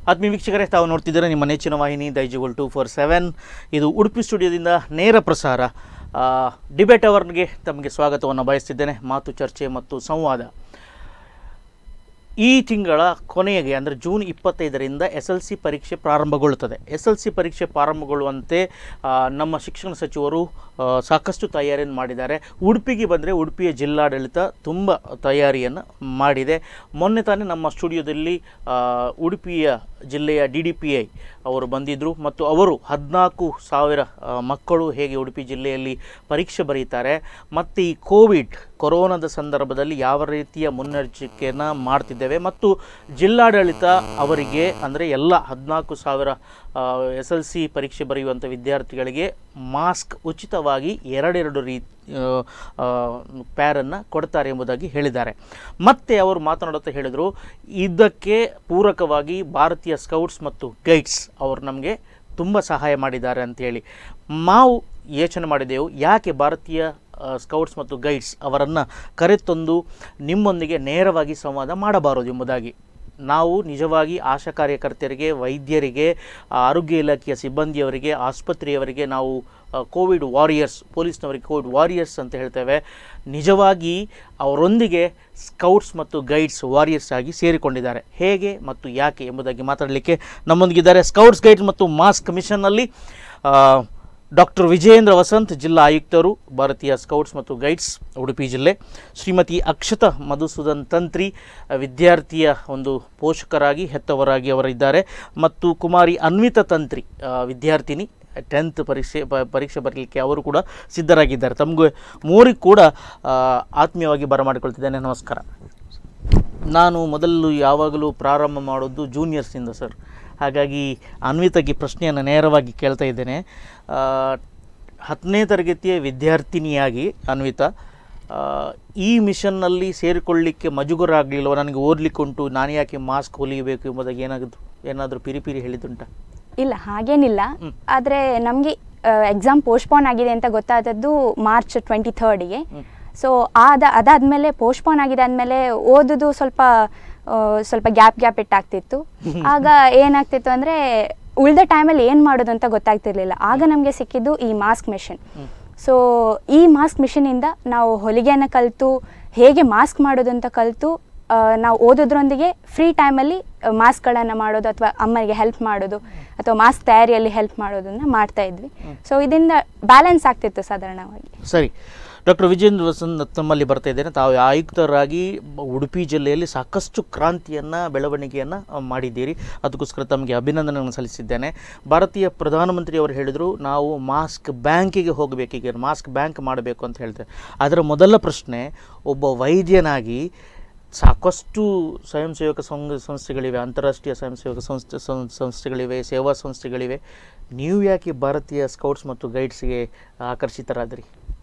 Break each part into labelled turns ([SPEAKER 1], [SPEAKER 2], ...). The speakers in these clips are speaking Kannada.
[SPEAKER 1] ಆತ್ಮೀಯ ವೀಕ್ಷಕರೇ ತಾವು ನೋಡ್ತಿದ್ದಾರೆ ನಿಮ್ಮ ನೆಚ್ಚಿನ ವಾಹಿನಿ ದೈಜಿಗೋಲ್ ಟೂ ಫೋರ್ ಸೆವೆನ್ ಇದು ಉಡುಪಿ ಸ್ಟುಡಿಯೋದಿಂದ ನೇರ ಪ್ರಸಾರ ಆ, ಡಿಬೇಟ್ ಅವರ್ಗೆ ತಮಗೆ ಸ್ವಾಗತವನ್ನು ಬಯಸ್ತಿದ್ದೇನೆ ಮಾತು ಚರ್ಚೆ ಮತ್ತು ಸಂವಾದ ಈ ತಿಂಗಳ ಕೊನೆಗೆ ಅಂದರೆ ಜೂನ್ ಇಪ್ಪತ್ತೈದರಿಂದ ಎಸ್ ಎಲ್ ಸಿ ಪರೀಕ್ಷೆ ಪ್ರಾರಂಭಗೊಳ್ಳುತ್ತದೆ ಎಸ್ ಎಲ್ ಸಿ ಪರೀಕ್ಷೆ ಪ್ರಾರಂಭಗೊಳ್ಳುವಂತೆ ಆ, ನಮ್ಮ ಶಿಕ್ಷಣ ಸಚಿವರು ಆ, ಸಾಕಷ್ಟು ತಯಾರಿಯನ್ನು ಮಾಡಿದ್ದಾರೆ ಉಡುಪಿಗೆ ಬಂದರೆ ಉಡುಪಿಯ ಜಿಲ್ಲಾಡಳಿತ ತುಂಬ ತಯಾರಿಯನ್ನು ಮಾಡಿದೆ ಮೊನ್ನೆ ತಾನೇ ನಮ್ಮ ಸ್ಟುಡಿಯೋದಲ್ಲಿ ಆ, ಉಡುಪಿಯ ಜಿಲ್ಲೆಯ ಡಿ ಡಿ ಪಿ ಐ ಅವರು ಬಂದಿದ್ದರು ಮತ್ತು ಅವರು ಹದಿನಾಲ್ಕು ಸಾವಿರ ಆ, ಮಕ್ಕಳು ಹೇಗೆ ಉಡುಪಿ ಜಿಲ್ಲೆಯಲ್ಲಿ ಪರೀಕ್ಷೆ ಬರೀತಾರೆ ಮತ್ತು ಈ ಕೋವಿಡ್ ಕೊರೋನಾದ ಸಂದರ್ಭದಲ್ಲಿ ಯಾವ ರೀತಿಯ ಮುನ್ನೆಚ್ಚರಿಕೆಯನ್ನು ಮಾಡ್ತಿದ್ದೇವೆ ಮತ್ತು ಜಿಲ್ಲಾಡಳಿತ ಅವರಿಗೆ ಅಂದರೆ ಎಲ್ಲ ಹದಿನಾಲ್ಕು ಸಾವಿರ ಎಸ್ ಎಲ್ ಸಿ ಪರೀಕ್ಷೆ ಬರೆಯುವಂಥ ವಿದ್ಯಾರ್ಥಿಗಳಿಗೆ ಮಾಸ್ಕ್ ಉಚಿತವಾಗಿ ಎರಡೆರಡು ರೀ ಪ್ಯಾರನ್ನು ಕೊಡ್ತಾರೆ ಎಂಬುದಾಗಿ ಹೇಳಿದ್ದಾರೆ ಮತ್ತೆ ಅವರು ಮಾತನಾಡುತ್ತಾ ಹೇಳಿದರು ಇದಕ್ಕೆ ಪೂರಕವಾಗಿ ಭಾರತೀಯ ಸ್ಕೌಟ್ಸ್ ಮತ್ತು ಗೈಡ್ಸ್ ಅವರು ನಮಗೆ ತುಂಬ ಸಹಾಯ ಮಾಡಿದ್ದಾರೆ ಅಂತೇಳಿ ನಾವು ಯೋಚನೆ ಮಾಡಿದೆವು ಯಾಕೆ ಭಾರತೀಯ ಆ, ಸ್ಕೌಟ್ಸ್ ಮತ್ತು ಗೈಡ್ಸ್ ಅವರನ್ನು ಕರೆತಂದು ನಿಮ್ಮೊಂದಿಗೆ ನೇರವಾಗಿ ಸಂವಾದ ಮಾಡಬಾರದು ಎಂಬುದಾಗಿ ನಾವು ನಿಜವಾಗಿ ಆಶಾ ಕಾರ್ಯಕರ್ತರಿಗೆ ವೈದ್ಯರಿಗೆ ಆ, ಆರೋಗ್ಯ ಇಲಾಖೆಯ ಸಿಬ್ಬಂದಿಯವರಿಗೆ ಆಸ್ಪತ್ರೆಯವರಿಗೆ ನಾವು ಆ, ಕೋವಿಡ್ ವಾರಿಯರ್ಸ್ ಪೊಲೀಸ್ನವರಿಗೆ ಕೋವಿಡ್ ವಾರಿಯರ್ಸ್ ಅಂತ ಹೇಳ್ತೇವೆ ನಿಜವಾಗಿ ಅವರೊಂದಿಗೆ ಸ್ಕೌಟ್ಸ್ ಮತ್ತು ಗೈಡ್ಸ್ ವಾರಿಯರ್ಸ್ ಆಗಿ ಸೇರಿಕೊಂಡಿದ್ದಾರೆ ಹೇಗೆ ಮತ್ತು ಯಾಕೆ ಎಂಬುದಾಗಿ ಮಾತಾಡಲಿಕ್ಕೆ ನಮ್ಮೊಂದಿಗಿದ್ದಾರೆ ಸ್ಕೌಟ್ಸ್ ಗೈಡ್ಸ್ ಮತ್ತು ಮಾಸ್ಕ್ ಮಿಷನ್ನಲ್ಲಿ ಡಾಕ್ಟರ್ ವಿಜಯೇಂದ್ರ ವಸಂತ್ ಜಿಲ್ಲಾ ಆಯುಕ್ತರು ಭಾರತೀಯ ಸ್ಕೌಟ್ಸ್ ಮತ್ತು ಗೈಡ್ಸ್ ಉಡುಪಿ ಜಿಲ್ಲೆ ಶ್ರೀಮತಿ ಅಕ್ಷತಾ ಮಧುಸೂದನ್ ತಂತ್ರಿ ಆ, ವಿದ್ಯಾರ್ಥಿಯ ಒಂದು ಪೋಷಕರಾಗಿ ಹೆತ್ತವರಾಗಿ ಅವರಿದ್ದಾರೆ ಮತ್ತು ಕುಮಾರಿ ಅನ್ವಿತಾ ತಂತ್ರಿ ಆ, ವಿದ್ಯಾರ್ಥಿನಿ ಟೆಂತ್ ಪರೀಕ್ಷೆ ಪ ಪರೀಕ್ಷೆ ಬರಲಿಕ್ಕೆ ಅವರು ಕೂಡ ಸಿದ್ಧರಾಗಿದ್ದಾರೆ ತಮಗೂ ಮೂರಿಗೆ ಕೂಡ ಆ, ಆತ್ಮೀಯವಾಗಿ ಬರಮಾಡಿಕೊಳ್ತಿದ್ದೇನೆ ನಮಸ್ಕಾರ ನಾನು ಮೊದಲು ಯಾವಾಗಲೂ ಪ್ರಾರಂಭ ಮಾಡೋದು ಜೂನಿಯರ್ಸಿಂದ ಸರ್ ಹಾಗಾಗಿ ಅನ್ವಿತಾಗೆ ಪ್ರಶ್ನೆಯನ್ನು ನೇರವಾಗಿ ಕೇಳ್ತಾ ಇದ್ದೇನೆ ಆ, ಹತ್ತನೇ ತರಗತಿಯ ವಿದ್ಯಾರ್ಥಿನಿಯಾಗಿ ಅನ್ವಿತಾ ಆ, ಈ ಮಿಷನ್ನಲ್ಲಿ ಸೇರಿಕೊಳ್ಳಿಕ್ಕೆ ಮಜುಗರ ಆಗಲಿಲ್ವ ನನಗೆ ಓದಲಿಕ್ಕೆ ಉಂಟು ನಾನು ಯಾಕೆ ಮಾಸ್ಕ್ ಹೊಲಿಯಬೇಕು ಎಂಬುದಾಗಿ ಏನಾದರೂ ಏನಾದರೂ ಪಿರಿ ಪಿರಿ ಹೇಳಿದ್ದುಂಟ
[SPEAKER 2] ಇಲ್ಲ ಹಾಗೇನಿಲ್ಲ ಆದರೆ ನಮಗೆ ಎಕ್ಸಾಮ್ ಪೋಸ್ಟ್ಪೋನ್ ಆಗಿದೆ ಅಂತ ಗೊತ್ತಾದದ್ದು ಮಾರ್ಚ್ ಟ್ವೆಂಟಿ ಥರ್ಡಿಗೆ ಸೊ ಆದ ಅದಾದಮೇಲೆ ಪೋಸ್ಟ್ಪೋನ್ ಆಗಿದೆ ಆದಮೇಲೆ ಓದೋದು ಸ್ವಲ್ಪ ಆ, ಸ್ವಲ್ಪ ಗ್ಯಾಪ್ ಗ್ಯಾಪ್ ಇಟ್ಟಾಗ್ತಿತ್ತು ಆಗ ಏನಾಗ್ತಿತ್ತು ಅಂದರೆ ಉಳಿದ ಟೈಮಲ್ಲಿ ಏನು ಮಾಡೋದು ಅಂತ ಗೊತ್ತಾಗ್ತಿರ್ಲಿಲ್ಲ ಆಗ ನಮಗೆ ಸಿಕ್ಕಿದ್ದು ಈ ಮಾಸ್ಕ್ ಮಿಷನ್ ಸೊ ಈ ಮಾಸ್ಕ್ ಮಿಷನಿಂದ ನಾವು ಹೊಲಿಗೆಯನ್ನು ಕಲಿತು ಹೇಗೆ ಮಾಸ್ಕ್ ಮಾಡೋದು ಅಂತ ಕಲಿತು ನಾವು ಓದೋದ್ರೊಂದಿಗೆ ಫ್ರೀ ಟೈಮಲ್ಲಿ ಮಾಸ್ಕ್ಗಳನ್ನು ಮಾಡೋದು ಅಥವಾ ಅಮ್ಮನಿಗೆ ಹೆಲ್ಪ್ ಮಾಡೋದು ಅಥವಾ ಮಾಸ್ಕ್ ತಯಾರಿಯಲ್ಲಿ ಹೆಲ್ಪ್ ಮಾಡೋದನ್ನ ಮಾಡ್ತಾ ಇದ್ವಿ ಸೊ ಇದರಿಂದ ಬ್ಯಾಲೆನ್ಸ್ ಆಗ್ತಿತ್ತು ಸಾಧಾರಣವಾಗಿ
[SPEAKER 1] ಸರಿ ಡಾಕ್ಟರ್ ವಿಜೇಂದ್ರ ವಸಂತ್ ತಮ್ಮಲ್ಲಿ ಬರ್ತಾ ಇದ್ದೇನೆ ತಾವು ಆಯುಕ್ತರಾಗಿ ಉಡುಪಿ ಜಿಲ್ಲೆಯಲ್ಲಿ ಸಾಕಷ್ಟು ಕ್ರಾಂತಿಯನ್ನು ಬೆಳವಣಿಗೆಯನ್ನು ಮಾಡಿದ್ದೀರಿ ಅದಕ್ಕೋಸ್ಕರ ತಮಗೆ ಅಭಿನಂದನೆಯನ್ನು ಸಲ್ಲಿಸಿದ್ದೇನೆ ಭಾರತೀಯ ಪ್ರಧಾನಮಂತ್ರಿ ಅವರು ಹೇಳಿದರು ನಾವು ಮಾಸ್ಕ್ ಬ್ಯಾಂಕಿಗೆ ಹೋಗಬೇಕೀಗ ಮಾಸ್ಕ್ ಬ್ಯಾಂಕ್ ಮಾಡಬೇಕು ಅಂತ ಹೇಳ್ತೇವೆ ಅದರ ಮೊದಲ ಪ್ರಶ್ನೆ ಒಬ್ಬ ವೈದ್ಯನಾಗಿ ಸಾಕಷ್ಟು ಸ್ವಯಂ ಸೇವಕ ಸಂಘ ಸಂಸ್ಥೆಗಳಿವೆ ಅಂತಾರಾಷ್ಟ್ರೀಯ ಸ್ವಯಂ ಸೇವಕ ಸಂಸ್ಥೆ ಸಂ- ಸಂಸ್ಥೆಗಳಿವೆ ಸೇವಾ ಸಂಸ್ಥೆಗಳಿವೆ ನೀವು ಯಾಕೆ ಭಾರತೀಯ ಸ್ಕೌಟ್ಸ್ ಮತ್ತು ಗೈಡ್ಸ್ಗೆ ಆಕರ್ಷಿತರಾದ್ರಿ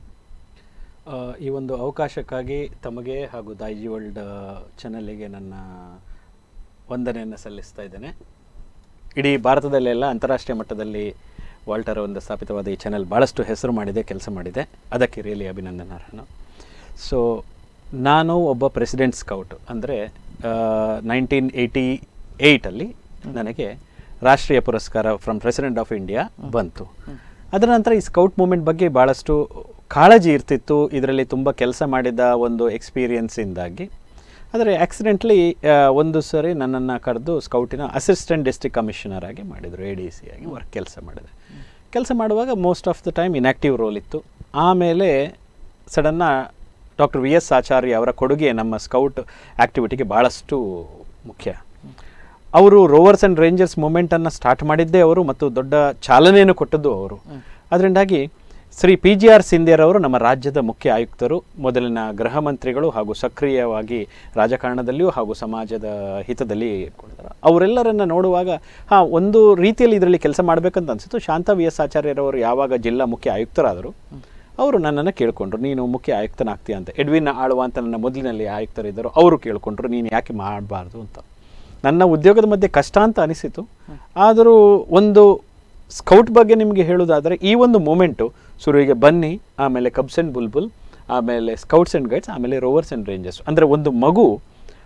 [SPEAKER 3] ಆ, ಈ ಒಂದು ಅವಕಾಶಕ್ಕಾಗಿ ತಮಗೆ ಹಾಗೂ ದಾಯಿಜಿ ವರ್ಲ್ಡ್ ಚಾನಲ್ಗೆ ನನ್ನ ವಂದನೆಯನ್ನು ಸಲ್ಲಿಸ್ತಾ ಇದ್ದೇನೆ ಇಡೀ ಭಾರತದಲ್ಲೆಲ್ಲ ಅಂತಾರಾಷ್ಟ್ರೀಯ ಮಟ್ಟದಲ್ಲಿ ವಾಲ್ಟರ್ ಒಂದು ಸ್ಥಾಪಿತವಾದ ಈ ಚಾನೆಲ್ ಭಾಳಷ್ಟು ಹೆಸರು ಮಾಡಿದೆ ಕೆಲಸ ಮಾಡಿದೆ ಅದಕ್ಕೆ ರಿಯಲಿ ಅಭಿನಂದನಾರ್ಹನು ಸೊ ನಾನು ಒಬ್ಬ ಪ್ರೆಸಿಡೆಂಟ್ ಸ್ಕೌಟ್ ಅಂದರೆ ನೈನ್ಟೀನ್ ಏಯ್ಟಿ ಏಯ್ಟಲ್ಲಿ ನನಗೆ ರಾಷ್ಟ್ರೀಯ ಪುರಸ್ಕಾರ ಫ್ರಮ್ ಪ್ರೆಸಿಡೆಂಟ್ ಆಫ್ ಇಂಡಿಯಾ ಬಂತು ಅದರ ನಂತರ ಈ ಸ್ಕೌಟ್ ಮೂಮೆಂಟ್ ಬಗ್ಗೆ ಭಾಳಷ್ಟು ಕಾಳಜಿ ಇರ್ತಿತ್ತು ಇದರಲ್ಲಿ ತುಂಬ ಕೆಲಸ ಮಾಡಿದ ಒಂದು ಎಕ್ಸ್ಪೀರಿಯನ್ಸಿಂದಾಗಿ ಆದರೆ ಆಕ್ಸಿಡೆಂಟ್ಲಿ ಒಂದು ಸರಿ ನನ್ನನ್ನು ಕರೆದು ಸ್ಕೌಟಿನ ಅಸಿಸ್ಟೆಂಟ್ ಡಿಸ್ಟ್ರಿಕ್ಟ್ ಕಮಿಷನರ್ ಆಗಿ ಮಾಡಿದರು ಎ ಡಿ ಸಿ ಆಗಿ ವರ್ಕ್ ಕೆಲಸ ಮಾಡಿದೆ ಕೆಲಸ ಮಾಡುವಾಗ most of the time inactive role ಇತ್ತು ಆಮೇಲೆ ಸಡನ್ನ ಡಾಕ್ಟರ್ ವಿ ಎಸ್ ಆಚಾರ್ಯ ಅವರ ಕೊಡುಗೆ ನಮ್ಮ ಸ್ಕೌಟ್ ಆ್ಯಕ್ಟಿವಿಟಿಗೆ ಭಾಳಷ್ಟು ಮುಖ್ಯ ಅವರು ರೋವರ್ಸ್ ಆ್ಯಂಡ್ ರೇಂಜರ್ಸ್ ಮೂಮೆಂಟನ್ನು ಸ್ಟಾರ್ಟ್ ಮಾಡಿದ್ದೇ ಅವರು ಮತ್ತು ದೊಡ್ಡ ಚಾಲನೆಯನ್ನು ಕೊಟ್ಟದ್ದು ಅವರು ಅದರಿಂದಾಗಿ ಶ್ರೀ ಪಿ ಜಿ ಆರ್ ಸಿಂಧಿಯರವರು ನಮ್ಮ ರಾಜ್ಯದ ಮುಖ್ಯ ಆಯುಕ್ತರು ಮೊದಲಿನ ಗೃಹ ಮಂತ್ರಿಗಳು ಹಾಗೂ ಸಕ್ರಿಯವಾಗಿ ರಾಜಕಾರಣದಲ್ಲಿಯೂ ಹಾಗೂ ಸಮಾಜದ ಹಿತದಲ್ಲಿ ಇಟ್ಕೊಂಡಿದ್ದಾರೆ ಅವರೆಲ್ಲರನ್ನ ನೋಡುವಾಗ ಹಾಂ ಒಂದು ರೀತಿಯಲ್ಲಿ ಇದರಲ್ಲಿ ಕೆಲಸ ಮಾಡಬೇಕಂತ ಅನಿಸಿತು ಶಾಂತ ವಿ ಎಸ್ ಆಚಾರ್ಯರವರು ಯಾವಾಗ ಜಿಲ್ಲಾ ಮುಖ್ಯ ಆಯುಕ್ತರಾದರು ಅವರು ನನ್ನನ್ನು ಕೇಳಿಕೊಂಡ್ರು ನೀನು ಮುಖ್ಯ ಆಯುಕ್ತನಾಗ್ತೀಯ ಅಂತ ಎಡ್ವಿನ್ ಆಳ್ವ ಅಂತ ನನ್ನ ಮೊದಲಿನಲ್ಲಿ ಆಯುಕ್ತರಿದ್ದರು ಅವರು ಕೇಳಿಕೊಂಡ್ರು ನೀನು ಯಾಕೆ ಮಾಡಬಾರ್ದು ಅಂತ ನನ್ನ ಉದ್ಯೋಗದ ಮಧ್ಯೆ ಕಷ್ಟ ಅಂತ ಅನಿಸಿತು ಆದರೂ ಒಂದು ಸ್ಕೌಟ್ ಬಗ್ಗೆ ನಿಮಗೆ ಹೇಳೋದಾದರೆ ಈ ಒಂದು ಮೂಮೆಂಟು ಶುರುವಿಗೆ ಬನ್ನಿ ಆಮೇಲೆ ಕಬ್ಸ್ ಆ್ಯಂಡ್ ಬುಲ್ಬುಲ್ ಆಮೇಲೆ ಸ್ಕೌಟ್ಸ್ ಆ್ಯಂಡ್ ಗೈಡ್ಸ್ ಆಮೇಲೆ ರೋವರ್ಸ್ ಆ್ಯಂಡ್ ರೇಂಜರ್ಸ್ ಅಂದರೆ ಒಂದು ಮಗು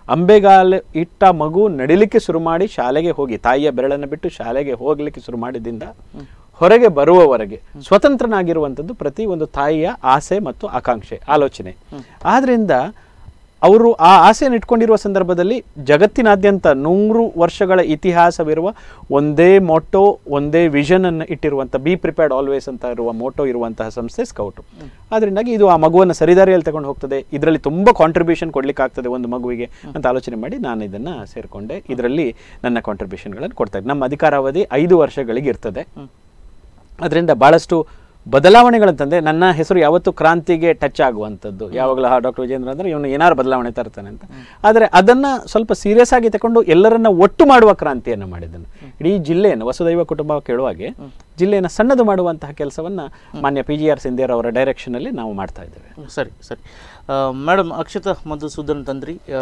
[SPEAKER 3] ಅಂಬೆಗಾಲು ಇಟ್ಟ ಮಗು ನಡಿಲಿಕ್ಕೆ ಶುರು ಮಾಡಿ ಶಾಲೆಗೆ ಹೋಗಿ ತಾಯಿಯ ಬೆರಳನ್ನು ಬಿಟ್ಟು ಶಾಲೆಗೆ ಹೋಗ್ಲಿಕ್ಕೆ ಶುರು ಮಾಡಿದಿಂದ ಹೊರಗೆ ಬರುವವರೆಗೆ ಸ್ವತಂತ್ರನಾಗಿರುವಂಥದ್ದು ಪ್ರತಿ ಒಂದು ತಾಯಿಯ ಆಸೆ ಮತ್ತು ಆಕಾಂಕ್ಷೆ ಆಲೋಚನೆ ಆದ್ರಿಂದ ಅವರು ಆ ಆಸೆಯನ್ನು ಇಟ್ಕೊಂಡಿರುವ ಸಂದರ್ಭದಲ್ಲಿ ಜಗತ್ತಿನಾದ್ಯಂತ ನೂರು ವರ್ಷಗಳ ಇತಿಹಾಸವಿರುವ ಒಂದೇ ಮೋಟೋ ಒಂದೇ ವಿಷನ್ ಅನ್ನು ಇಟ್ಟಿರುವಂಥ ಬಿ ಪ್ರಿಪೇರ್ಡ್ ಆಲ್ವೇಸ್ ಅಂತ ಇರುವ ಮೋಟೋ ಇರುವಂತಹ ಸಂಸ್ಥೆ ಸ್ಕೌಟ್ ಆದ್ರಿಂದಾಗಿ ಇದು ಆ ಮಗುವನ್ನು ಸರಿದಾರಿಯಲ್ಲಿ ತಗೊಂಡು ಹೋಗ್ತದೆ ಇದರಲ್ಲಿ ತುಂಬ ಕಾಂಟ್ರಿಬ್ಯೂಷನ್ ಕೊಡ್ಲಿಕ್ಕೆ ಆಗ್ತದೆ ಒಂದು ಮಗುವಿಗೆ ಅಂತ ಆಲೋಚನೆ ಮಾಡಿ ನಾನು ಇದನ್ನ ಸೇರಿಕೊಂಡೆ ಇದರಲ್ಲಿ ನನ್ನ ಕಾಂಟ್ರಿಬ್ಯೂಷನ್ಗಳನ್ನು ಕೊಡ್ತಾ ಇದ್ದೆ ನಮ್ಮ ಅಧಿಕಾರಾವಧಿ ಐದು ವರ್ಷಗಳಿಗೆ ಇರ್ತದೆ ಅದರಿಂದ ಭಾಳಷ್ಟು ಬದಲಾವಣೆಗಳನ್ನು ತಂದೆ ನನ್ನ ಹೆಸರು ಯಾವತ್ತೂ ಕ್ರಾಂತಿಗೆ ಟಚ್ ಆಗುವಂಥದ್ದು ಯಾವಾಗಲೂ ಡಾಕ್ಟರ್ ವಿಜೇಂದ್ರ ಅಂದ್ರೆ ಇವನು ಏನಾರು ಬದಲಾವಣೆ ತರ್ತಾನೆ ಅಂತ ಆದರೆ ಅದನ್ನ ಸ್ವಲ್ಪ ಸೀರಿಯಸ್ ಆಗಿ ತಗೊಂಡು ಎಲ್ಲರನ್ನ ಒಟ್ಟು ಮಾಡುವ ಕ್ರಾಂತಿಯನ್ನು ಮಾಡಿದ್ದನು ಇಡೀ ಜಿಲ್ಲೆಯನ್ನು ವಸುದೈವ ಕುಟುಂಬ ಕೇಳುವಾಗೆ ಜಿಲ್ಲೆಯನ್ನು ಸಣ್ಣದು ಮಾಡುವಂತಹ ಕೆಲಸವನ್ನ ಮಾನ್ಯ ಪಿ ಜಿ ಆರ್ ಸಿಂಧೇರ್ ಅವರ ಡೈರೆಕ್ಷನ್ ಅಲ್ಲಿ ನಾವು ಮಾಡ್ತಾ ಇದ್ದೇವೆ
[SPEAKER 1] ಸರಿ ಸರಿ ಮೇಡಮ್ ಅಕ್ಷತಾ ಮಧುಸೂದನ್ ತಂದ್ರಿ ಆ,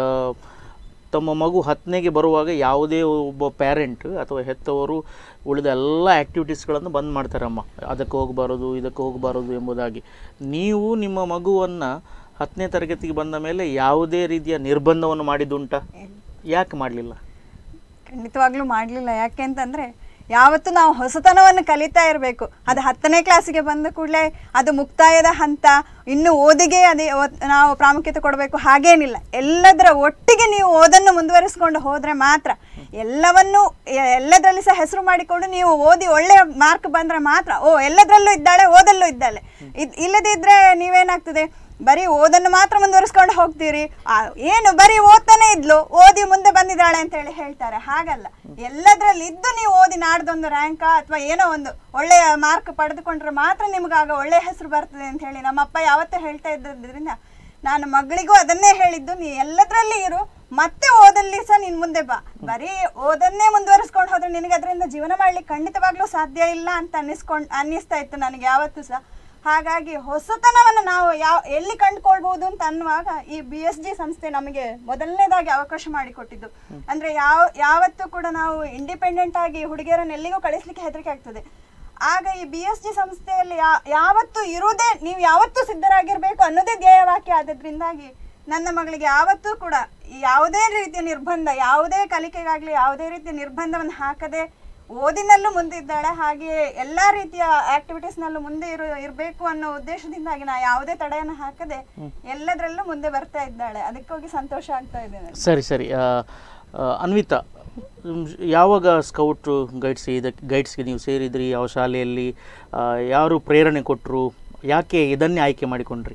[SPEAKER 1] ತಮ್ಮ ಮಗು ಹತ್ತನೇಗೆ ಬರುವಾಗ ಯಾವುದೇ ಒಬ್ಬ ಪ್ಯಾರೆಂಟ್ ಅಥವಾ ಹೆತ್ತವರು ಉಳಿದ ಎಲ್ಲ ಆ್ಯಕ್ಟಿವಿಟೀಸ್ಗಳನ್ನು ಬಂದ್ ಮಾಡ್ತಾರಮ್ಮ ಅದಕ್ಕೆ ಹೋಗಬಾರದು ಇದಕ್ಕೆ ಹೋಗಬಾರದು ಎಂಬುದಾಗಿ ನೀವು ನಿಮ್ಮ ಮಗುವನ್ನು ಹತ್ತನೇ ತರಗತಿಗೆ ಬಂದ ಮೇಲೆ ಯಾವುದೇ ರೀತಿಯ ನಿರ್ಬಂಧವನ್ನು ಮಾಡಿದ್ದುಂಟಾ ಯಾಕೆ ಮಾಡಲಿಲ್ಲ
[SPEAKER 4] ಖಂಡಿತವಾಗ್ಲೂ ಮಾಡಲಿಲ್ಲ ಯಾಕೆ ಅಂತಂದ್ರೆ ಯಾವತ್ತು ನಾವು ಹೊಸತನವನ್ನು ಕಲಿತಾ ಇರಬೇಕು ಅದು ಹತ್ತನೇ ಕ್ಲಾಸಿಗೆ ಬಂದ ಕೂಡಲೇ ಅದು ಮುಕ್ತಾಯದ ಹಂತ ಇನ್ನು ಓದಿಗೆ ಅದೇ ಒತ್- ನಾವು ಪ್ರಾಮುಖ್ಯತೆ ಕೊಡಬೇಕು ಹಾಗೇನಿಲ್ಲ ಎಲ್ಲದರ ಒಟ್ಟಿಗೆ ನೀವು ಓದನ್ನು ಮುಂದುವರಿಸ್ಕೊಂಡು ಹೋದ್ರೆ ಮಾತ್ರ ಎಲ್ಲವನ್ನು ಎ- ಎಲ್ಲದರಲ್ಲಿ ಸಹ ಹೆಸರು ಮಾಡಿಕೊಂಡು ನೀವು ಓದಿ ಒಳ್ಳೆ ಮಾರ್ಕ್ ಬಂದ್ರೆ ಮಾತ್ರ ಓ ಎಲ್ಲದರಲ್ಲೂ ಇದ್ದಾಳೆ ಓದಲ್ಲೂ ಇದ್ದಾಳೆ ಇದ್ ಇಲ್ಲದಿದ್ರೆ ನೀವೇನಾಗ್ತದೆ ಬರೀ ಓದನ್ನು ಮಾತ್ರ ಮುಂದುವರಿಸ್ಕೊಂಡು ಹೋಗ್ತೀರಿ ಆ, ಏನು ಬರೀ ಓದ್ತಾನೆ ಇದ್ಲು ಓದಿ ಮುಂದೆ ಬಂದಿದ್ದಾಳೆ ಅಂತ ಹೇಳಿ ಹೇಳ್ತಾರೆ ಹಾಗಲ್ಲ ಎಲ್ಲದ್ರಲ್ಲಿ ಇದ್ದು ನೀವು ಓದಿ ನಾಡ್ದೊಂದು ರ್ಯಾಂಕ ಅಥವಾ ಏನೋ ಒಂದು ಒಳ್ಳೆಯ ಮಾರ್ಕ್ ಪಡೆದುಕೊಂಡ್ರೆ ಮಾತ್ರ ನಿಮ್ಗಾಗ ಒಳ್ಳೆಯ ಹೆಸರು ಬರ್ತದೆ ಅಂತ ಹೇಳಿ ನಮ್ಮಪ್ಪ ಯಾವತ್ತೂ ಹೇಳ್ತಾ ಇದ್ದರಿಂದ ನಾನು ಮಗಳಿಗೂ ಅದನ್ನೇ ಹೇಳಿದ್ದು ನೀ ಎಲ್ಲದ್ರಲ್ಲಿ ಇರು ಮತ್ತೆ ಓದಲ್ಲಿ ಸಹ ನೀನ್ ಮುಂದೆ ಬಾ ಬರೀ ಓದನ್ನೇ ಮುಂದುವರಿಸ್ಕೊಂಡು ಹೋದ್ರೆ ನಿನಗೆ ಅದರಿಂದ ಜೀವನ ಮಾಡ್ಲಿಕ್ಕೆ ಖಂಡಿತವಾಗ್ಲೂ ಸಾಧ್ಯ ಇಲ್ಲ ಅಂತ ಅನ್ನಿಸ್ಕೊಂಡ್ ಅನ್ನಿಸ್ತಾ ಇತ್ತು ನನಗೆ ಯಾವತ್ತೂ ಸಹ ಹಾಗಾಗಿ ಹೊಸತನವನ್ನು ನಾವು ಯಾವ ಎಲ್ಲಿ ಕಂಡುಕೊಳ್ಬಹುದು ಅಂತ ಅನ್ನುವಾಗ ಈ ಬಿ ಎಸ್ ಜಿ ಸಂಸ್ಥೆ ನಮಗೆ ಮೊದಲನೇದಾಗಿ ಅವಕಾಶ ಮಾಡಿಕೊಟ್ಟಿದ್ದು ಅಂದ್ರೆ ಯಾವ ಯಾವತ್ತೂ ಕೂಡ ನಾವು ಇಂಡಿಪೆಂಡೆಂಟ್ ಆಗಿ ಹುಡುಗಿಯರನ್ನ ಎಲ್ಲಿಗೂ ಕಳಿಸ್ಲಿಕ್ಕೆ ಹೆದರಿಕೆ ಆಗ್ತದೆ ಆಗ ಈ ಬಿ ಎಸ್ ಜಿ ಸಂಸ್ಥೆಯಲ್ಲಿ ಯಾ- ಯಾವತ್ತೂ ಇರುವುದೇ ನೀವು ಯಾವತ್ತೂ ಸಿದ್ಧರಾಗಿರ್ಬೇಕು ಅನ್ನೋದೇ ಧ್ಯೇಯವಾಕ್ಯ ಆದದ್ರಿಂದಾಗಿ ನನ್ನ ಮಗಳಿಗೆ ಯಾವತ್ತೂ ಕೂಡ ಯಾವುದೇ ರೀತಿಯ ನಿರ್ಬಂಧ ಯಾವುದೇ ಕಲಿಕೆಗಾಗ್ಲಿ ಯಾವುದೇ ರೀತಿಯ ನಿರ್ಬಂಧವನ್ನು ಹಾಕದೆ ಓದಿನಲ್ಲೂ ಮುಂದಿದ್ದಾಳೆ ಹಾಗೆ ಎಲ್ಲಾ ರೀತಿಯ ಆಕ್ಟಿವಿಟೀಸ್ ನಲ್ಲೂ ಮುಂದೆ ಇರು ಇರಬೇಕು ಅನ್ನೋ ಉದ್ದೇಶದಿಂದಾಗಿ ನಾ ಯಾವುದೇ ತಡೆಯನ್ನು ಹಾಕದೆ ಎಲ್ಲದರಲ್ಲೂ ಮುಂದೆ ಬರ್ತಾ ಇದ್ದಾಳೆ ಅದಕ್ಕೋಗಿ ಸಂತೋಷ ಆಗ್ತಾ ಇದೆ ನನಗೆ.
[SPEAKER 1] ಸರಿ ಸರಿ ಆ, ಆ, ಅನ್ವಿತಾ ಮ್, ಯಾವಾಗ ಸ್ಕೌಟ್ ಗೈಡ್ಸ್ ಇದಕ್ಕೆ ಗೈಡ್ಸ್ಗೆ ನೀವು ಸೇರಿದ್ರಿ ಯಾವ ಶಾಲೆಯಲ್ಲಿ ಆ, ಯಾರು ಪ್ರೇರಣೆ ಕೊಟ್ಟರು ಯಾಕೆ ಇದನ್ನೇ ಆಯ್ಕೆ ಮಾಡಿಕೊಂಡ್ರಿ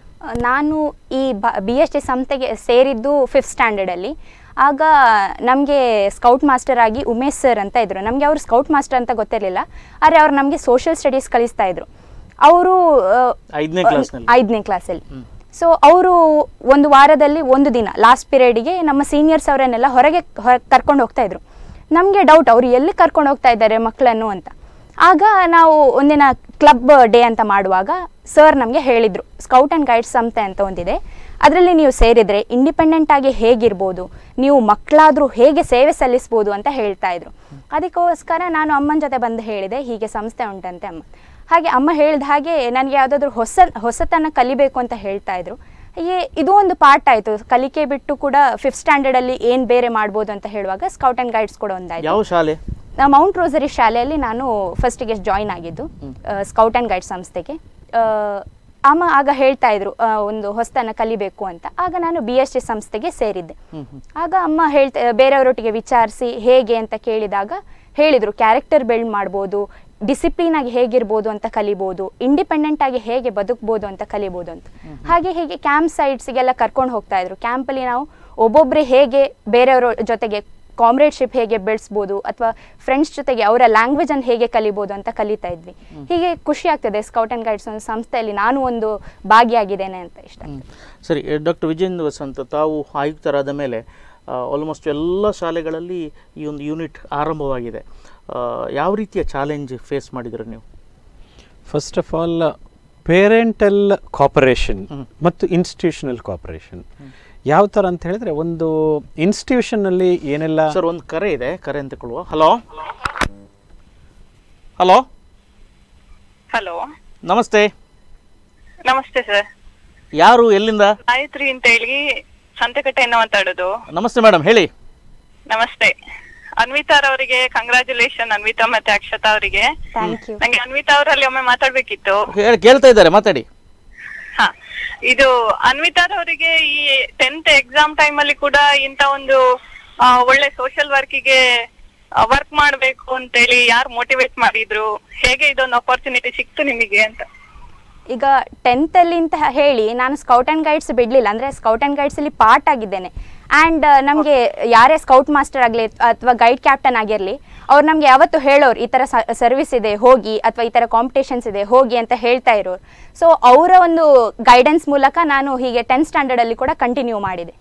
[SPEAKER 2] ನಾನು ಈ ಬಿ ಎಸ್ ಟಿ ಸಂಸ್ಥೆಗೆ ಸೇರಿದ್ದು ಫಿಫ್ತ್ ಸ್ಟ್ಯಾಂಡರ್ಡಲ್ಲಿ ಆಗ ನಮಗೆ ಸ್ಕೌಟ್ ಮಾಸ್ಟರ್ ಆಗಿ ಉಮೇಶ್ ಸರ್ ಅಂತ ಇದ್ರು ನಮಗೆ ಅವರು ಸ್ಕೌಟ್ ಮಾಸ್ಟರ್ ಅಂತ ಗೊತ್ತಿರಲಿಲ್ಲ ಆದರೆ ಅವ್ರು ನಮಗೆ ಸೋಷಿಯಲ್ ಸ್ಟಡೀಸ್ ಕಲಿಸ್ತಾ ಇದ್ರು ಅವರು
[SPEAKER 1] ಐದನೇ ಕ್ಲಾಸ್ನಲ್ಲಿ
[SPEAKER 2] ಐದನೇ ಕ್ಲಾಸಲ್ಲಿ ಸೊ ಅವರು ಒಂದು ವಾರದಲ್ಲಿ ಒಂದು ದಿನ ಲಾಸ್ಟ್ ಪೀರಿಯಡಿಗೆ ನಮ್ಮ ಸೀನಿಯರ್ಸ್ ಅವರನ್ನೆಲ್ಲ ಹೊರಗೆ ಕರ್ಕೊಂಡು ಹೋಗ್ತಾ ಇದ್ರು ನಮಗೆ ಡೌಟ್ ಅವರು ಎಲ್ಲಿ ಕರ್ಕೊಂಡು ಹೋಗ್ತಾ ಇದ್ದಾರೆ ಮಕ್ಕಳನ್ನು ಅಂತ ಆಗ ನಾವು ಒಂದಿನ ಕ್ಲಬ್ ಡೇ ಅಂತ ಮಾಡುವಾಗ ಸರ್ ನಮಗೆ ಹೇಳಿದರು ಸ್ಕೌಟ್ ಆ್ಯಂಡ್ ಗೈಡ್ಸ್ ಸಂಸ್ಥೆ ಅಂತ ಒಂದಿದೆ ಅದರಲ್ಲಿ ನೀವು ಸೇರಿದರೆ ಇಂಡಿಪೆಂಡೆಂಟ್ ಆಗಿ ಹೇಗಿರ್ಬೋದು ನೀವು ಮಕ್ಕಳಾದರೂ ಹೇಗೆ ಸೇವೆ ಸಲ್ಲಿಸ್ಬೋದು ಅಂತ ಹೇಳ್ತಾ ಇದ್ರು ಅದಕ್ಕೋಸ್ಕರ ನಾನು ಅಮ್ಮನ ಜೊತೆ ಬಂದು ಹೇಳಿದೆ ಹೀಗೆ ಸಂಸ್ಥೆ ಉಂಟಂತೆ ಅಮ್ಮ ಹಾಗೆ ಅಮ್ಮ ಹೇಳಿದ ಹಾಗೆ ನನಗೆ ಯಾವುದಾದ್ರೂ ಹೊಸ ಹೊಸತನ ಕಲಿಬೇಕು ಅಂತ ಹೇಳ್ತಾ ಇದ್ರು ಹೀಗೆ ಇದು ಒಂದು ಪಾರ್ಟ್ ಆಯಿತು ಕಲಿಕೆ ಬಿಟ್ಟು ಕೂಡ ಫಿಫ್ತ್ ಸ್ಟ್ಯಾಂಡರ್ಡಲ್ಲಿ ಏನು ಬೇರೆ ಮಾಡ್ಬೋದು ಅಂತ ಹೇಳುವಾಗ ಸ್ಕೌಟ್ ಆ್ಯಂಡ್ ಗೈಡ್ಸ್ ಕೂಡ ಒಂದಾಯಿತು
[SPEAKER 1] ಯಾವ ಶಾಲೆ
[SPEAKER 2] ನಾ ಮೌಂಟ್ ರೋಸರಿ ಶಾಲೆಯಲ್ಲಿ ನಾನು ಫಸ್ಟಿಗೆ ಜಾಯ್ನ್ ಆಗಿದ್ದು ಸ್ಕೌಟ್ ಆ್ಯಂಡ್ ಗೈಡ್ ಸಂಸ್ಥೆಗೆ ಆ, ಅಮ್ಮ ಆಗ ಹೇಳ್ತಾ ಇದ್ರು ಆ, ಒಂದು ಹೊಸತನ ಕಲಿಬೇಕು ಅಂತ ಆಗ ನಾನು ಬಿ ಎಸ್ ಟಿ ಸಂಸ್ಥೆಗೆ ಸೇರಿದ್ದೆ ಆಗ ಅಮ್ಮ ಹೇಳ್ತಾ ಬೇರೆಯವರೊಟ್ಟಿಗೆ ವಿಚಾರಿಸಿ ಹೇಗೆ ಅಂತ ಕೇಳಿದಾಗ ಹೇಳಿದರು ಕ್ಯಾರೆಕ್ಟರ್ ಬಿಲ್ಡ್ ಮಾಡ್ಬೋದು ಡಿಸಿಪ್ಲಿನ್ ಆಗಿ ಹೇಗಿರ್ಬೋದು ಅಂತ ಕಲಿಬೋದು ಇಂಡಿಪೆಂಡೆಂಟ್ ಆಗಿ ಹೇಗೆ ಬದುಕ್ಬೋದು ಅಂತ ಕಲಿಬೋದು ಅಂತ ಹಾಗೆ ಹೀಗೆ ಕ್ಯಾಂಪ್ ಸೈಟ್ಸ್ಗೆಲ್ಲ ಕರ್ಕೊಂಡು ಹೋಗ್ತಾ ಇದ್ರು ಕ್ಯಾಂಪಲ್ಲಿ ನಾವು ಒಬ್ಬೊಬ್ಬರೇ ಹೇಗೆ ಬೇರೆಯವರ ಜೊತೆಗೆ ಕಾಮ್ರೇಡ್ಶಿಪ್ ಹೇಗೆ ಬೆಳೆಸ್ಬೋದು ಅಥವಾ ಫ್ರೆಂಡ್ಸ್ ಜೊತೆಗೆ ಅವರ ಲ್ಯಾಂಗ್ವೇಜನ್ನು ಹೇಗೆ ಕಲಿಬೋದು ಅಂತ ಕಲಿತಾ ಇದ್ವಿ ಹೀಗೆ ಖುಷಿ ಆಗ್ತದೆ ಸ್ಕೌಟ್ ಆ್ಯಂಡ್ ಗೈಡ್ಸ್ ಒಂದು ಸಂಸ್ಥೆಯಲ್ಲಿ ನಾನು ಒಂದು ಭಾಗಿಯಾಗಿದ್ದೇನೆ ಅಂತ ಇಷ್ಟ ಆಗ್ತದೆ.
[SPEAKER 1] ಸರಿ ಡಾಕ್ಟರ್ ವಿಜೇಂದ್ರ ವಸಂತ ತಾವು ಆಯುಕ್ತರಾದ ಮೇಲೆ ಆಲ್ಮೋಸ್ಟ್ ಎಲ್ಲ ಶಾಲೆಗಳಲ್ಲಿ ಈ ಒಂದು ಯೂನಿಟ್ ಆರಂಭವಾಗಿದೆ ಆ, ಯಾವ ರೀತಿಯ ಚಾಲೆಂಜ್ ಫೇಸ್ ಮಾಡಿದ್ರು ನೀವು
[SPEAKER 3] first of all parental cooperation ಮತ್ತು ಇನ್ಸ್ಟಿಟ್ಯೂಷನಲ್ ಕಾಪರೇಷನ್ ಯಾವ ಥರ ಅಂತ ಹೇಳಿದ್ರೆ ಒಂದು ಇನ್ಸ್ಟಿಟ್ಯೂಷನ್ನಲ್ಲಿ ಏನೆಲ್ಲ
[SPEAKER 1] ಸರ್ ಒಂದು ಕರೆ ಇದೆ ಕರೆ ಅಂತ ಕೊಡುವ ಹಲೋ ಹಲೋ
[SPEAKER 5] ಹಲೋ
[SPEAKER 1] ನಮಸ್ತೆ
[SPEAKER 5] ನಮಸ್ತೆ ಸರ್
[SPEAKER 1] ಯಾರು ಎಲ್ಲಿಂದ
[SPEAKER 5] ಗಾಯತ್ರಿ ಅಂತ ಹೇಳಿ ಸಂತೆಕಟ್ಟೆಯಿಂದ ಮಾತಾಡೋದು
[SPEAKER 1] ನಮಸ್ತೆ ಮೇಡಮ್ ಹೇಳಿ
[SPEAKER 5] ನಮಸ್ತೆ ಅನ್ವಿತಾರ್ ಅವರಿಗೆ ಕಂಗ್ರಾಚುಲೇಷನ್ ಅನ್ವಿತಾ ಮತ್ತೆ ಅಕ್ಷತಾ ಅವರಿಗೆ
[SPEAKER 2] ಥ್ಯಾಂಕ್ ಯು
[SPEAKER 5] ನಂಗೆ ಅನ್ವಿತಾ ಅವರಲ್ಲಿ ಒಮ್ಮೆ ಮಾತಾಡ್ಬೇಕಿತ್ತು
[SPEAKER 1] ಹೇಳ್- ಕೇಳ್ತಾ ಇದ್ದಾರೆ ಮಾತಾಡಿ
[SPEAKER 5] ಹಾ ಇದು ಅನ್ವಿತಾರ್ ಅವರಿಗೆ ಈ ಟೆಂತ್ ಎಕ್ಸಾಮ್ ಟೈಮ್ ಅಲ್ಲಿ ಕೂಡ ಇಂತ ಒಂದು ಆ, ಒಳ್ಳೆ ಸೋಷಿಯಲ್ ವರ್ಕಿಗೆ ವರ್ಕ್ ಮಾಡ್ಬೇಕು ಅಂತೇಳಿ ಯಾರು ಮೋಟಿವೇಟ್ ಮಾಡಿದ್ರು ಹೇಗೆ ಇದೊಂದು ಅಪರ್ಚುನಿಟಿ ಸಿಕ್ತು ನಿಮಗೆ ಅಂತ
[SPEAKER 2] ಈಗ ಟೆಂತಲ್ಲಿ ಅಂತ ಹೇಳಿ ನಾನು ಸ್ಕೌಟ್ ಆ್ಯಂಡ್ ಗೈಡ್ಸ್ ಬಿಡಲಿಲ್ಲ ಅಂದರೆ ಸ್ಕೌಟ್ ಆ್ಯಂಡ್ ಗೈಡ್ಸಲ್ಲಿ ಪಾರ್ಟ್ ಆಗಿದ್ದೇನೆ ಆ್ಯಂಡ್ ನಮಗೆ ಯಾರೇ ಸ್ಕೌಟ್ ಮಾಸ್ಟರ್ ಆಗಲಿ ಅಥವಾ ಗೈಡ್ ಕ್ಯಾಪ್ಟನ್ ಆಗಿರಲಿ ಅವ್ರು ನಮಗೆ ಯಾವತ್ತು ಹೇಳೋರು ಈ ಥರ ಸರ್ವಿಸ್ ಇದೆ ಹೋಗಿ ಅಥವಾ ಈ ಥರ ಕಾಂಪಿಟೇಷನ್ಸ್ ಇದೆ ಹೋಗಿ ಅಂತ ಹೇಳ್ತಾ ಇರೋರು ಸೊ ಅವರ ಒಂದು ಗೈಡೆನ್ಸ್ ಮೂಲಕ ನಾನು ಹೀಗೆ ಟೆಂತ್ ಸ್ಟ್ಯಾಂಡರ್ಡಲ್ಲಿ ಕೂಡ ಕಂಟಿನ್ಯೂ ಮಾಡಿದೆ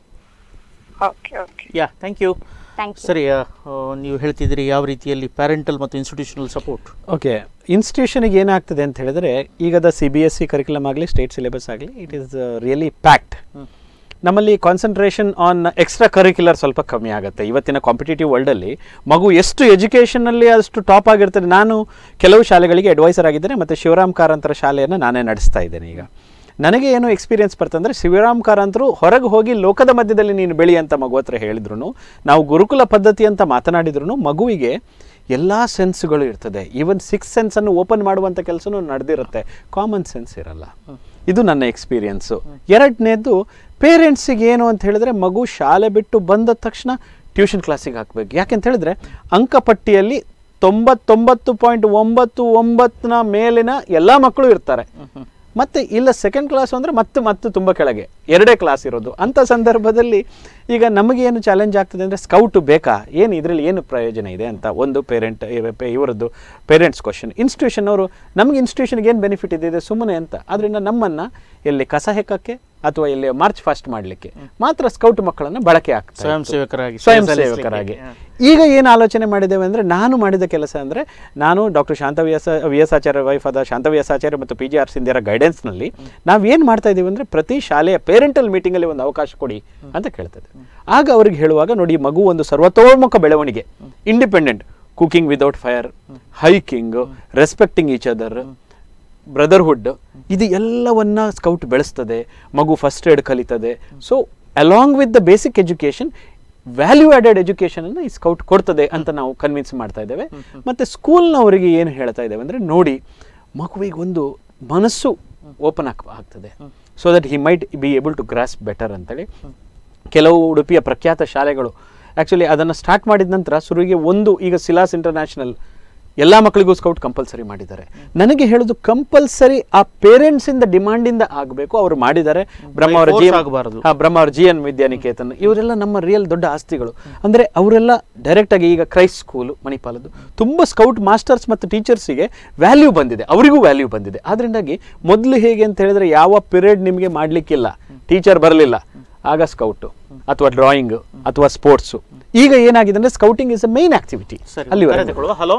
[SPEAKER 5] okay okay
[SPEAKER 1] yeah thank you
[SPEAKER 2] thank you
[SPEAKER 1] ಸರಿ ಆ, ಆ, ನೀವು ಹೇಳ್ತಿದ್ದೀರಿ ಯಾವ ರೀತಿಯಲ್ಲಿ ಪ್ಯಾರೆಂಟಲ್ ಮತ್ತು ಇನ್ಸ್ಟಿಟ್ಯೂಷನಲ್ ಸಪೋರ್ಟ್
[SPEAKER 3] ಓಕೆ ಇನ್ಸ್ಟಿಟ್ಯೂಷನಿಗೆ ಏನಾಗ್ತದೆ ಅಂತ ಹೇಳಿದ್ರೆ ಈಗದ C B S C curriculum ಆಗಲಿ ಸ್ಟೇಟ್ ಸಿಲೆಬಸ್ ಆಗಲಿ ಇಟ್ ಈಸ್ ರಿಯಲಿ ಪ್ಯಾಕ್ಡ್ ನಮ್ಮಲ್ಲಿ ಕಾನ್ಸಂಟ್ರೇಷನ್ ಆನ್ ಎಕ್ಸ್ಟ್ರಾ ಕರಿಕ್ಯುಲರ್ ಸ್ವಲ್ಪ ಕಮ್ಮಿ ಆಗುತ್ತೆ ಇವತ್ತಿನ ಕಾಂಪಿಟೇಟಿವ್ ವರ್ಲ್ಡಲ್ಲಿ ಮಗು ಎಷ್ಟು ಎಜುಕೇಷನಲ್ಲಿ ಅಷ್ಟು ಟಾಪ್ ಆಗಿರ್ತದೆ ನಾನು ಕೆಲವು ಶಾಲೆಗಳಿಗೆ ಅಡ್ವೈಸರ್ ಆಗಿದ್ದೇನೆ ಮತ್ತು ಶಿವರಾಮ್ ಕಾರಂತರ ಶಾಲೆಯನ್ನು ನಾನೇ ನಡೆಸ್ತಾ ಇದ್ದೇನೆ ಈಗ ನನಗೆ ಏನು ಎಕ್ಸ್ಪೀರಿಯನ್ಸ್ ಬರ್ತಂದ್ರೆ ಶಿವರಾಮ್ ಕಾರಂತರು ಹೊರಗೆ ಹೋಗಿ ಲೋಕದ ಮಧ್ಯದಲ್ಲಿ ನೀನು ಬೆಳಿ ಅಂತ ಮಗು ಹತ್ರ ಹೇಳಿದ್ರು ನಾವು ಗುರುಕುಲ ಪದ್ಧತಿ ಅಂತ ಮಾತನಾಡಿದ್ರು ಮಗುವಿಗೆ ಎಲ್ಲ ಸೆನ್ಸ್ಗಳು ಇರ್ತದೆ ಈವನ್ ಸಿಕ್ಸ್ ಸೆನ್ಸನ್ನು ಓಪನ್ ಮಾಡುವಂಥ ಕೆಲಸನೂ ನಡೆದಿರುತ್ತೆ ಕಾಮನ್ ಸೆನ್ಸ್ ಇರಲ್ಲ ಇದು ನನ್ನ ಎಕ್ಸ್ಪೀರಿಯನ್ಸು ಎರಡನೇದು ಪೇರೆಂಟ್ಸಿಗೆ ಏನು ಅಂತ ಹೇಳಿದ್ರೆ ಮಗು ಶಾಲೆ ಬಿಟ್ಟು ಬಂದ ತಕ್ಷಣ ಟ್ಯೂಷನ್ ಕ್ಲಾಸಿಗೆ ಹಾಕಬೇಕು ಯಾಕೆಂತ ಹೇಳಿದ್ರೆ ಅಂಕಪಟ್ಟಿಯಲ್ಲಿ ತೊಂಬತ್ತೊಂಬತ್ತು ಪಾಯಿಂಟ್ ಒಂಬತ್ತು ಒಂಬತ್ತನ ಮೇಲಿನ ಎಲ್ಲ ಮಕ್ಕಳು ಇರ್ತಾರೆ ಮತ್ತೆ ಇಲ್ಲ ಸೆಕೆಂಡ್ ಕ್ಲಾಸ್ ಅಂದರೆ ಮತ್ತೆ ಮತ್ತೆ ತುಂಬ ಕೆಳಗೆ ಎರಡೇ ಕ್ಲಾಸ್ ಇರೋದು ಅಂಥ ಸಂದರ್ಭದಲ್ಲಿ ಈಗ ನಮಗೆ ಏನು ಚಾಲೆಂಜ್ ಆಗ್ತದೆ ಅಂದರೆ ಸ್ಕೌಟ್ ಬೇಕಾ ಏನು ಇದರಲ್ಲಿ ಏನು ಪ್ರಯೋಜನ ಇದೆ ಅಂತ ಒಂದು ಪೇರೆಂಟ್ ಇವರದ್ದು ಪೇರೆಂಟ್ಸ್ ಕ್ವಶನ್ ಇನ್ಸ್ಟಿಟ್ಯೂಷನ್ ಅವರು ನಮಗೆ ಇನ್ಸ್ಟಿಟ್ಯೂಷನ್ಗೆ ಏನು ಬೆನಿಫಿಟ್ ಇದೆ ಇದೆ ಸುಮ್ಮನೆ ಅಂತ ಅದರಿಂದ ನಮ್ಮನ್ನು ಎಲ್ಲಿ ಕಸ ಹೆಕ್ಕಕ್ಕೆ ಅಥವಾ ಎಲ್ಲಿ ಮಾರ್ಚ್ ಫಾಸ್ಟ್ ಮಾಡಲಿಕ್ಕೆ ಮಾತ್ರ ಸ್ಕೌಟ್ ಮಕ್ಕಳನ್ನು ಬಳಕೆ ಆಗ್ತದೆ
[SPEAKER 1] ಸ್ವಯಂ ಸೇವಕರಾಗಿ
[SPEAKER 3] ಸ್ವಯಂ
[SPEAKER 1] ಸೇವೆ
[SPEAKER 3] ಸೇವಕರಾಗಿ
[SPEAKER 1] ಸಲ್ಲಿಸ್ಲಿಕ್ಕೆ.
[SPEAKER 3] ಈಗ ಏನು ಆಲೋಚನೆ ಮಾಡಿದ್ದೇವೆ ಅಂದರೆ ನಾನು ಮಾಡಿದ ಕೆಲಸ ಅಂದರೆ ನಾನು doctor Shanta Vyasa V S Acharya wife ಆದ ಶಾಂತ ವಿ ಎಸ್ ಆಚಾರ್ಯ ಮತ್ತು ಪಿ ಜಿ ಆರ್ ಸಿಂಧಿಯರ ಗೈಡೆನ್ಸ್ನಲ್ಲಿ ನಾವೇನು ಮಾಡ್ತಾ ಇದ್ದೀವಿ ಅಂದರೆ ಪ್ರತಿ ಶಾಲೆಯ ಪೇರೆಂಟಲ್ ಮೀಟಿಂಗಲ್ಲಿ ಒಂದು ಅವಕಾಶ ಕೊಡಿ ಅಂತ ಕೇಳ್ತದೆ ಆಗ ಅವ್ರಿಗೆ ಹೇಳುವಾಗ ನೋಡಿ ಈ ಮಗು ಒಂದು ಸರ್ವತೋಮುಖ ಬೆಳವಣಿಗೆ independent cooking without fire hiking respecting each other brotherhood ಇದು ಎಲ್ಲವನ್ನ ಸ್ಕೌಟ್ ಬೆಳೆಸ್ತದೆ ಮಗು ಫಸ್ಟ್ ಏಡ್ ಕಲಿತದೆ so along with the basic education value added education ಅನ್ನು ಈ ಸ್ಕೌಟ್ ಕೊಡ್ತದೆ ಅಂತ ನಾವು ಕನ್ವಿನ್ಸ್ ಮಾಡ್ತಾ ಇದ್ದೇವೆ ಮತ್ತೆ ಸ್ಕೂಲ್ನವರಿಗೆ ಏನು ಹೇಳ್ತಾ ಇದ್ದೇವೆ ಅಂದರೆ ನೋಡಿ ಮಗುವಿಗೆ ಒಂದು ಮನಸ್ಸು ಓಪನ್ ಆಗ್ ಆಗ್ತದೆ so that he might be able to grasp better ಅಂತೇಳಿ ಕೆಲವು ಉಡುಪಿಯ ಪ್ರಖ್ಯಾತ ಶಾಲೆಗಳು ಆ್ಯಕ್ಚುಲಿ ಅದನ್ನು ಸ್ಟಾರ್ಟ್ ಮಾಡಿದ ನಂತರ ಶುರುವಿಗೆ ಒಂದು ಈಗ ಸಿಲಾಸ್ ಇಂಟರ್ನ್ಯಾಷನಲ್ ಎಲ್ಲ ಮಕ್ಕಳಿಗೂ ಸ್ಕೌಟ್ ಕಂಪಲ್ಸರಿ ಮಾಡಿದ್ದಾರೆ ನನಗೆ ಹೇಳೋದು ಕಂಪಲ್ಸರಿ ಆ ಪೇರೆಂಟ್ಸಿಂದ ಡಿಮಾಂಡಿಂದ ಆಗಬೇಕು ಅವರು ಮಾಡಿದ್ದಾರೆ ಬ್ರಹ್ಮ ಅವರ ಜಿ
[SPEAKER 1] force ಆಗ್ಬಾರ್ದು.
[SPEAKER 3] ಹಾ ಬ್ರಹ್ಮ ಅವ್ರ ಜಿ ಎನ್ ವಿದ್ಯಾನಿಕೇತನ್ ಇವರೆಲ್ಲ ನಮ್ಮ ರಿಯಲ್ ದೊಡ್ಡ ಆಸ್ತಿಗಳು ಅಂದರೆ ಅವರೆಲ್ಲ ಡೈರೆಕ್ಟ್ ಆಗಿ ಈಗ ಕ್ರೈಸ್ಟ್ ಸ್ಕೂಲು ಮಣಿಪಾಲದ್ದು ತುಂಬ ಸ್ಕೌಟ್ ಮಾಸ್ಟರ್ಸ್ ಮತ್ತು ಟೀಚರ್ಸಿಗೆ ವ್ಯಾಲ್ಯೂ ಬಂದಿದೆ ಅವರಿಗೂ ವ್ಯಾಲ್ಯೂ ಬಂದಿದೆ ಆದ್ರಿಂದಾಗಿ ಮೊದಲು ಹೇಗೆ ಅಂತ ಹೇಳಿದ್ರೆ ಯಾವ ಪಿರಿಯಡ್ ನಿಮಗೆ ಮಾಡಲಿಕ್ಕಿಲ್ಲ ಟೀಚರ್ ಬರಲಿಲ್ಲ ಆಗ ಸ್ಕೌಟು ಅಥವಾ ಡ್ರಾಯಿಂಗ್ ಅಥವಾ ಸ್ಪೋರ್ಟ್ಸು ಈಗ ಏನಾಗಿದೆ ಅಂದರೆ scouting is a main activity
[SPEAKER 1] ಸರಿ
[SPEAKER 3] ಅಲ್ಲಿ
[SPEAKER 1] ಕರೆ ತಗೊಳ್ಳುವ ಹಲೋ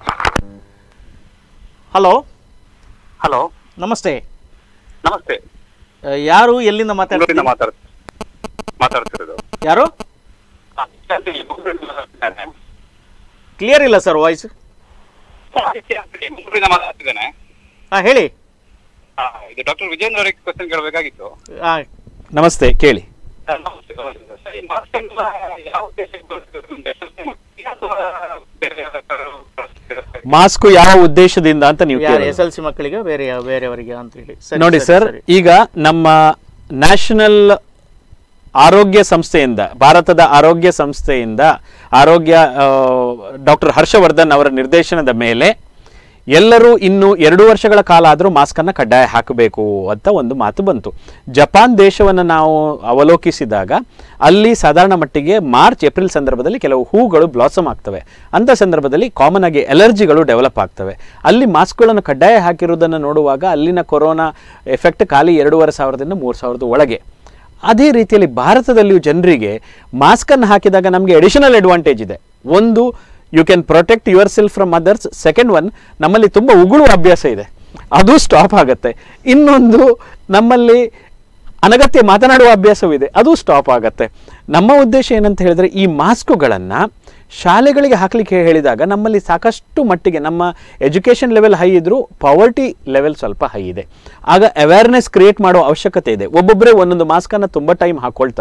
[SPEAKER 1] ಹಲೋ
[SPEAKER 6] ಹಲೋ
[SPEAKER 1] ನಮಸ್ತೆ
[SPEAKER 6] ನಮಸ್ತೆ
[SPEAKER 1] ಆ, ಯಾರು ಎಲ್ಲಿಂದ
[SPEAKER 6] ಬೆಂಗಳೂರಿಂದ
[SPEAKER 1] ಮಾತಾಡ್ತೀರಿ
[SPEAKER 6] ಮಾತಾಡ್ ಮಾತಾಡ್ತಿರೋದು
[SPEAKER 1] ಯಾರು
[SPEAKER 6] ಹಾ, ಬೆಂಗಳೂರಿಂದ ಮಾತಾಡ್ತಿದ್ದೇನೆ.
[SPEAKER 1] ಕ್ಲಿಯರ್ ಇಲ್ಲ ಸರ್ ವಾಯ್ಸ್
[SPEAKER 6] ಬೆಂಗಳೂರಿಂದ ಮಾತಾಡ್ತಿದ್ದೇನೆ
[SPEAKER 1] ಹಾ ಹೇಳಿ
[SPEAKER 6] ಹಾ, ಇದು ಡಾಕ್ಟರ್ ವಿಜೇಂದ್ರ ಅವರಿಗೆ ಕ್ವಶನ್ ಕೇಳಬೇಕಾಗಿತ್ತು
[SPEAKER 1] ಆ,
[SPEAKER 3] ನಮಸ್ತೆ ಕೇಳಿ
[SPEAKER 6] ಸರ್, ನಮಸ್ತೆ. ಸರ್, ಈ mask ಅನ್ನ ಯಾವ ಉದ್ದೇಶಕ್ಕೆ ಬಳಸ್ಬೇಕು? ಅಥವಾ ಬೇರೆ ಯಾವ್ದಾದ್ರು ಬಳಸ್ತೀರಾ?
[SPEAKER 3] ಮಾಸ್ಕ್ ಯಾವ ಉದ್ದೇಶದಿಂದ ಅಂತ ನೀವು
[SPEAKER 1] ಯಾರು
[SPEAKER 3] ಕೇಳೋದು.
[SPEAKER 1] ಎಸ್ ಎಲ್ ಸಿ ಮಕ್ಕಳಿಗೆ ಬೇರೆ ಯಾವ- ಬೇರೆಯವರಿಗೆ ಅಂತ ಹೇಳಿ ಸರಿ,
[SPEAKER 3] ನೋಡಿ
[SPEAKER 1] ಸರಿ,
[SPEAKER 3] ಸರ್
[SPEAKER 1] ಸರಿ.
[SPEAKER 3] ಈಗ ನಮ್ಮ ನ್ಯಾಷನಲ್ ಆರೋಗ್ಯ ಸಂಸ್ಥೆಯಿಂದ ಭಾರತದ ಆರೋಗ್ಯ ಸಂಸ್ಥೆಯಿಂದ ಆರೋಗ್ಯ ಡಾಕ್ಟರ್ ಹರ್ಷವರ್ಧನ್ ಅವರ ನಿರ್ದೇಶನದ ಮೇಲೆ ಎಲ್ಲರೂ ಇನ್ನು ಎರಡು ವರ್ಷಗಳ ಕಾಲ ಆದರೂ ಮಾಸ್ಕನ್ನು ಕಡ್ಡಾಯ ಹಾಕಬೇಕು ಅಂತ ಒಂದು ಮಾತು ಬಂತು ಜಪಾನ್ ದೇಶವನ್ನು ನಾವು ಅವಲೋಕಿಸಿದಾಗ ಅಲ್ಲಿ ಸಾಧಾರಣ ಮಟ್ಟಿಗೆ ಮಾರ್ಚ್ ಏಪ್ರಿಲ್ ಸಂದರ್ಭದಲ್ಲಿ ಕೆಲವು ಹೂಗಳು ಬ್ಲಾಸಮ್ ಆಗ್ತವೆ ಅಂಥ ಸಂದರ್ಭದಲ್ಲಿ ಕಾಮನ್ ಆಗಿ ಎಲರ್ಜಿಗಳು ಡೆವಲಪ್ ಆಗ್ತವೆ ಅಲ್ಲಿ ಮಾಸ್ಕ್ಗಳನ್ನು ಕಡ್ಡಾಯ ಹಾಕಿರುವುದನ್ನು ನೋಡುವಾಗ ಅಲ್ಲಿನ ಕೊರೋನಾ ಎಫೆಕ್ಟ್ ಖಾಲಿ ಎರಡೂವರೆ ಸಾವಿರದಿಂದ ಮೂರು ಸಾವಿರದ ಒಳಗೆ ಅದೇ ರೀತಿಯಲ್ಲಿ ಭಾರತದಲ್ಲಿಯೂ ಜನರಿಗೆ ಮಾಸ್ಕನ್ನು ಹಾಕಿದಾಗ ನಮಗೆ ಅಡಿಷನಲ್ ಅಡ್ವಾಂಟೇಜ್ ಇದೆ ಒಂದು you can protect yourself from others second one ನಮ್ಮಲ್ಲಿ ತುಂಬ ಉಗುಳುವ ಅಭ್ಯಾಸ ಇದೆ ಅದು ಸ್ಟಾಪ್ ಆಗುತ್ತೆ ಇನ್ನೊಂದು ನಮ್ಮಲ್ಲಿ ಅನಗತ್ಯ ಮಾತನಾಡುವ ಅಭ್ಯಾಸವೂ ಇದೆ ಅದು ಸ್ಟಾಪ್ ಆಗುತ್ತೆ ನಮ್ಮ ಉದ್ದೇಶ ಏನಂತ ಹೇಳಿದ್ರೆ ಈ ಮಾಸ್ಕುಗಳನ್ನು ಶಾಲೆಗಳಿಗೆ ಹಾಕಲಿಕ್ಕೆ ಹೇಳಿದಾಗ ನಮ್ಮಲ್ಲಿ ಸಾಕಷ್ಟು ಮಟ್ಟಿಗೆ ನಮ್ಮ ಎಜುಕೇಷನ್ ಲೆವೆಲ್ ಹೈ ಇದ್ರೂ ಪವರ್ಟಿ ಲೆವೆಲ್ ಸ್ವಲ್ಪ ಹೈ ಇದೆ ಆಗ ಅವೇರ್ನೆಸ್ ಕ್ರಿಯೇಟ್ ಮಾಡೋ ಅವಶ್ಯಕತೆ ಇದೆ ಒಬ್ಬೊಬ್ಬರೇ ಒಂದೊಂದು ಮಾಸ್ಕನ್ನು ತುಂಬ ಟೈಮ್ ಹಾಕೊಳ್ತಾರೆ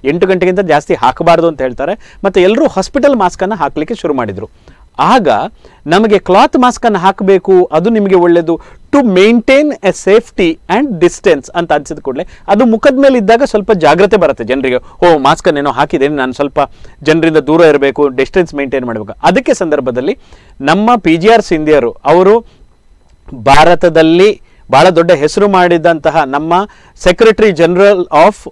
[SPEAKER 3] ಎಂಟು ಗಂಟೆಗಿಂತ ಜಾಸ್ತಿ ಹಾಕಬಾರ್ದು ಅಂತ ಹೇಳ್ತಾರೆ ಮತ್ತು ಎಲ್ಲರೂ ಹಾಸ್ಪಿಟಲ್ ಮಾಸ್ಕನ್ನು ಹಾಕಲಿಕ್ಕೆ ಶುರು ಮಾಡಿದರು ಆಗ ನಮಗೆ ಕ್ಲಾತ್ ಮಾಸ್ಕನ್ನು ಹಾಕಬೇಕು ಅದು ನಿಮಗೆ ಒಳ್ಳೆಯದು to maintain a safety and distance ಅಂತ ಅನ್ಸಿದ ಕೂಡಲೇ ಅದು ಮುಖದ ಮೇಲೆ ಇದ್ದಾಗ ಸ್ವಲ್ಪ ಜಾಗ್ರತೆ ಬರುತ್ತೆ ಜನರಿಗೆ ಓ ಮಾಸ್ಕನ್ನೇನೋ ಹಾಕಿದ್ದೇನೆ ನಾನು ಸ್ವಲ್ಪ ಜನರಿಂದ ದೂರ ಇರಬೇಕು ಡಿಸ್ಟೆನ್ಸ್ ಮೇಂಟೈನ್ ಮಾಡಬೇಕು ಅದಕ್ಕೆ ಸಂದರ್ಭದಲ್ಲಿ ನಮ್ಮ ಪಿ ಜಿ ಆರ್ ಸಿಂಧಿಯರು ಅವರು ಭಾರತದಲ್ಲಿ ಬಹಳ ದೊಡ್ಡ ಹೆಸರು ಮಾಡಿದಂತಹ ನಮ್ಮ secretary general of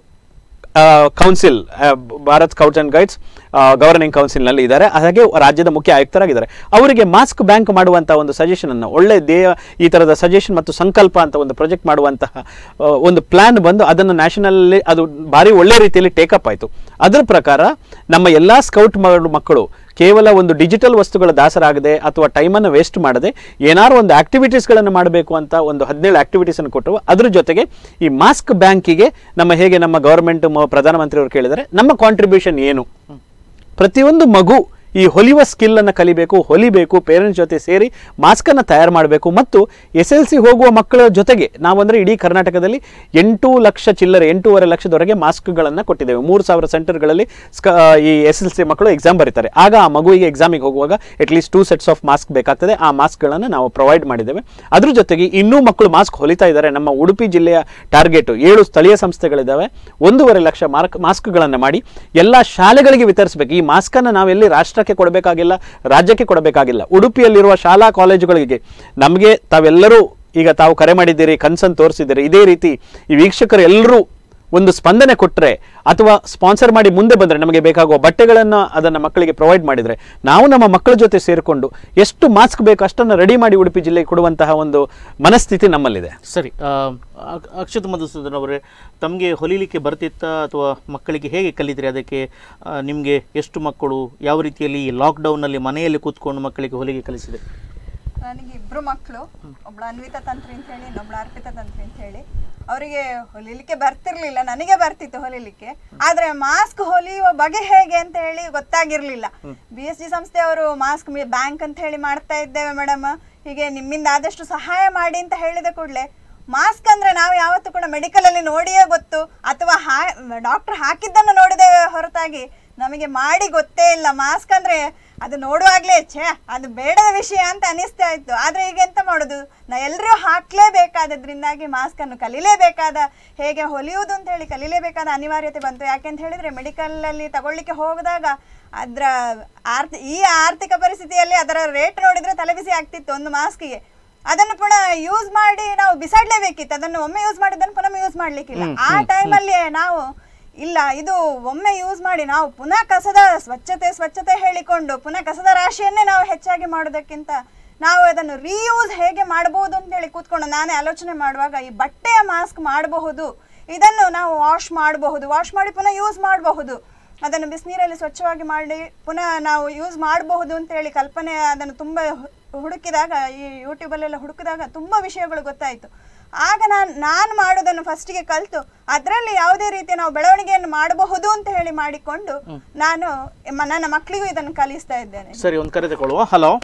[SPEAKER 3] council Bharat scouts and guides governing ಕೌನ್ಸಿಲ್ನಲ್ಲಿ ಇದ್ದಾರೆ ಹಾಗೆ ರಾಜ್ಯದ ಮುಖ್ಯ ಆಯುಕ್ತರಾಗಿದ್ದಾರೆ ಅವರಿಗೆ ಮಾಸ್ಕ್ ಬ್ಯಾಂಕ್ ಮಾಡುವಂಥ ಒಂದು ಸಜೆಷನ್ ಅನ್ನು ಒಳ್ಳೆ ದೇಹ ಈ ಥರದ ಸಜೆಷನ್ ಮತ್ತು ಸಂಕಲ್ಪ ಅಂತ ಒಂದು ಪ್ರಾಜೆಕ್ಟ್ ಮಾಡುವಂತಹ ಆ, ಒಂದು ಪ್ಲಾನ್ ಬಂದು ಅದನ್ನು ನ್ಯಾಷನಲ್ಲಿ ಅದು ಭಾರಿ ಒಳ್ಳೆ ರೀತಿಯಲ್ಲಿ ಟೇಕಪ್ ಆಯಿತು ಅದರ ಪ್ರಕಾರ ನಮ್ಮ ಎಲ್ಲ ಸ್ಕೌಟ್ ಮಕ್ಕಳು ಕೇವಲ ಒಂದು ಡಿಜಿಟಲ್ ವಸ್ತುಗಳ ದಾಸರಾಗದೆ ಅಥವಾ ಟೈಮನ್ನು ವೇಸ್ಟ್ ಮಾಡದೆ ಏನಾರು ಒಂದು ಆಕ್ಟಿವಿಟೀಸ್ಗಳನ್ನು ಮಾಡಬೇಕು ಅಂತ ಒಂದು ಹದಿನೇಳು ಆಕ್ಟಿವಿಟೀಸನ್ನು ಕೊಟ್ಟರು ಅದ್ರ ಜೊತೆಗೆ ಈ ಮಾಸ್ಕ್ ಬ್ಯಾಂಕಿಗೆ ನಮ್ಮ ಹೇಗೆ ನಮ್ಮ ಗವರ್ಮೆಂಟ್ ಪ್ರಧಾನಮಂತ್ರಿಯವರು ಕೇಳಿದರೆ ನಮ್ಮ ಕಾಂಟ್ರಿಬ್ಯೂಷನ್ ಏನು ಪ್ರತಿಯೊಂದು ಮಗು ಈ ಹೊಲಿಯುವ ಸ್ಕಿಲ್ಲನ್ನು ಕಲಿಬೇಕು ಹೊಲಿಬೇಕು ಪೇರೆಂಟ್ಸ್ ಜೊತೆ ಸೇರಿ ಮಾಸ್ಕನ್ನು ತಯಾರು ಮಾಡಬೇಕು ಮತ್ತು ಎಸ್ ಎಲ್ ಸಿ ಹೋಗುವ ಮಕ್ಕಳ ಜೊತೆಗೆ ನಾವಂದರೆ ಇಡೀ ಕರ್ನಾಟಕದಲ್ಲಿ ಎಂಟು ಲಕ್ಷ ಚಿಲ್ಲರೆ ಎಂಟೂವರೆ ಲಕ್ಷದವರೆಗೆ ಮಾಸ್ಕ್ಗಳನ್ನು ಕೊಟ್ಟಿದ್ದೇವೆ ಮೂರು ಸಾವಿರ ಸೆಂಟರ್ಗಳಲ್ಲಿ ಸ್ಕ ಈ ಎಸ್ ಎಲ್ ಸಿ ಮಕ್ಕಳು ಎಕ್ಸಾಮ್ ಬರೀತಾರೆ ಆಗ ಆ ಮಗುವಿಗೆ ಎಕ್ಸಾಮಿಗೆ ಹೋಗುವಾಗ at least two sets of mask ಬೇಕಾಗ್ತದೆ ಆ ಮಾಸ್ಕ್ಗಳನ್ನು ನಾವು ಪ್ರೊವೈಡ್ ಮಾಡಿದ್ದೇವೆ ಅದ್ರ ಜೊತೆಗೆ ಇನ್ನೂ ಮಕ್ಕಳು ಮಾಸ್ಕ್ ಹೊಲಿತಾ ಇದ್ದಾರೆ ನಮ್ಮ ಉಡುಪಿ ಜಿಲ್ಲೆಯ ಟಾರ್ಗೆಟ್ ಏಳು ಸ್ಥಳೀಯ ಸಂಸ್ಥೆಗಳಿದ್ದಾವೆ ಒಂದೂವರೆ ಲಕ್ಷ ಮಾರ್ಕ್ ಮಾಸ್ಕ್ಗಳನ್ನು ಮಾಡಿ ಎಲ್ಲ ಶಾಲೆಗಳಿಗೆ ವಿತರಿಸಬೇಕು ಈ ಮಾಸ್ಕನ್ನು ನಾವೆಲ್ಲಿ ರಾಷ್ಟ್ರಕ್ಕೆ ಕೊಡಬೇಕಾಗಿಲ್ಲ ರಾಜ್ಯಕ್ಕೆ ಕೊಡಬೇಕಾಗಿಲ್ಲ ಉಡುಪಿಯಲ್ಲಿರುವ ಶಾಲಾ ಕಾಲೇಜುಗಳಿಗೆ ನಮಗೆ ತಾವೆಲ್ಲರೂ ಈಗ ತಾವು ಕರೆ ಮಾಡಿದ್ದೀರಿ ಕನ್ಸನ್ ತೋರಿಸಿದ್ದೀರಿ ಇದೇ ರೀತಿ ಈ ವೀಕ್ಷಕರು ಎಲ್ಲರೂ ಒಂದು ಸ್ಪಂದನೆ ಕೊಟ್ಟರೆ ಅಥವಾ ಸ್ಪಾನ್ಸರ್ ಮಾಡಿ ಮುಂದೆ ಬಂದರೆ ನಮಗೆ ಬೇಕಾಗುವ ಬಟ್ಟೆಗಳನ್ನು ಅದನ್ನು ಮಕ್ಕಳಿಗೆ ಪ್ರೊವೈಡ್ ಮಾಡಿದರೆ ನಾವು ನಮ್ಮ ಮಕ್ಕಳ ಜೊತೆ ಸೇರಿಕೊಂಡು ಎಷ್ಟು ಮಾಸ್ಕ್ ಬೇಕು ಅಷ್ಟನ್ನು ರೆಡಿ ಮಾಡಿ ಉಡುಪಿ ಜಿಲ್ಲೆಗೆ ಕೊಡುವಂತಹ ಒಂದು ಮನಸ್ಥಿತಿ ನಮ್ಮಲ್ಲಿದೆ
[SPEAKER 1] ಸರಿ ಆ, ಅಕ್- ಅಕ್ಷತ್ ಮಧುಸೂದನ್ ಅವರೇ ತಮಗೆ ಹೊಲಿಲಿಕ್ಕೆ ಬರ್ತಿತ್ತಾ ಅಥವಾ ಮಕ್ಕಳಿಗೆ ಹೇಗೆ ಕಲಿತ್ರಿ ಅದಕ್ಕೆ ನಿಮಗೆ ಎಷ್ಟು ಮಕ್ಕಳು ಯಾವ ರೀತಿಯಲ್ಲಿ ಈ ಲಾಕ್ಡೌನಲ್ಲಿ ಮನೆಯಲ್ಲಿ ಕೂತ್ಕೊಂಡು ಮಕ್ಕಳಿಗೆ ಹೊಲಿಗೆ ಕಲಿಸಿದೆ
[SPEAKER 4] ನನಗೆ ಇಬ್ರು ಮಕ್ಕಳು ಒಬ್ಳು ಅನ್ವಿತಾ ತಂತ್ರಿ ಅಂತ ಹೇಳಿ ಇನ್ನೊಬ್ಳು ಅರ್ಪಿತಾ ತಂತ್ರಿ ಅಂತ ಹೇಳಿ ಅವರಿಗೆ ಹೊಲಿಲಿಕ್ಕೆ ಬರ್ತಿರ್ಲಿಲ್ಲ ನನಗೆ ಬರ್ತಿತ್ತು ಹೊಲಿಲಿಕ್ಕೆ ಆದ್ರೆ ಮಾಸ್ಕ್ ಹೊಲಿಯುವ ಬಗೆ ಹೇಗೆ ಅಂತ ಹೇಳಿ ಗೊತ್ತಾಗಿರ್ಲಿಲ್ಲ ಬಿ ಎಸ್ ಜಿ ಸಂಸ್ಥೆಯವರು ಮಾಸ್ಕ್ ಬ್ಯಾಂಕ್ ಅಂತ ಹೇಳಿ ಮಾಡ್ತಾ ಇದ್ದೇವೆ ಮೇಡಮ್ ಹೀಗೆ ನಿಮ್ಮಿಂದ ಆದಷ್ಟು ಸಹಾಯ ಮಾಡಿ ಅಂತ ಹೇಳಿದ ಕೂಡಲೇ ಮಾಸ್ಕ್ ಅಂದ್ರೆ ನಾವು ಯಾವತ್ತೂ ಕೂಡ ಮೆಡಿಕಲ್ ಅಲ್ಲಿ ನೋಡಿಯೇ ಗೊತ್ತು ಅಥವಾ ಹಾ ಡಾಕ್ಟರ್ ಹಾಕಿದ್ದನ್ನು ನೋಡಿದ್ದೇವೆ ಹೊರತಾಗಿ ನಮಗೆ ಮಾಡಿ ಗೊತ್ತೇ ಇಲ್ಲ ಮಾಸ್ಕ್ ಅಂದ್ರೆ ಅದು ನೋಡುವಾಗ್ಲೇ ಛೇ ಅದು ಬೇಡದ ವಿಷಯ ಅಂತ ಅನಿಸ್ತಾ ಇತ್ತು ಆದ್ರೆ ಈಗ ಎಂತ ಮಾಡೋದು ನಾ ಎಲ್ಲರೂ ಹಾಕ್ಲೇಬೇಕಾದದ್ರಿಂದಾಗಿ ಮಾಸ್ಕ್ ಅನ್ನು ಕಲಿಲೇಬೇಕಾದ ಹೇಗೆ ಹೊಲಿಯುವುದು ಅಂತ ಹೇಳಿ ಕಲಿಲೇಬೇಕಾದ ಅನಿವಾರ್ಯತೆ ಬಂತು ಯಾಕೆಂತ ಹೇಳಿದ್ರೆ ಮೆಡಿಕಲ್ ಅಲ್ಲಿ ತಗೊಳ್ಳಿಕ್ಕೆ ಹೋಗಿದಾಗ ಅದ್ರ ಆರ್ಥ ಈ ಆರ್ಥಿಕ ಪರಿಸ್ಥಿತಿಯಲ್ಲಿ ಅದರ ರೇಟ್ ನೋಡಿದ್ರೆ ತಲೆಬಿಸಿ ಆಗ್ತಿತ್ತು ಒಂದು ಮಾಸ್ಕಿಗೆ ಅದನ್ನು ಪುನಃ ಯೂಸ್ ಮಾಡಿ ನಾವು ಬಿಸಾಡ್ಲೇಬೇಕಿತ್ತು ಅದನ್ನು ಒಮ್ಮೆ ಯೂಸ್ ಮಾಡಿದ್ದನ್ನು ಪುನಃ ಯೂಸ್ ಮಾಡ್ಲಿಕ್ಕಿಲ್ಲ ಆ ಟೈಮಲ್ಲಿ ನಾವು ಇಲ್ಲ ಇದು ಒಮ್ಮೆ ಯೂಸ್ ಮಾಡಿ ನಾವು ಪುನಃ ಕಸದ ಸ್ವಚ್ಛತೆ ಸ್ವಚ್ಛತೆ ಹೇಳಿಕೊಂಡು ಪುನಃ ಕಸದ ರಾಶಿಯನ್ನೇ ನಾವು ಹೆಚ್ಚಾಗಿ ಮಾಡೋದಕ್ಕಿಂತ ನಾವು ಅದನ್ನು ರೀಯೂಸ್ ಹೇಗೆ ಮಾಡಬಹುದು ಅಂತ ಹೇಳಿ ಕೂತ್ಕೊಂಡು ನಾನೇ ಆಲೋಚನೆ ಮಾಡುವಾಗ ಈ ಬಟ್ಟೆಯ ಮಾಸ್ಕ್ ಮಾಡಬಹುದು ಇದನ್ನು ನಾವು ವಾಶ್ ಮಾಡಬಹುದು ವಾಶ್ ಮಾಡಿ ಪುನಃ ಯೂಸ್ ಮಾಡಬಹುದು ಅದನ್ನು ಬಿಸಿನೀರಲ್ಲಿ ಸ್ವಚ್ಛವಾಗಿ ಮಾಡಿ ಪುನಃ ನಾವು ಯೂಸ್ ಮಾಡಬಹುದು ಅಂತ ಹೇಳಿ ಕಲ್ಪನೆ ಅದನ್ನು ತುಂಬ ಹು- ಹುಡುಕಿದಾಗ ಈ ಯೂಟ್ಯೂಬಲ್ಲೆಲ್ಲ ಹುಡುಕಿದಾಗ ತುಂಬ ವಿಷಯಗಳು ಗೊತ್ತಾಯಿತು ಆಗ ನಾನು ನಾನು ಮಾಡೋದನ್ನು ಫಸ್ಟಿಗೆ ಕಲಿತು ಅದರಲ್ಲಿ ಯಾವುದೇ ರೀತಿಯ ನಾವು ಬೆಳವಣಿಗೆಯನ್ನು ಮಾಡಬಹುದು ಅಂತ ಹೇಳಿ ಮಾಡಿಕೊಂಡು ನಾನು ಮ- ನನ್ನ ಮಕ್ಕಳಿಗೂ ಇದನ್ನು ಕಲಿಸ್ತಾ ಇದ್ದೇನೆ
[SPEAKER 1] ಸರಿ ಒಂದು ಕರೆ ತಗೊಳ್ಳುವ ಹಲೋ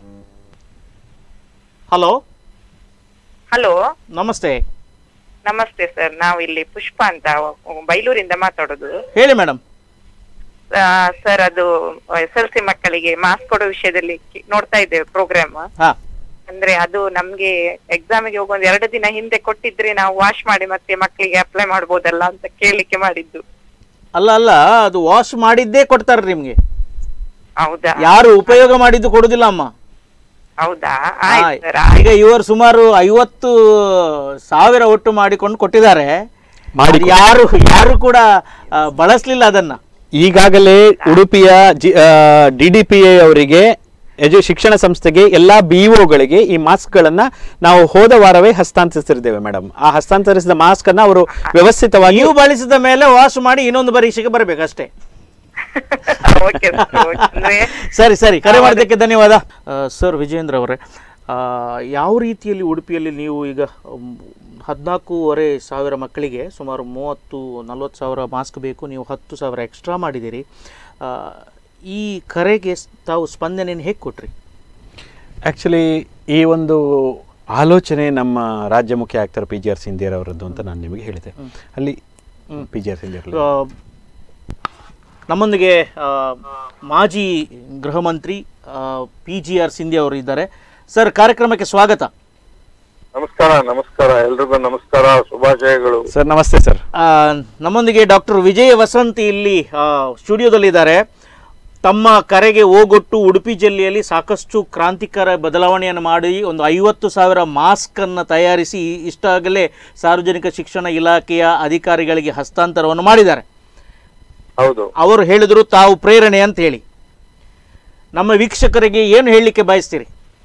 [SPEAKER 1] ಹಲೋ
[SPEAKER 7] ಹಲೋ
[SPEAKER 1] ನಮಸ್ತೆ
[SPEAKER 7] ನಮಸ್ತೆ ಸರ್ ನಾವು ಇಲ್ಲಿ ಪುಷ್ಪ ಅಂತ ಅಹ್, ಬೈಲೂರಿಂದ ಮಾತಾಡೋದು
[SPEAKER 1] ಹೇಳಿ ಮೇಡಮ್
[SPEAKER 7] ಸರ್ ಅದು ಎಸ್ ಎಲ್ ಸಿ ಮಕ್ಕಳಿಗೆ ಮಾರ್ಕ್ಸ್ ಕೊಡೋ ವಿಷಯದಲ್ಲಿ ಕಿ- ನೋಡ್ತಾ ಇದ್ದೇವೆ ಪ್ರೋಗ್ರಾಮ್
[SPEAKER 1] ಹಾ
[SPEAKER 7] ಅಂದ್ರೆ ಅದು ನಮ್ಗೆ ಎಕ್ಸಾಮಿಗೆ ಹೋಗೋ ಒಂದು ಎರಡು ದಿನ ಹಿಂದೆ ಕೊಟ್ಟಿದ್ರೆ ನಾವು ವಾಶ್ ಮಾಡಿ ಮತ್ತೆ ಮಕ್ಕಳಿಗೆ ಅಪ್ಲೈ ಮಾಡ್ಬೋದಲ್ಲ ಅಂತ ಕೇಳಲಿಕ್ಕೆ ಮಾಡಿದ್ದು
[SPEAKER 1] ಅಲ್ಲ ಅಲ್ಲ ಅದು ವಾಶ್ ಮಾಡಿದ್ದೇ ಕೊಡ್ತಾರೆ ನಿಮ್ಗೆ
[SPEAKER 7] ಹೌದಾ
[SPEAKER 1] ಯಾರು ಉಪಯೋಗ ಮಾಡಿದ್ದು ಕೊಡುದಿಲ್ಲ ಅಮ್ಮ
[SPEAKER 7] ಹೌದಾ
[SPEAKER 1] ಆ,
[SPEAKER 7] ಆಯ್ತು ಸರ್
[SPEAKER 1] ಈಗ ಇವರು ಸುಮಾರು ಐವತ್ತು ಸಾವಿರ ಒಟ್ಟು ಮಾಡಿಕೊಂಡು ಕೊಟ್ಟಿದ್ದಾರೆ
[SPEAKER 3] ಮಾಡಿ
[SPEAKER 1] ಅದು ಯಾರು ಯಾರು ಕೂಡ ಆ, ಬಳಸ್ಲಿಲ್ಲ ಅದನ್ನ
[SPEAKER 3] ಈಗಾಗಲೇ ಉಡುಪಿಯ G D D P A ಅವರಿಗೆ ಎಜು ಶಿಕ್ಷಣ ಸಂಸ್ಥೆಗೆ ಎಲ್ಲ ಬಿ ಒಗಳಿಗೆ ಈ ಮಾಸ್ಕ್ಗಳನ್ನು ನಾವು ಹೋದ ವಾರವೇ ಹಸ್ತಾಂತರಿಸಿದ್ದೇವೆ ಮೇಡಮ್ ಆ ಹಸ್ತಾಂತರಿಸಿದ ಮಾಸ್ಕ್ ಅನ್ನ ಅವರು ವ್ಯವಸ್ಥಿತವಾಗಿ
[SPEAKER 1] ನೀವು ಬಳಸಿದ ಮೇಲೆ ವಾಶ್ ಮಾಡಿ ಇನ್ನೊಂದು ಪರೀಕ್ಷೆಗೆ ಬರಬೇಕಷ್ಟೇ
[SPEAKER 7] ಓಕೆ ಅಂದ್ರೆ
[SPEAKER 1] ಸರಿ ಸರಿ ಕರೆ ಮಾಡಿದ್ದಕ್ಕೆ ಧನ್ಯವಾದ ಸರ್ ವಿಜೇಂದ್ರ ಅವರೇ ಆ, ಯಾವ ರೀತಿಯಲ್ಲಿ ಉಡುಪಿಯಲ್ಲಿ ನೀವು ಈಗ ಹದಿನಾಲ್ಕೂವರೆ ಸಾವಿರ ಮಕ್ಕಳಿಗೆ ಸುಮಾರು ಮೂವತ್ತು ನಲ್ವತ್ತು ಸಾವಿರ ಮಾಸ್ಕ್ ಬೇಕು ನೀವು ಹತ್ತು ಸಾವಿರ ಎಕ್ಸ್ಟ್ರಾ ಮಾಡಿದ್ದೀರಿ ಆ, ಈ ಕರೆಗೆ ಸ್- ತಾವು ಸ್ಪಂದನೆಯನ್ನು ಹೇಗೆ ಕೊಟ್ರಿ
[SPEAKER 3] ಆ್ಯಕ್ಚುಲಿ ಈ ಒಂದು ಆಲೋಚನೆ ನಮ್ಮ ರಾಜ್ಯ ಮುಖ್ಯ ಆಕ್ಟರ್ ಪಿ ಜಿ ಆರ್ ಸಿಂಧಿಯರ್ ಅವರದ್ದು ಅಂತ ನಾನು ನಿಮಗೆ ಹೇಳಿದೆ ಅಲ್ಲಿ ಪಿ ಜಿ ಆರ್ ಸಿಂಧಿಯರ್
[SPEAKER 1] ಆ, ನಮ್ಮೊಂದಿಗೆ ಆ, ಮಾಜಿ ಗೃಹ ಮಂತ್ರಿ ಪಿ ಜಿ ಆರ್ ಸಿಂಧಿ ಅವರು ಇದ್ದಾರೆ ಸರ್ ಕಾರ್ಯಕ್ರಮಕ್ಕೆ ಸ್ವಾಗತ
[SPEAKER 6] ನಮಸ್ಕಾರ ನಮಸ್ಕಾರ ಎಲ್ರಿಗೂ ನಮಸ್ಕಾರ ಶುಭಾಶಯಗಳು
[SPEAKER 3] ಸರ್ ನಮಸ್ತೆ ಸರ್
[SPEAKER 1] ಆ, ನಮ್ಮೊಂದಿಗೆ ಡಾಕ್ಟರ್ ವಿಜಯ ವಸಂತ್ ಇಲ್ಲಿ ಆ, ಸ್ಟುಡಿಯೋದಲ್ಲಿದ್ದಾರೆ ತಮ್ಮ ಕರೆಗೆ ಓಗೊಟ್ಟು ಉಡುಪಿ ಜಿಲ್ಲೆಯಲ್ಲಿ ಸಾಕಷ್ಟು ಕ್ರಾಂತಿಕಾರ ಬದಲಾವಣೆಯನ್ನು ಮಾಡಿ ಒಂದು ಐವತ್ತು ಸಾವಿರ ಮಾಸ್ಕನ್ನು ತಯಾರಿಸಿ ಇಷ್ಟಾಗಲೇ ಸಾರ್ವಜನಿಕ ಶಿಕ್ಷಣ ಇಲಾಖೆಯ ಅಧಿಕಾರಿಗಳಿಗೆ ಹಸ್ತಾಂತರವನ್ನು ಮಾಡಿದ್ದಾರೆ
[SPEAKER 6] ಹೌದು
[SPEAKER 1] ಅವರು ಹೇಳಿದರು ತಾವು ಪ್ರೇರಣೆ ಅಂತ ಹೇಳಿ ನಮ್ಮ ವೀಕ್ಷಕರಿಗೆ ಏನು ಹೇಳಲಿಕ್ಕೆ ಬಯಸ್ತೀರಿ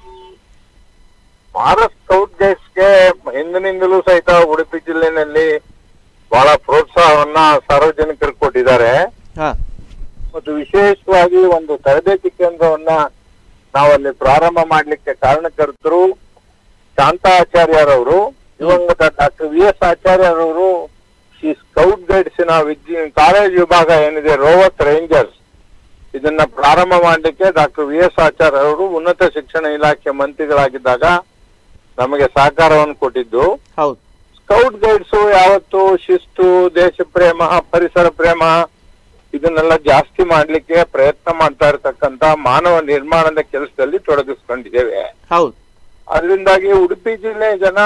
[SPEAKER 6] ಭಾರತ್ ಸ್ಕೌಟ್ ಗೈಡ್ಸ್ಗೆ ಹಿಂದಿನಿಂದಲೂ ಸಹಿತ ಉಡುಪಿ ಜಿಲ್ಲೆನಲ್ಲಿ ಬಹಳ ಪ್ರೋತ್ಸಾಹವನ್ನ ಸಾರ್ವಜನಿಕರು ಕೊಟ್ಟಿದ್ದಾರೆ
[SPEAKER 1] ಹಾಂ
[SPEAKER 6] ಮತ್ತು ವಿಶೇಷವಾಗಿ ಒಂದು ತರಬೇತಿ ಕೇಂದ್ರವನ್ನ ನಾವಲ್ಲಿ ಪ್ರಾರಂಭ ಮಾಡ್ಲಿಕ್ಕೆ ಕಾರಣಕರ್ತರು ಶಾಂತಾಚಾರ್ಯರವರು ದಿವಂಗತ ಡಾಕ್ಟರ್ ವಿ ಎಸ್ ಆಚಾರ್ಯರವರು ಈ ಸ್ಕೌಟ್ ಗೈಡ್ಸಿನ ವಿದ್ಯೆ ಕಾಲೇಜ್ ವಿಭಾಗ ಏನಿದೆ ರೋವತ್ ರೇಂಜರ್ಸ್ ಇದನ್ನ ಪ್ರಾರಂಭ ಮಾಡಲಿಕ್ಕೆ ಡಾಕ್ಟರ್ ವಿ ಎಸ್ ಆಚಾರ್ಯ ಅವರು ಉನ್ನತ ಶಿಕ್ಷಣ ಇಲಾಖೆ ಮಂತ್ರಿಗಳಾಗಿದ್ದಾಗ ನಮಗೆ ಸಹಕಾರವನ್ನು ಕೊಟ್ಟಿದ್ದು
[SPEAKER 1] ಹೌದು
[SPEAKER 6] ಸ್ಕೌಟ್ ಗೈಡ್ಸ್ ಯಾವತ್ತು ಶಿಸ್ತು ದೇಶ ಪ್ರೇಮ ಪರಿಸರ ಪ್ರೇಮ ಇದನ್ನೆಲ್ಲ ಜಾಸ್ತಿ ಮಾಡ್ಲಿಕ್ಕೆ ಪ್ರಯತ್ನ ಮಾಡ್ತಾ ಇರತಕ್ಕಂತ ಮಾನವ ನಿರ್ಮಾಣದ ಕೆಲಸದಲ್ಲಿ ತೊಡಗಿಸ್ಕೊಂಡಿದ್ದೇವೆ
[SPEAKER 1] ಹೌದು
[SPEAKER 6] ಅದರಿಂದಾಗಿ ಉಡುಪಿ ಜಿಲ್ಲೆ ಜನ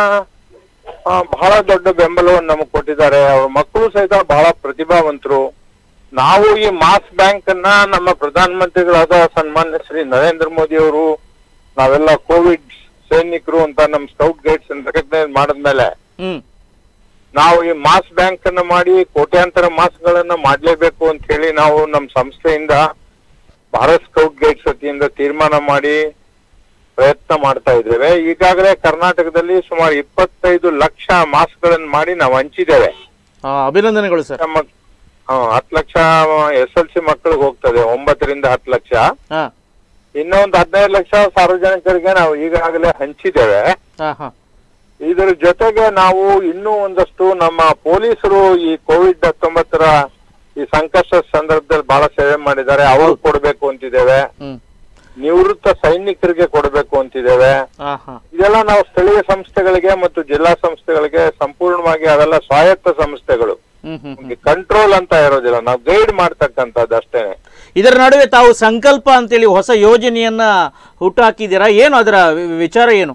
[SPEAKER 6] ಆ, ಬಹಳ ದೊಡ್ಡ ಬೆಂಬಲವನ್ನು ನಮಗೆ ಕೊಟ್ಟಿದ್ದಾರೆ ಅವ್ರ ಮಕ್ಕಳು ಸಹಿತ ಬಹಳ ಪ್ರತಿಭಾವಂತರು ನಾವು ಈ ಮಾಸ್ ಬ್ಯಾಂಕ್ ಅನ್ನ ನಮ್ಮ ಪ್ರಧಾನಮಂತ್ರಿಗಳಾದ ಸನ್ಮಾನ್ಯ ಶ್ರೀ ನರೇಂದ್ರ ಮೋದಿ ಅವರು ನಾವೆಲ್ಲ ಕೋವಿಡ್ ಸೈನಿಕರು ಅಂತ ನಮ್ಮ ಸ್ಕೌಟ್ ಗೈಡ್ಸ್ ರೆಕಗ್ನೈಸ್ ಮಾಡಿದ್ಮೇಲೆ
[SPEAKER 1] ಹ್ಞೂ
[SPEAKER 6] ನಾವು ಈ ಮಾಸ್ ಬ್ಯಾಂಕ್ ಅನ್ನ ಮಾಡಿ ಕೋಟ್ಯಾಂತರ ಮಾಸ್ಕ್ ಗಳನ್ನ ಮಾಡ್ಲೇಬೇಕು ಅಂತ ಹೇಳಿ ನಾವು ನಮ್ಮ ಸಂಸ್ಥೆಯಿಂದ ಭಾರತ್ ಸ್ಕೌಟ್ ಗೈಡ್ಸ್ ವತಿಯಿಂದ ತೀರ್ಮಾನ ಮಾಡಿ ಪ್ರಯತ್ನ ಮಾಡ್ತಾ ಇದ್ದೇವೆ ಈಗಾಗಲೇ ಕರ್ನಾಟಕದಲ್ಲಿ ಸುಮಾರು ಇಪ್ಪತ್ತೈದು ಲಕ್ಷ ಮಾಸ್ಕ್ ಗಳನ್ನ ಮಾಡಿ ನಾವು ಹಂಚಿದ್ದೇವೆ
[SPEAKER 1] ಅಭಿನಂದನೆಗಳು ಸರ್
[SPEAKER 6] ನಮ್ಮ ಆ, ಹತ್ತು ಲಕ್ಷ ಎಸ್ ಎಲ್ ಸಿ ಮಕ್ಕಳಿಗೆ ಹೋಗ್ತದೆ ಒಂಬತ್ತರಿಂದ ಹತ್ತು ಲಕ್ಷ
[SPEAKER 1] ಹಾಂ
[SPEAKER 6] ಇನ್ನೊಂದು ಹದಿನೈದು ಲಕ್ಷ ಸಾರ್ವಜನಿಕರಿಗೆ ನಾವು ಈಗಾಗಲೇ ಹಂಚಿದ್ದೇವೆ
[SPEAKER 1] ಹಾಂ ಹಾಂ
[SPEAKER 6] ಇದರ ಜೊತೆಗೆ ನಾವು ಇನ್ನೂ ಒಂದಷ್ಟು ನಮ್ಮ ಪೊಲೀಸರು ಈ ಕೋವಿಡ್ ಹತ್ತೊಂಬತ್ತರ ಈ ಸಂಕಷ್ಟ ಸಂದರ್ಭದಲ್ಲಿ ಬಹಳ ಸೇವೆ ಮಾಡಿದ್ದಾರೆ ಅವ್ರು ಕೊಡ್ಬೇಕು ಅಂತಿದ್ದೇವೆ
[SPEAKER 1] ಹ್ಞೂ
[SPEAKER 6] ನಿವೃತ್ತ ಸೈನಿಕರಿಗೆ ಕೊಡಬೇಕು ಅಂತಿದ್ದೇವೆ
[SPEAKER 1] ಹಾಂ ಹಾಂ
[SPEAKER 6] ಇದೆಲ್ಲ ನಾವು ಸ್ಥಳೀಯ ಸಂಸ್ಥೆಗಳಿಗೆ ಮತ್ತು ಜಿಲ್ಲಾ ಸಂಸ್ಥೆಗಳಿಗೆ ಸಂಪೂರ್ಣವಾಗಿ ಅವೆಲ್ಲ ಸ್ವಾಯತ್ತ ಸಂಸ್ಥೆಗಳು
[SPEAKER 1] ಹ್ಞೂ ಹ್ಞೂ
[SPEAKER 6] ಕಂಟ್ರೋಲ್ ಅಂತ ಇರೋದಿಲ್ಲ ನಾವು ಗೈಡ್ ಮಾಡ್ತಕ್ಕಂಥದ್ದು ಅಷ್ಟೇನೆ
[SPEAKER 1] ಇದರ ನಡುವೆ ತಾವು ಸಂಕಲ್ಪ ಅಂತೇಳಿ ಹೊಸ ಯೋಜನೆಯನ್ನ ಹುಟ್ಟುಹಾಕಿದ್ದೀರಾ ಏನು ಅದರ ವಿ- ವಿಚಾರ ಏನು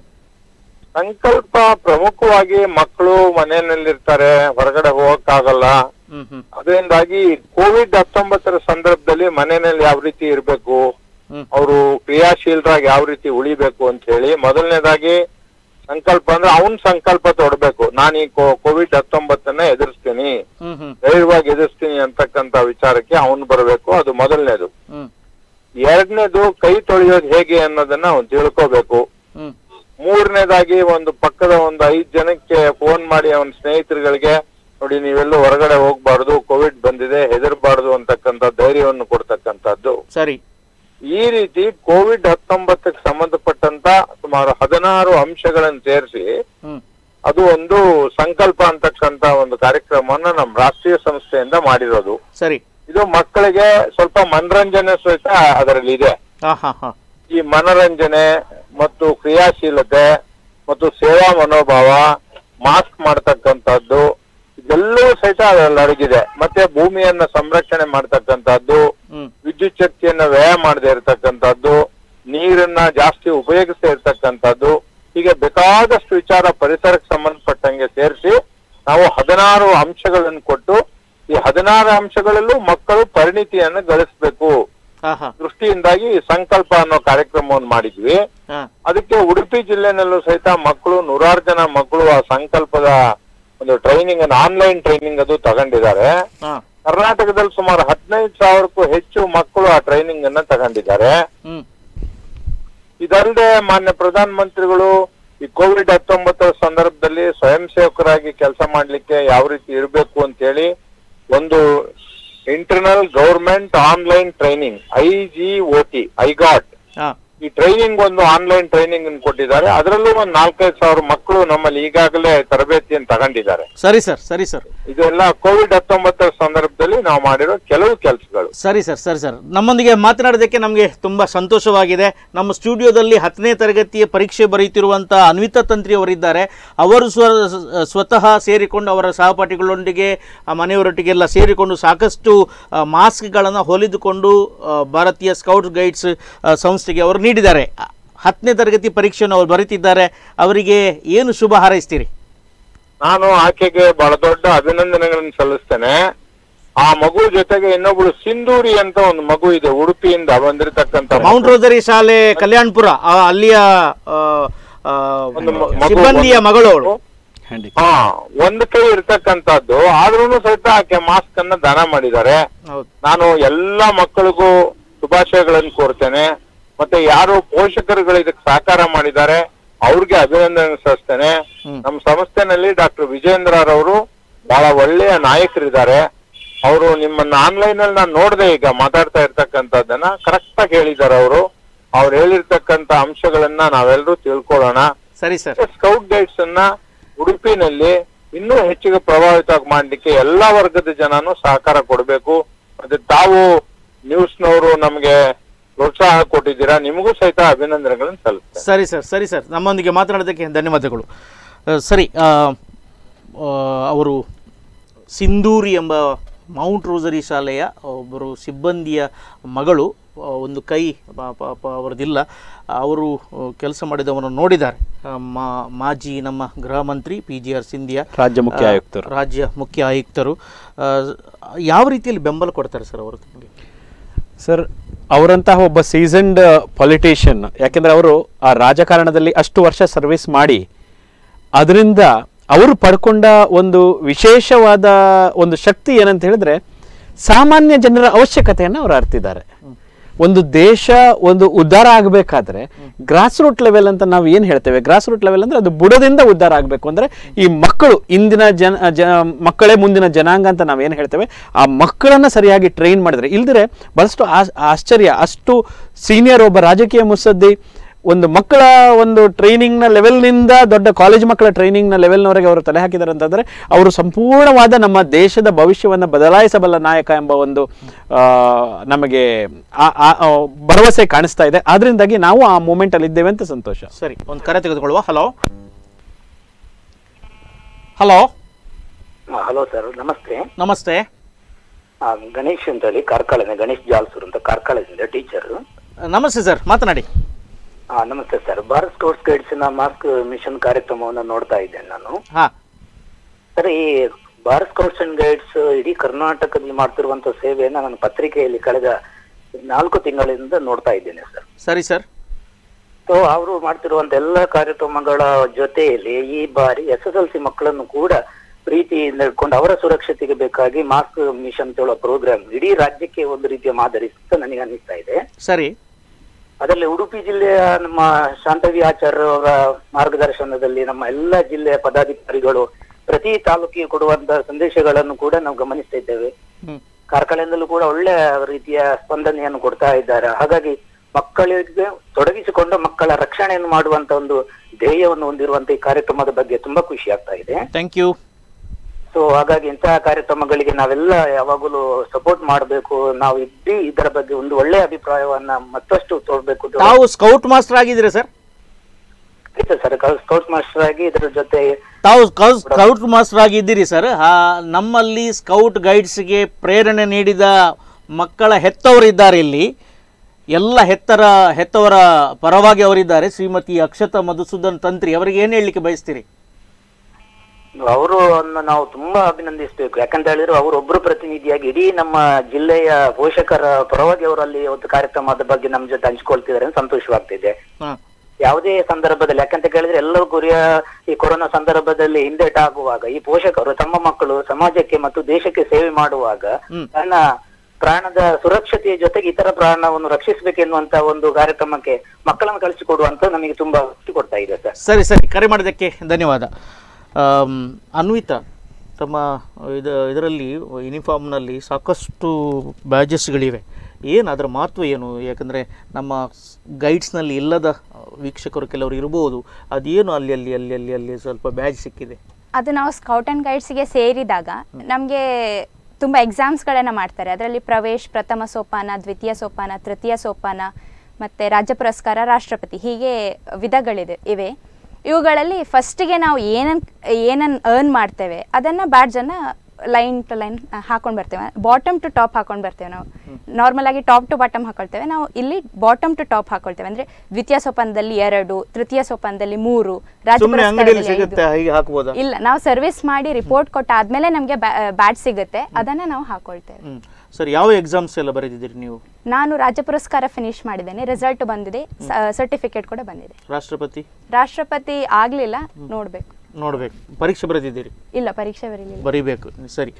[SPEAKER 6] ಸಂಕಲ್ಪ ಪ್ರಮುಖವಾಗಿ ಮಕ್ಕಳು ಮನೆಯಲ್ಲಿರ್ತಾರೆ ಹೊರಗಡೆ ಹೋಗಕ್ಕಾಗಲ್ಲ
[SPEAKER 1] ಹ್ಮ್ ಹ್ಮ್
[SPEAKER 6] ಅದರಿಂದಾಗಿ ಕೋವಿಡ್ ಹತ್ತೊಂಬತ್ತರ ಸಂದರ್ಭದಲ್ಲಿ ಮನೆಯಲ್ಲಿ ಯಾವ ರೀತಿ ಇರಬೇಕು
[SPEAKER 1] ಹ್ಮ್.
[SPEAKER 6] ಅವರು ಕ್ರಿಯಾಶೀಲರಾಗಿ ಯಾವ ರೀತಿ ಉಳಿಬೇಕು ಅಂತ ಹೇಳಿ ಮೊದಲನೇದಾಗಿ ಸಂಕಲ್ಪ ಅಂದ್ರೆ ಅವನ್ ಸಂಕಲ್ಪ ತೊಡಬೇಕು ನಾನು ಈ ಕೋವಿಡ್ ಹತ್ತೊಂಬತ್ತನ್ನ ಎದುರಿಸ್ತೀನಿ
[SPEAKER 1] ಹ್ಮ್ ಹ್ಮ್
[SPEAKER 6] ಧೈರ್ಯವಾಗಿ ಎದುರಿಸ್ತೀನಿ ಅಂತಕ್ಕಂತ ವಿಚಾರಕ್ಕೆ ಅವನು ಬರಬೇಕು ಅದು ಮೊದಲನೇದು
[SPEAKER 1] ಹ್ಮ್
[SPEAKER 6] ಎರಡನೇದು ಕೈ ತೊಳೆಯೋದು ಹೇಗೆ ಅನ್ನೋದನ್ನ ಅವ್ನು ತಿಳ್ಕೋಬೇಕು
[SPEAKER 1] ಹ್ಮ್
[SPEAKER 6] ಮೂರನೇದಾಗಿ ಒಂದು ಪಕ್ಕದ ಒಂದು ಐದ್ ಜನಕ್ಕೆ ಫೋನ್ ಮಾಡಿ ಅವನ ಸ್ನೇಹಿತರುಗಳಿಗೆ ನೋಡಿ ನೀವೆಲ್ಲೂ ಹೊರಗಡೆ ಹೋಗ್ಬಾರ್ದು ಕೋವಿಡ್ ಬಂದಿದೆ ಹೆದರ್ಬಾರ್ದು ಅಂತಕ್ಕಂಥ ಧೈರ್ಯವನ್ನು ಕೊಡ್ತಕ್ಕಂಥದ್ದು
[SPEAKER 1] ಸರಿ
[SPEAKER 6] ಈ ರೀತಿ ಕೋವಿಡ್ ಹತ್ತೊಂಬತ್ತಕ್ಕೆ ಸಂಬಂಧಪಟ್ಟಂತ ಸುಮಾರು ಹದಿನಾರು ಅಂಶಗಳನ್ನು ಸೇರಿಸಿ
[SPEAKER 1] ಹ್ಮ್
[SPEAKER 6] ಅದು ಒಂದು ಸಂಕಲ್ಪ ಅಂತಕ್ಕಂತ ಒಂದು ಕಾರ್ಯಕ್ರಮವನ್ನ ನಮ್ಮ ರಾಷ್ಟ್ರೀಯ ಸಂಸ್ಥೆಯಿಂದ ಮಾಡಿರೋದು
[SPEAKER 1] ಸರಿ
[SPEAKER 6] ಇದು ಮಕ್ಕಳಿಗೆ ಸ್ವಲ್ಪ ಮನರಂಜನೆ ಸಹಿತ ಅದರಲ್ಲಿ ಇದೆ
[SPEAKER 1] ಹಾ ಹಾ ಹಾ
[SPEAKER 6] ಈ ಮನರಂಜನೆ ಮತ್ತು ಕ್ರಿಯಾಶೀಲತೆ ಮತ್ತು ಸೇವಾ ಮನೋಭಾವ ಮಾಸ್ಕ್ ಮಾಡ್ತಕ್ಕಂಥದ್ದು ಇದೆಲ್ಲವೂ ಸಹಿತ ಅದರಲ್ಲಿ ಅಡಗಿದೆ ಮತ್ತೆ ಭೂಮಿಯನ್ನ ಸಂರಕ್ಷಣೆ ಮಾಡ್ತಕ್ಕಂಥದ್ದು
[SPEAKER 1] ಹ್ಮ್
[SPEAKER 6] ವಿದ್ಯುತ್ ಶಕ್ತಿಯನ್ನ ವ್ಯಯ ಮಾಡದೇ ಇರತಕ್ಕಂಥದ್ದು ನೀರನ್ನ ಜಾಸ್ತಿ ಉಪಯೋಗಿಸದೇ ಇರತಕ್ಕಂಥದ್ದು ಹೀಗೆ ಬೇಕಾದಷ್ಟು ವಿಚಾರ ಪರಿಸರಕ್ಕೆ ಸಂಬಂಧಪಟ್ಟಂಗೆ ಸೇರಿಸಿ ನಾವು ಹದಿನಾರು ಅಂಶಗಳನ್ನು ಕೊಟ್ಟು ಈ ಹದಿನಾರು ಅಂಶಗಳಲ್ಲೂ ಮಕ್ಕಳು ಪರಿಣಿತಿಯನ್ನು ಗಳಿಸ್ಬೇಕು
[SPEAKER 1] ಹಾ ಹಾ
[SPEAKER 6] ದೃಷ್ಟಿಯಿಂದಾಗಿ ಈ ಸಂಕಲ್ಪ ಅನ್ನೋ ಕಾರ್ಯಕ್ರಮವನ್ನು ಮಾಡಿದ್ವಿ
[SPEAKER 1] ಹಾ
[SPEAKER 6] ಅದಕ್ಕೆ ಉಡುಪಿ ಜಿಲ್ಲೆನಲ್ಲೂ ಸಹಿತ ಮಕ್ಕಳು ನೂರಾರು ಜನ ಮಕ್ಕಳು ಆ ಸಂಕಲ್ಪದ ಒಂದು ಟ್ರೈನಿಂಗ್ ಅನ್ನು ಆನ್ಲೈನ್ ಟ್ರೈನಿಂಗ್ ಅದು ತಗೊಂಡಿದ್ದಾರೆ
[SPEAKER 1] ಹಾ
[SPEAKER 6] ಕರ್ನಾಟಕದಲ್ಲಿ ಸುಮಾರು ಹದಿನೈದು ಸಾವಿರಕ್ಕೂ ಹೆಚ್ಚು ಮಕ್ಕಳು ಆ ಟ್ರೈನಿಂಗ್ ಅನ್ನ ತಗೊಂಡಿದ್ದಾರೆ
[SPEAKER 1] ಹ್ಮ್
[SPEAKER 6] ಇದಲ್ಲದೆ ಮಾನ್ಯ ಪ್ರಧಾನ ಮಂತ್ರಿಗಳು ಈ ಕೋವಿಡ್ ಹತ್ತೊಂಬತ್ತರ ಸಂದರ್ಭದಲ್ಲಿ ಸ್ವಯಂ ಸೇವಕರಾಗಿ ಕೆಲಸ ಮಾಡ್ಲಿಕ್ಕೆ ಯಾವ ರೀತಿ ಇರಬೇಕು ಅಂತ ಹೇಳಿ ಒಂದು internal government online training I G O T iGOT
[SPEAKER 1] ಹಾ
[SPEAKER 6] ಈ ಟ್ರೈನಿಂಗ್ ಒಂದು ಆನ್ಲೈನ್ ಟ್ರೈನಿಂಗ್ ಕೊಟ್ಟಿದ್ದಾರೆ ಅದರಲ್ಲೂ ಒಂದು ನಾಲ್ಕೈದು ಸಾವಿರ ಮಕ್ಕಳು ನಮ್ಮಲ್ಲಿ ಈಗಾಗಲೇ ತರಬೇತಿಯನ್ನು ತಗೊಂಡಿದ್ದಾರೆ
[SPEAKER 1] ಸರಿ ಸರ್ ಸರಿ ಸರ್
[SPEAKER 6] ಇದೆಲ್ಲ ಕೋವಿಡ್ ಹತ್ತೊಂಬತ್ತರ ಸಂದರ್ಭದಲ್ಲಿ ನಾವು ಮಾಡಿರೋ ಕೆಲವು ಕೆಲಸಗಳು
[SPEAKER 1] ಸರಿ ಸರ್ ಸರಿ ಸರ್ ನಮ್ಮೊಂದಿಗೆ ಮಾತನಾಡೋದಕ್ಕೆ ನಮಗೆ ತುಂಬ ಸಂತೋಷವಾಗಿದೆ ನಮ್ಮ ಸ್ಟುಡಿಯೋದಲ್ಲಿ ಹತ್ತನೇ ತರಗತಿಯ ಪರೀಕ್ಷೆ ಬರೆಯುತ್ತಿರುವಂಥ ಅನ್ವಿತಾ ತಂತ್ರಿ ಅವರಿದ್ದಾರೆ ಅವರು ಸ್ವ ಸ್ವತಃ ಸೇರಿಕೊಂಡು ಅವರ ಸಹಪಾಠಿಗಳೊಂದಿಗೆ ಆ, ಮನೆಯವರೊಟ್ಟಿಗೆಲ್ಲ ಸೇರಿಕೊಂಡು ಸಾಕಷ್ಟು ಆ, ಮಾಸ್ಕ್ಗಳನ್ನು ಹೊಲಿದುಕೊಂಡು ಆ, ಭಾರತೀಯ ಸ್ಕೌಟ್ಸ್ ಗೈಡ್ಸ್ ಆ, ಸಂಸ್ಥೆಗೆ ಅವರು ನೀಡಿದ್ದಾರೆ ಆ, ಹತ್ತನೇ ತರಗತಿ ಪರೀಕ್ಷೆಯನ್ನು ಅವರು ಬರೀತಿದ್ದಾರೆ ಅವರಿಗೆ ಏನು ಶುಭ ಹಾರೈಸ್ತೀರಿ
[SPEAKER 6] ನಾನು ಆಕೆಗೆ ಬಹಳ ದೊಡ್ಡ ಅಭಿನಂದನೆಗಳನ್ನು ಸಲ್ಲಿಸ್ತೇನೆ ಆ ಮಗು ಜೊತೆಗೆ ಇನ್ನೊಬ್ಳು ಸಿಂಧೂರಿ ಅಂತ ಒಂದು ಮಗು ಇದೆ ಉಡುಪಿಯಿಂದ ಬಂದಿರತಕ್ಕಂತ
[SPEAKER 1] ಮೌಂಟ್ ರೋಸರಿ ಶಾಲೆ ಕಲ್ಯಾಣಪುರ ಆ, ಅಲ್ಲಿಯ ಆ, ಆ,
[SPEAKER 6] ಒಂದು ಮ- ಮಗು
[SPEAKER 1] ಸಿಬ್ಬಂದಿಯ
[SPEAKER 6] ಬಂದು-
[SPEAKER 1] ಮಗಳು ಅವಳು
[SPEAKER 3] ಹ್ಯಾಂಡಿ
[SPEAKER 6] ಹಾ ಒಂದ್ ಕೈ ಇರ್ತಕ್ಕಂಥದ್ದು ಆದ್ರೂನು ಸಹಿತ ಆಕೆ ಮಾಸ್ಕ್ ಅನ್ನ ದಾನ ಮಾಡಿದ್ದಾರೆ
[SPEAKER 1] ಹೌದು
[SPEAKER 6] ನಾನು ಎಲ್ಲಾ ಮಕ್ಕಳಿಗೂ ಶುಭಾಶಯಗಳನ್ನು ಕೋರ್ತೇನೆ ಮತ್ತೆ ಯಾರು ಪೋಷಕರುಗಳು ಇದಕ್ಕೆ ಸಹಕಾರ ಮಾಡಿದ್ದಾರೆ ಅವ್ರಿಗೆ ಅಭಿನಂದನೆ ಸಲ್ಲಿಸ್ತೇನೆ
[SPEAKER 1] ಹ್ಮ್.
[SPEAKER 6] ನಮ್ಮ ಸಂಸ್ಥೆನಲ್ಲಿ ಡಾಕ್ಟರ್ ವಿಜೇಂದ್ರರವರು ಬಹಳ ಒಳ್ಳೆಯ ನಾಯಕರಿದ್ದಾರೆ ಅವರು ನಿಮ್ಮನ್ನ ಆನ್ಲೈನ್ ಅಲ್ಲಿ ನಾನು ನೋಡಿದೆ ಈಗ ಮಾತಾಡ್ತಾ ಇರ್ತಕ್ಕಂಥದ್ದನ್ನ ಕರೆಕ್ಟ್ ಆಗಿ ಹೇಳಿದ್ದಾರೆ ಅವರು ಅವ್ರು ಹೇಳಿರ್ತಕ್ಕಂಥ ಅಂಶಗಳನ್ನ ನಾವೆಲ್ಲರೂ ತಿಳ್ಕೊಳ್ಳೋಣ
[SPEAKER 1] ಸರಿ ಸರ್
[SPEAKER 6] ಸ್ಕೌಟ್ ಗೈಡ್ಸ್ ಅನ್ನ ಉಡುಪಿನಲ್ಲಿ ಇನ್ನೂ ಹೆಚ್ಚಿಗೆ ಪ್ರಭಾವಿತ ಮಾಡ್ಲಿಕ್ಕೆ ಎಲ್ಲಾ ವರ್ಗದ ಜನನು ಸಹಕಾರ ಕೊಡಬೇಕು ಮತ್ತೆ ತಾವು ನ್ಯೂಸ್ನವರು ನಮ್ಗೆ ಪ್ರೋತ್ಸಾಹ ಕೊಟ್ಟಿದ್ದೀರಾ ನಿಮಗೂ ಸಹಿತ ಅಭಿನಂದನೆಗಳನ್ನು ಸಲ್ಲಿಸ್ತೇನೆ
[SPEAKER 1] ಸರಿ ಸರ್ ಸರಿ ಸರ್ ನಮ್ಮೊಂದಿಗೆ ಮಾತನಾಡೋದಕ್ಕೆ ಧನ್ಯವಾದಗಳು ಆ, ಸರಿ ಆ, ಆ, ಅವರು ಸಿಂಧೂರಿ ಎಂಬ ಮೌಂಟ್ ರೋಸರಿ ಶಾಲೆಯ ಒಬ್ಬರು ಸಿಬ್ಬಂದಿಯ ಮಗಳು ಆ, ಒಂದು ಕೈ ಪ- ಪ- ಪ- ಅವರದಿಲ್ಲ ಅವರು ಕೆಲಸ ಮಾಡಿದವರನ್ನು ನೋಡಿದ್ದಾರೆ ಆ, ಮಾ- ಮಾಜಿ ನಮ್ಮ ಗೃಹ ಮಂತ್ರಿ ಪಿ ಜಿ ಆರ್ ಸಿಂಧಿಯಾ
[SPEAKER 3] ರಾಜ್ಯ ಮುಖ್ಯ
[SPEAKER 1] ಆ,
[SPEAKER 3] ಆಯುಕ್ತರು.
[SPEAKER 1] ರಾಜ್ಯ ಮುಖ್ಯ ಆಯುಕ್ತರು ಆ, ಯಾವ ರೀತಿಯಲ್ಲಿ ಬೆಂಬಲ ಕೊಡ್ತಾರೆ ಸರ್ ಅವರು ನಿಮಗೆ
[SPEAKER 3] ಸರ್ ಅವರಂತಹ ಒಬ್ಬ ಸೀಸನ್ಡ್ ಪೊಲಿಟಿಷಿಯನ್ ಯಾಕೆಂದ್ರೆ ಅವರು ಆ ರಾಜಕಾರಣದಲ್ಲಿ ಅಷ್ಟು ವರ್ಷ ಸರ್ವಿಸ್ ಮಾಡಿ ಅದರಿಂದ ಅವರು ಪಡ್ಕೊಂಡ ಒಂದು ವಿಶೇಷವಾದ ಒಂದು ಶಕ್ತಿ ಏನಂತ ಹೇಳಿದ್ರೆ ಸಾಮಾನ್ಯ ಜನರ ಅವಶ್ಯಕತೆಯನ್ನು ಅವರು ಅರ್ತಿದ್ದಾರೆ ಒಂದು ದೇಶ ಒಂದು ಉದ್ಧಾರ ಆಗಬೇಕಾದ್ರೆ ಗ್ರಾಸ್ ರೂಟ್ ಲೆವೆಲ್ ಅಂತ ನಾವು ಏನು ಹೇಳ್ತೇವೆ ಗ್ರಾಸ್ ರೂಟ್ ಲೆವೆಲ್ ಅಂದ್ರೆ ಅದು ಬುಡದಿಂದ ಉದ್ಧಾರ ಆಗಬೇಕು ಅಂದ್ರೆ ಈ ಮಕ್ಕಳು ಇಂದಿನ ಜನ ಜ ಮಕ್ಕಳೇ ಮುಂದಿನ ಜನಾಂಗ ಅಂತ ನಾವು ಏನು ಹೇಳ್ತೇವೆ ಆ ಮಕ್ಕಳನ್ನ ಸರಿಯಾಗಿ ಟ್ರೈನ್ ಮಾಡಿದ್ರೆ ಇಲ್ದಿರೆ ಬಹಳಷ್ಟು ಆಶ್- ಆಶ್ಚರ್ಯ ಅಷ್ಟು ಸೀನಿಯರ್ ಒಬ್ಬ ರಾಜಕೀಯ ಮುತ್ಸದ್ದಿ ಒಂದು ಮಕ್ಕಳ ಒಂದು ಟ್ರೈನಿಂಗ್ನ ಲೆವೆಲ್ನಿಂದ ದೊಡ್ಡ ಕಾಲೇಜ್ ಮಕ್ಕಳ ಟ್ರೈನಿಂಗ್ನ ಲೆವೆಲ್ನವರೆಗೆ ಅವರು ತಲೆ ಹಾಕಿದ್ದಾರೆ ಅಂತಂದರೆ ಅವರು ಸಂಪೂರ್ಣವಾದ ನಮ್ಮ ದೇಶದ ಭವಿಷ್ಯವನ್ನು ಬದಲಾಯಿಸಬಲ್ಲ ನಾಯಕ ಎಂಬ ಒಂದು ಆ, ನಮಗೆ ಆ- ಆ- ಆ ಭರವಸೆ ಕಾಣಿಸ್ತಾ ಇದೆ ಆದ್ರಿಂದಾಗಿ ನಾವು ಆ ಮೂಮೆಂಟಲ್ಲಿ ಇದ್ದೇವೆ ಅಂತ ಸಂತೋಷ
[SPEAKER 1] ಸರಿ ಒಂದು ಕರೆ ತೆಗೆದುಕೊಳ್ಳುವ ಹಲೋ ಹಲೋ
[SPEAKER 8] ಹಲೋ ಸರ್ ನಮಸ್ತೆ
[SPEAKER 1] ನಮಸ್ತೆ
[SPEAKER 8] ಆ, ಗಣೇಶ್ ಅಂತ ಹೇಳಿ ಕಾರ್ಕಳದಿಂದ ಗಣೇಶ್ ಜಾಲ್ಸೂರ್ ಅಂತ ಕಾರ್ಕಳದಿಂದ ಟೀಚರ್
[SPEAKER 1] ನಮಸ್ತೆ ಸರ್ ಮಾತನಾಡಿ
[SPEAKER 8] ನಮಸ್ತೆ ಸರ್ ಭಾರತ್ ಸ್ಕೌಟ್ಸ್ ಗೈಡ್ಸ್ ನ ಮಾಸ್ಕ್ ಮಿಷನ್ ಕಾರ್ಯಕ್ರಮವನ್ನು ನೋಡ್ತಾ ಇದ್ದೇನೆ ನಾನು
[SPEAKER 1] ಹಾಂ
[SPEAKER 8] ಸರ್ ಈ ಭಾರತ್ ಸ್ಕೌಟ್ಸ್ ಅಂಡ್ ಗೈಡ್ಸ್ ಇಡೀ ಕರ್ನಾಟಕದಲ್ಲಿ ಮಾಡ್ತಿರುವಂತ ಸೇವೆಯನ್ನ ನಾನು ಪತ್ರಿಕೆಯಲ್ಲಿ ಕಳೆದ ನಾಲ್ಕು ತಿಂಗಳಿಂದ ನೋಡ್ತಾ ಇದ್ದೇನೆ ಸರ್
[SPEAKER 1] ಸರಿ ಸರ್
[SPEAKER 8] ಸೊ ಅವರು ಮಾಡ್ತಿರುವಂತ ಎಲ್ಲ ಕಾರ್ಯಕ್ರಮಗಳ ಜೊತೆಯಲ್ಲಿ ಈ ಬಾರಿ ಎಸ್ ಎಸ್ ಎಲ್ ಸಿ ಮಕ್ಕಳನ್ನು ಕೂಡ ಪ್ರೀತಿಯಿಂದ ಇಟ್ಕೊಂಡು ಅವರ ಸುರಕ್ಷತೆಗೆ ಬೇಕಾಗಿ ಮಾಸ್ಕ್ ಮಿಷನ್ ಹೇಳೋ ಪ್ರೋಗ್ರಾಮ್ ಇಡೀ ರಾಜ್ಯಕ್ಕೆ ಒಂದು ರೀತಿಯ ಮಾದರಿ ಅಂತ ನನಗೆ ಅನ್ನಿಸ್ತಾ ಇದೆ
[SPEAKER 1] ಸರಿ
[SPEAKER 8] ಅದರಲ್ಲಿ ಉಡುಪಿ ಜಿಲ್ಲೆಯ ನಮ್ಮ ಶಾಂತವಿ ಆಚಾರ್ಯ ಅವರ ಮಾರ್ಗದರ್ಶನದಲ್ಲಿ ನಮ್ಮ ಎಲ್ಲ ಜಿಲ್ಲೆಯ ಪದಾಧಿಕಾರಿಗಳು ಪ್ರತಿ ತಾಲೂಕಿಗೆ ಕೊಡುವಂತ ಸಂದೇಶಗಳನ್ನು ಕೂಡ ನಾವು ಗಮನಿಸ್ತಾ ಇದ್ದೇವೆ
[SPEAKER 1] ಹ್ಮ್.
[SPEAKER 8] ಕಾರ್ಕಳದಿಂದಲೂ ಕೂಡ ಒಳ್ಳೆಯ ರೀತಿಯ ಸ್ಪಂದನೆಯನ್ನು ಕೊಡ್ತಾ ಇದ್ದಾರೆ ಹಾಗಾಗಿ ಮಕ್ಕಳಿಗೆ ತೊಡಗಿಸಿಕೊಂಡು ಮಕ್ಕಳ ರಕ್ಷಣೆಯನ್ನು ಮಾಡುವಂತ ಒಂದು ಧ್ಯೇಯವನ್ನು ಹೊಂದಿರುವಂತ ಈ ಕಾರ್ಯಕ್ರಮದ ಬಗ್ಗೆ ತುಂಬಾ ಖುಷಿ ಆಗ್ತಾ ಇದೆ
[SPEAKER 1] ಥ್ಯಾಂಕ್ ಯು
[SPEAKER 8] ಸೊ ಹಾಗಾಗಿ ಇಂತಹ ಕಾರ್ಯಕ್ರಮಗಳಿಗೆ ನಾವೆಲ್ಲ ಯಾವಾಗಲೂ ಸಪೋರ್ಟ್ ಮಾಡಬೇಕು ನಾವು ಇಡೀ ಇದರ ಬಗ್ಗೆ ಒಂದು ಒಳ್ಳೆಯ ಅಭಿಪ್ರಾಯವನ್ನ ಮತ್ತಷ್ಟು ತೋರ್ಬೇಕು ಅಂತ
[SPEAKER 1] ತಾವು ಸ್ಕೌಟ್ ಮಾಸ್ಟರ್ ಆಗಿದ್ದೀರಾ ಸರ್
[SPEAKER 8] ಖಂಡಿತ ಸರ್ ಸ್ಕೌಟ್ ಮಾಸ್ಟರ್ ಆಗಿ ಇದರ ಜೊತೆ
[SPEAKER 1] ತಾವು ಸ್ಕೌ- ಸ್ಕೌಟ್ ಮಾಸ್ಟರ್ ಆಗಿದ್ದೀರಿ ಸರ್ ಆ, ನಮ್ಮಲ್ಲಿ ಸ್ಕೌಟ್ ಗೈಡ್ಸ್ಗೆ ಪ್ರೇರಣೆ ನೀಡಿದ ಮಕ್ಕಳ ಹೆತ್ತವರಿದ್ದಾರೆ ಇಲ್ಲಿ ಎಲ್ಲ ಹೆತ್ತರ ಹೆತ್ತವರ ಪರವಾಗಿ ಅವರಿದ್ದಾರೆ ಶ್ರೀಮತಿ ಅಕ್ಷತಾ ಮಧುಸೂದನ್ ತಂತ್ರಿ ಅವರಿಗೆ ಏನು ಹೇಳಲಿಕ್ಕೆ ಬಯಸ್ತೀರಿ
[SPEAKER 8] ಅವರು ನಾವು ತುಂಬಾ ಅಭಿನಂದಿಸಬೇಕು ಯಾಕಂತ ಹೇಳಿದ್ರೆ ಅವರು ಒಬ್ಬರು ಪ್ರತಿನಿಧಿಯಾಗಿ ಇಡೀ ನಮ್ಮ ಜಿಲ್ಲೆಯ ಪೋಷಕರ ಪರವಾಗಿ ಅವರಲ್ಲಿ ಒಂದು ಕಾರ್ಯಕ್ರಮದ ಬಗ್ಗೆ ನಮ್ಮ ಜೊತೆ ಹಂಚ್ಕೊಳ್ತಿದ್ದಾರೆ ಅಂತ ಸಂತೋಷವಾಗ್ತಿದೆ
[SPEAKER 1] ಹಾಂ
[SPEAKER 8] ಯಾವುದೇ ಸಂದರ್ಭದಲ್ಲಿ ಯಾಕಂತ ಕೇಳಿದ್ರೆ ಎಲ್ಲರೂ ಕೊರಿಯ ಈ ಕೊರೋನಾ ಸಂದರ್ಭದಲ್ಲಿ ಹಿಂದೆಟ ಆಗುವಾಗ ಈ ಪೋಷಕರು ತಮ್ಮ ಮಕ್ಕಳು ಸಮಾಜಕ್ಕೆ ಮತ್ತು ದೇಶಕ್ಕೆ ಸೇವೆ ಮಾಡುವಾಗ
[SPEAKER 1] ಹ್ಮ್.
[SPEAKER 8] ತನ್ನ ಪ್ರಾಣದ ಸುರಕ್ಷತೆಯ ಜೊತೆಗೆ ಇತರ ಪ್ರಾಣವನ್ನು ರಕ್ಷಿಸಬೇಕೆನ್ನುವಂತ ಒಂದು ಕಾರ್ಯಕ್ರಮಕ್ಕೆ ಮಕ್ಕಳನ್ನು ಕಳಿಸಿಕೊಡುವಂತ ನಮಗೆ ತುಂಬಾ ಖುಷಿ ಕೊಡ್ತಾ ಇದೆ ಸರ್
[SPEAKER 1] ಸರಿ ಸರಿ ಕರೆ ಮಾಡಿದ್ದಕ್ಕೆ ಧನ್ಯವಾದ ಆಮ್, ಅನ್ವಿತಾ ತಮ್ಮ ಇದು ಇದರಲ್ಲಿ ಯೂನಿಫಾರ್ಮ್ನಲ್ಲಿ ಸಾಕಷ್ಟು ಬ್ಯಾಜಸ್ಗಳಿವೆ ಏನು ಅದರ ಮಹತ್ವ ಏನು ಯಾಕಂದರೆ ನಮ್ಮ ಗೈಡ್ಸ್ನಲ್ಲಿ ಇಲ್ಲದ ಆ, ವೀಕ್ಷಕರು ಕೆಲವರು ಇರ್ಬೋದು ಅದೇನು ಅಲ್ಲಿ ಅಲ್ಲಿ ಅಲ್ಲಿ ಅಲ್ಲಿ ಅಲ್ಲಿ ಸ್ವಲ್ಪ ಬ್ಯಾಜ್ ಸಿಕ್ಕಿದೆ
[SPEAKER 2] ಅದು ನಾವು ಸ್ಕೌಟ್ ಆ್ಯಂಡ್ ಗೈಡ್ಸ್ಗೆ ಸೇರಿದಾಗ ನಮಗೆ ತುಂಬ ಎಕ್ಸಾಮ್ಸ್ಗಳನ್ನು ಮಾಡ್ತಾರೆ ಅದರಲ್ಲಿ ಪ್ರವೇಶ್ ಪ್ರಥಮ ಸೋಪಾನ ದ್ವಿತೀಯ ಸೋಪಾನ ತೃತೀಯ ಸೋಪಾನ ಮತ್ತು ರಾಜ್ಯ ಪುರಸ್ಕಾರ ರಾಷ್ಟ್ರಪತಿ ಹೀಗೆ ವಿಧಗಳಿದೆ ಇವೆ ಇವುಗಳಲ್ಲಿ ಫಸ್ಟಿಗೆ ನಾವು ಏನನ್ನು ಏನನ್ನು ಅರ್ನ್ ಮಾಡ್ತೇವೆ ಅದನ್ನು ಬ್ಯಾಡ್ಜನ್ನು ಲೈನ್ ಟು ಲೈನ್ ಹಾಕೊಂಡು ಬರ್ತೇವೆ ಬಾಟಮ್ ಟು ಟಾಪ್ ಹಾಕೊಂಡು ಬರ್ತೇವೆ ನಾವು ನಾರ್ಮಲ್ ಆಗಿ ಟಾಪ್ ಟು ಬಾಟಮ್ ಹಾಕೊಳ್ತೇವೆ ನಾವು ಇಲ್ಲಿ ಬಾಟಮ್ ಟು ಟಾಪ್ ಹಾಕೊಳ್ತೇವೆ ಅಂದರೆ ದ್ವಿತೀಯ ಸೋಪಾನದಲ್ಲಿ ಎರಡು ತೃತೀಯ ಸೋಪಾನದಲ್ಲಿ ಮೂರು ರಾಜ್ಯ
[SPEAKER 1] ಸುಮ್ಮನೆ ಅಂಗಡಿಯಲ್ಲಿ
[SPEAKER 2] ಪುರಸ್ಕಾರದಲ್ಲಿ ಐದು.
[SPEAKER 1] ಸಿಗುತ್ತೆ ಹೀಗೆ ಹಾಕ್ಬೋದಾ
[SPEAKER 2] ಇಲ್ಲ ನಾವು ಸರ್ವಿಸ್ ಮಾಡಿ ರಿಪೋರ್ಟ್ ಕೊಟ್ಟಾದ್ಮೇಲೆ ನಮಗೆ ಬ್ಯಾಟ್ ಸಿಗುತ್ತೆ ಅದನ್ನ ನಾವು ಹಾಕೊಳ್ತೇವೆ
[SPEAKER 1] ಹ್ಞೂ ಸರ್ ಯಾವ ಎಕ್ಸಾಮ್ಸ್ ಎಲ್ಲ ಬರೆದಿದ್ದೀರಿ ನೀವು
[SPEAKER 2] ನಾನು ರಾಜ್ಯ ಪುರಸ್ಕಾರ ಫಿನಿಶ್ ಮಾಡಿದ್ದೇನೆ ರಿಸಲ್ಟ್ ಬಂದಿದೆ ಸರ್ಟಿಫಿಕೇಟ್ ಕೂಡ ಬಂದಿದೆ
[SPEAKER 1] ರಾಷ್ಟ್ರಪತಿ
[SPEAKER 2] ರಾಷ್ಟ್ರಪತಿ ಆಗ್ಲಿಲ್ಲ ನೋಡ್ಬೇಕು
[SPEAKER 1] ನೋಡಬೇಕು ಪರೀಕ್ಷೆ ಬರೆದಿದ್ದೀರಿ
[SPEAKER 2] ಇಲ್ಲ ಪರೀಕ್ಷೆ ಬರೀಲಿಲ್ಲ
[SPEAKER 1] ಬರಿಬೇಕು ಸರಿ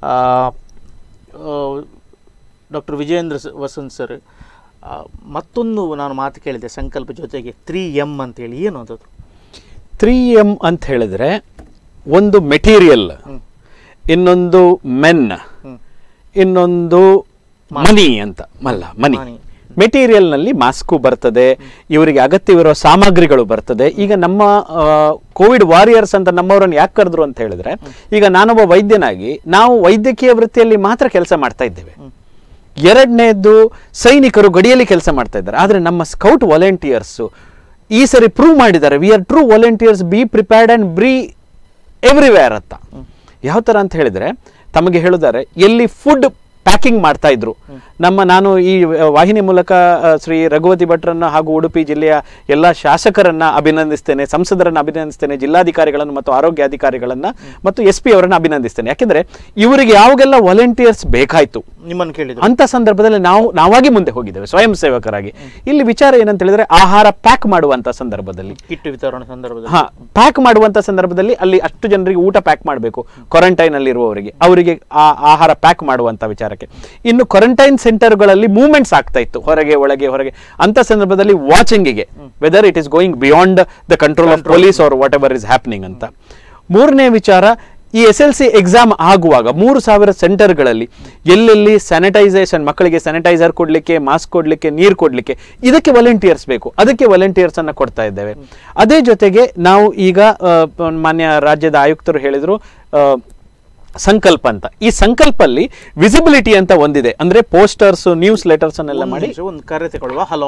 [SPEAKER 1] ಡಾಕ್ಟರ್ ವಿಜಯೇಂದ್ರ ಸ- ವಸಂತ್ ಸರ್ ಆ, ಮತ್ತೊಂದು ನಾನು ಮಾತು ಕೇಳಿದೆ ಸಂಕಲ್ಪ ಜೊತೆಗೆ ತ್ರೀ ಎಮ್ ಅಂತೇಳಿ ಏನು ಅದು
[SPEAKER 3] ತ್ರೀ ಎಮ್ ಅಂತ ಹೇಳಿದ್ರೆ ಒಂದು ಮೆಟೀರಿಯಲ್ ಇನ್ನೊಂದು ಮೆನ್ ಇನ್ನೊಂದು ಮನಿ ಅಂತ ಅಲ್ಲ ಮನಿ
[SPEAKER 1] Money.
[SPEAKER 3] ಮೆಟೀರಿಯಲ್ನಲ್ಲಿ ಮಾಸ್ಕು ಬರ್ತದೆ ಇವರಿಗೆ ಅಗತ್ಯವಿರೋ ಸಾಮಗ್ರಿಗಳು ಬರ್ತದೆ ಈಗ ನಮ್ಮ ಕೋವಿಡ್ ವಾರಿಯರ್ಸ್ ಅಂತ ನಮ್ಮವರನ್ನು ಯಾಕೆ ಕರೆದ್ರು ಅಂತ ಹೇಳಿದ್ರೆ ಈಗ ನಾನೊಬ್ಬ ವೈದ್ಯನಾಗಿ ನಾವು ವೈದ್ಯಕೀಯ ವೃತ್ತಿಯಲ್ಲಿ ಮಾತ್ರ ಕೆಲಸ ಮಾಡ್ತಾ ಇದ್ದೇವೆ ಎರಡನೇದ್ದು ಸೈನಿಕರು ಗಡಿಯಲ್ಲಿ ಕೆಲಸ ಮಾಡ್ತಾ ಇದ್ದಾರೆ ಆದರೆ ನಮ್ಮ ಸ್ಕೌಟ್ ವಾಲಂಟಿಯರ್ಸು ಈ ಸರಿ ಪ್ರೂವ್ ಮಾಡಿದ್ದಾರೆ we are true volunteers be prepared and be everywhere ಅಂತ ಯಾವ ಥರ ಅಂತ ಹೇಳಿದರೆ ತಮಗೆ ಹೇಳಿದ್ದಾರೆ ಎಲ್ಲಿ ಫುಡ್ ಪ್ಯಾಕಿಂಗ್ ಮಾಡ್ತಾ ಇದ್ರು ನಮ್ಮ ನಾನು ಈ ಆ, ವಾಹಿನಿ ಮೂಲಕ ಆ, ಶ್ರೀ ರಘುವತಿ ಭಟ್ರನ್ನ ಹಾಗೂ ಉಡುಪಿ ಜಿಲ್ಲೆಯ ಎಲ್ಲ ಶಾಸಕರನ್ನ ಅಭಿನಂದಿಸ್ತೇನೆ ಸಂಸದರನ್ನ ಅಭಿನಂದಿಸ್ತೇನೆ ಜಿಲ್ಲಾಧಿಕಾರಿಗಳನ್ನು ಮತ್ತು ಆರೋಗ್ಯಾಧಿಕಾರಿಗಳನ್ನ ಮತ್ತು ಎಸ್ ಪಿ ಅವರನ್ನ ಅಭಿನಂದಿಸ್ತೇನೆ ಯಾಕೆಂದ್ರೆ ಇವರಿಗೆ ಯಾವಾಗೆಲ್ಲ ವಾಲಂಟಿಯರ್ಸ್ ಬೇಕಾಯ್ತು
[SPEAKER 1] ನಿಮ್ಮನ್ನು ಕೇಳಿದ್ರು
[SPEAKER 3] ಅಂತ ಸಂದರ್ಭದಲ್ಲಿ ನಾವು ನಾವಾಗಿ ಮುಂದೆ ಹೋಗಿದ್ದೇವೆ ಸ್ವಯಂ ಸೇವಕರಾಗಿ ಇಲ್ಲಿ ವಿಚಾರ ಏನಂತ ಹೇಳಿದ್ರೆ ಆಹಾರ ಪ್ಯಾಕ್ ಮಾಡುವಂತ ಸಂದರ್ಭದಲ್ಲಿ
[SPEAKER 1] ಕಿಟ್ ವಿತರಣೆ ಸಂದರ್ಭದಲ್ಲಿ
[SPEAKER 3] ಹಾ ಪ್ಯಾಕ್ ಮಾಡುವಂತ ಸಂದರ್ಭದಲ್ಲಿ ಅಲ್ಲಿ ಅಷ್ಟು ಜನರಿಗೆ ಊಟ ಪ್ಯಾಕ್ ಮಾಡಬೇಕು ಕ್ವಾರಂಟೈನ್ ಅಲ್ಲಿ ಇರುವವರಿಗೆ ಅವರಿಗೆ ಆ ಆಹಾರ ಪ್ಯಾಕ್ ಮಾಡುವಂತ ವಿಚಾರಕ್ಕೆ ಇನ್ನು ಕ್ವಾರಂಟೈನ್ ಸೆಂಟರ್ಗಳಲ್ಲಿ ಮೂವ್ಮೆಂಟ್ಸ್ ಆಗ್ತಾ ಇತ್ತು ಹೊರಗೆ ಒಳಗೆ ಹೊರಗೆ ಅಂತ ಸಂದರ್ಭದಲ್ಲಿ ವಾಚಿಂಗಿಗೆ whether it is going beyond the control of police or whatever is happening ಅಂತ ಮೂರನೇ ವಿಚಾರ ಈ ಎಸ್ ಎಲ್ ಸಿ ಎಕ್ಸಾಮ್ ಆಗುವಾಗ ಮೂರು ಸಾವಿರ ಸೆಂಟರ್ಗಳಲ್ಲಿ ಎಲ್ಲೆಲ್ಲಿ ಸ್ಯಾನಿಟೈಸೇಷನ್ ಮಕ್ಕಳಿಗೆ ಸ್ಯಾನಿಟೈಸರ್ ಕೊಡಲಿಕ್ಕೆ ಮಾಸ್ಕ್ ಕೊಡಲಿಕ್ಕೆ ನೀರು ಕೊಡಲಿಕ್ಕೆ ಇದಕ್ಕೆ ವಾಲಂಟಿಯರ್ಸ್ ಬೇಕು ಅದಕ್ಕೆ ವಾಲಂಟಿಯರ್ಸ್ ಅನ್ನ ಕೊಡ್ತಾ ಇದ್ದೇವೆ ಅದೇ ಜೊತೆಗೆ ನಾವು ಈಗ ಆ, ಪ- ಮಾನ್ಯ ರಾಜ್ಯದ ಆಯುಕ್ತರು ಹೇಳಿದ್ರು ಆ, ಸಂಕಲ್ಪ ಅಂತ ಈ ಸಂಕಲ್ಪಲ್ಲಿ ವಿಸಿಬಿಲಿಟಿ ಅಂತ ಒಂದಿದೆ ಅಂದ್ರೆ ಪೋಸ್ಟರ್ಸ್ ನ್ಯೂಸ್ ಲೆಟರ್ಸ್ ಅನ್ನೆಲ್ಲ
[SPEAKER 1] ಒಂದು
[SPEAKER 3] ಮಾಡಿ
[SPEAKER 1] ನಿಮಿಷ, ಒಂದು ಕರೆ ತಗೊಳ್ಳುವ ಹಲೋ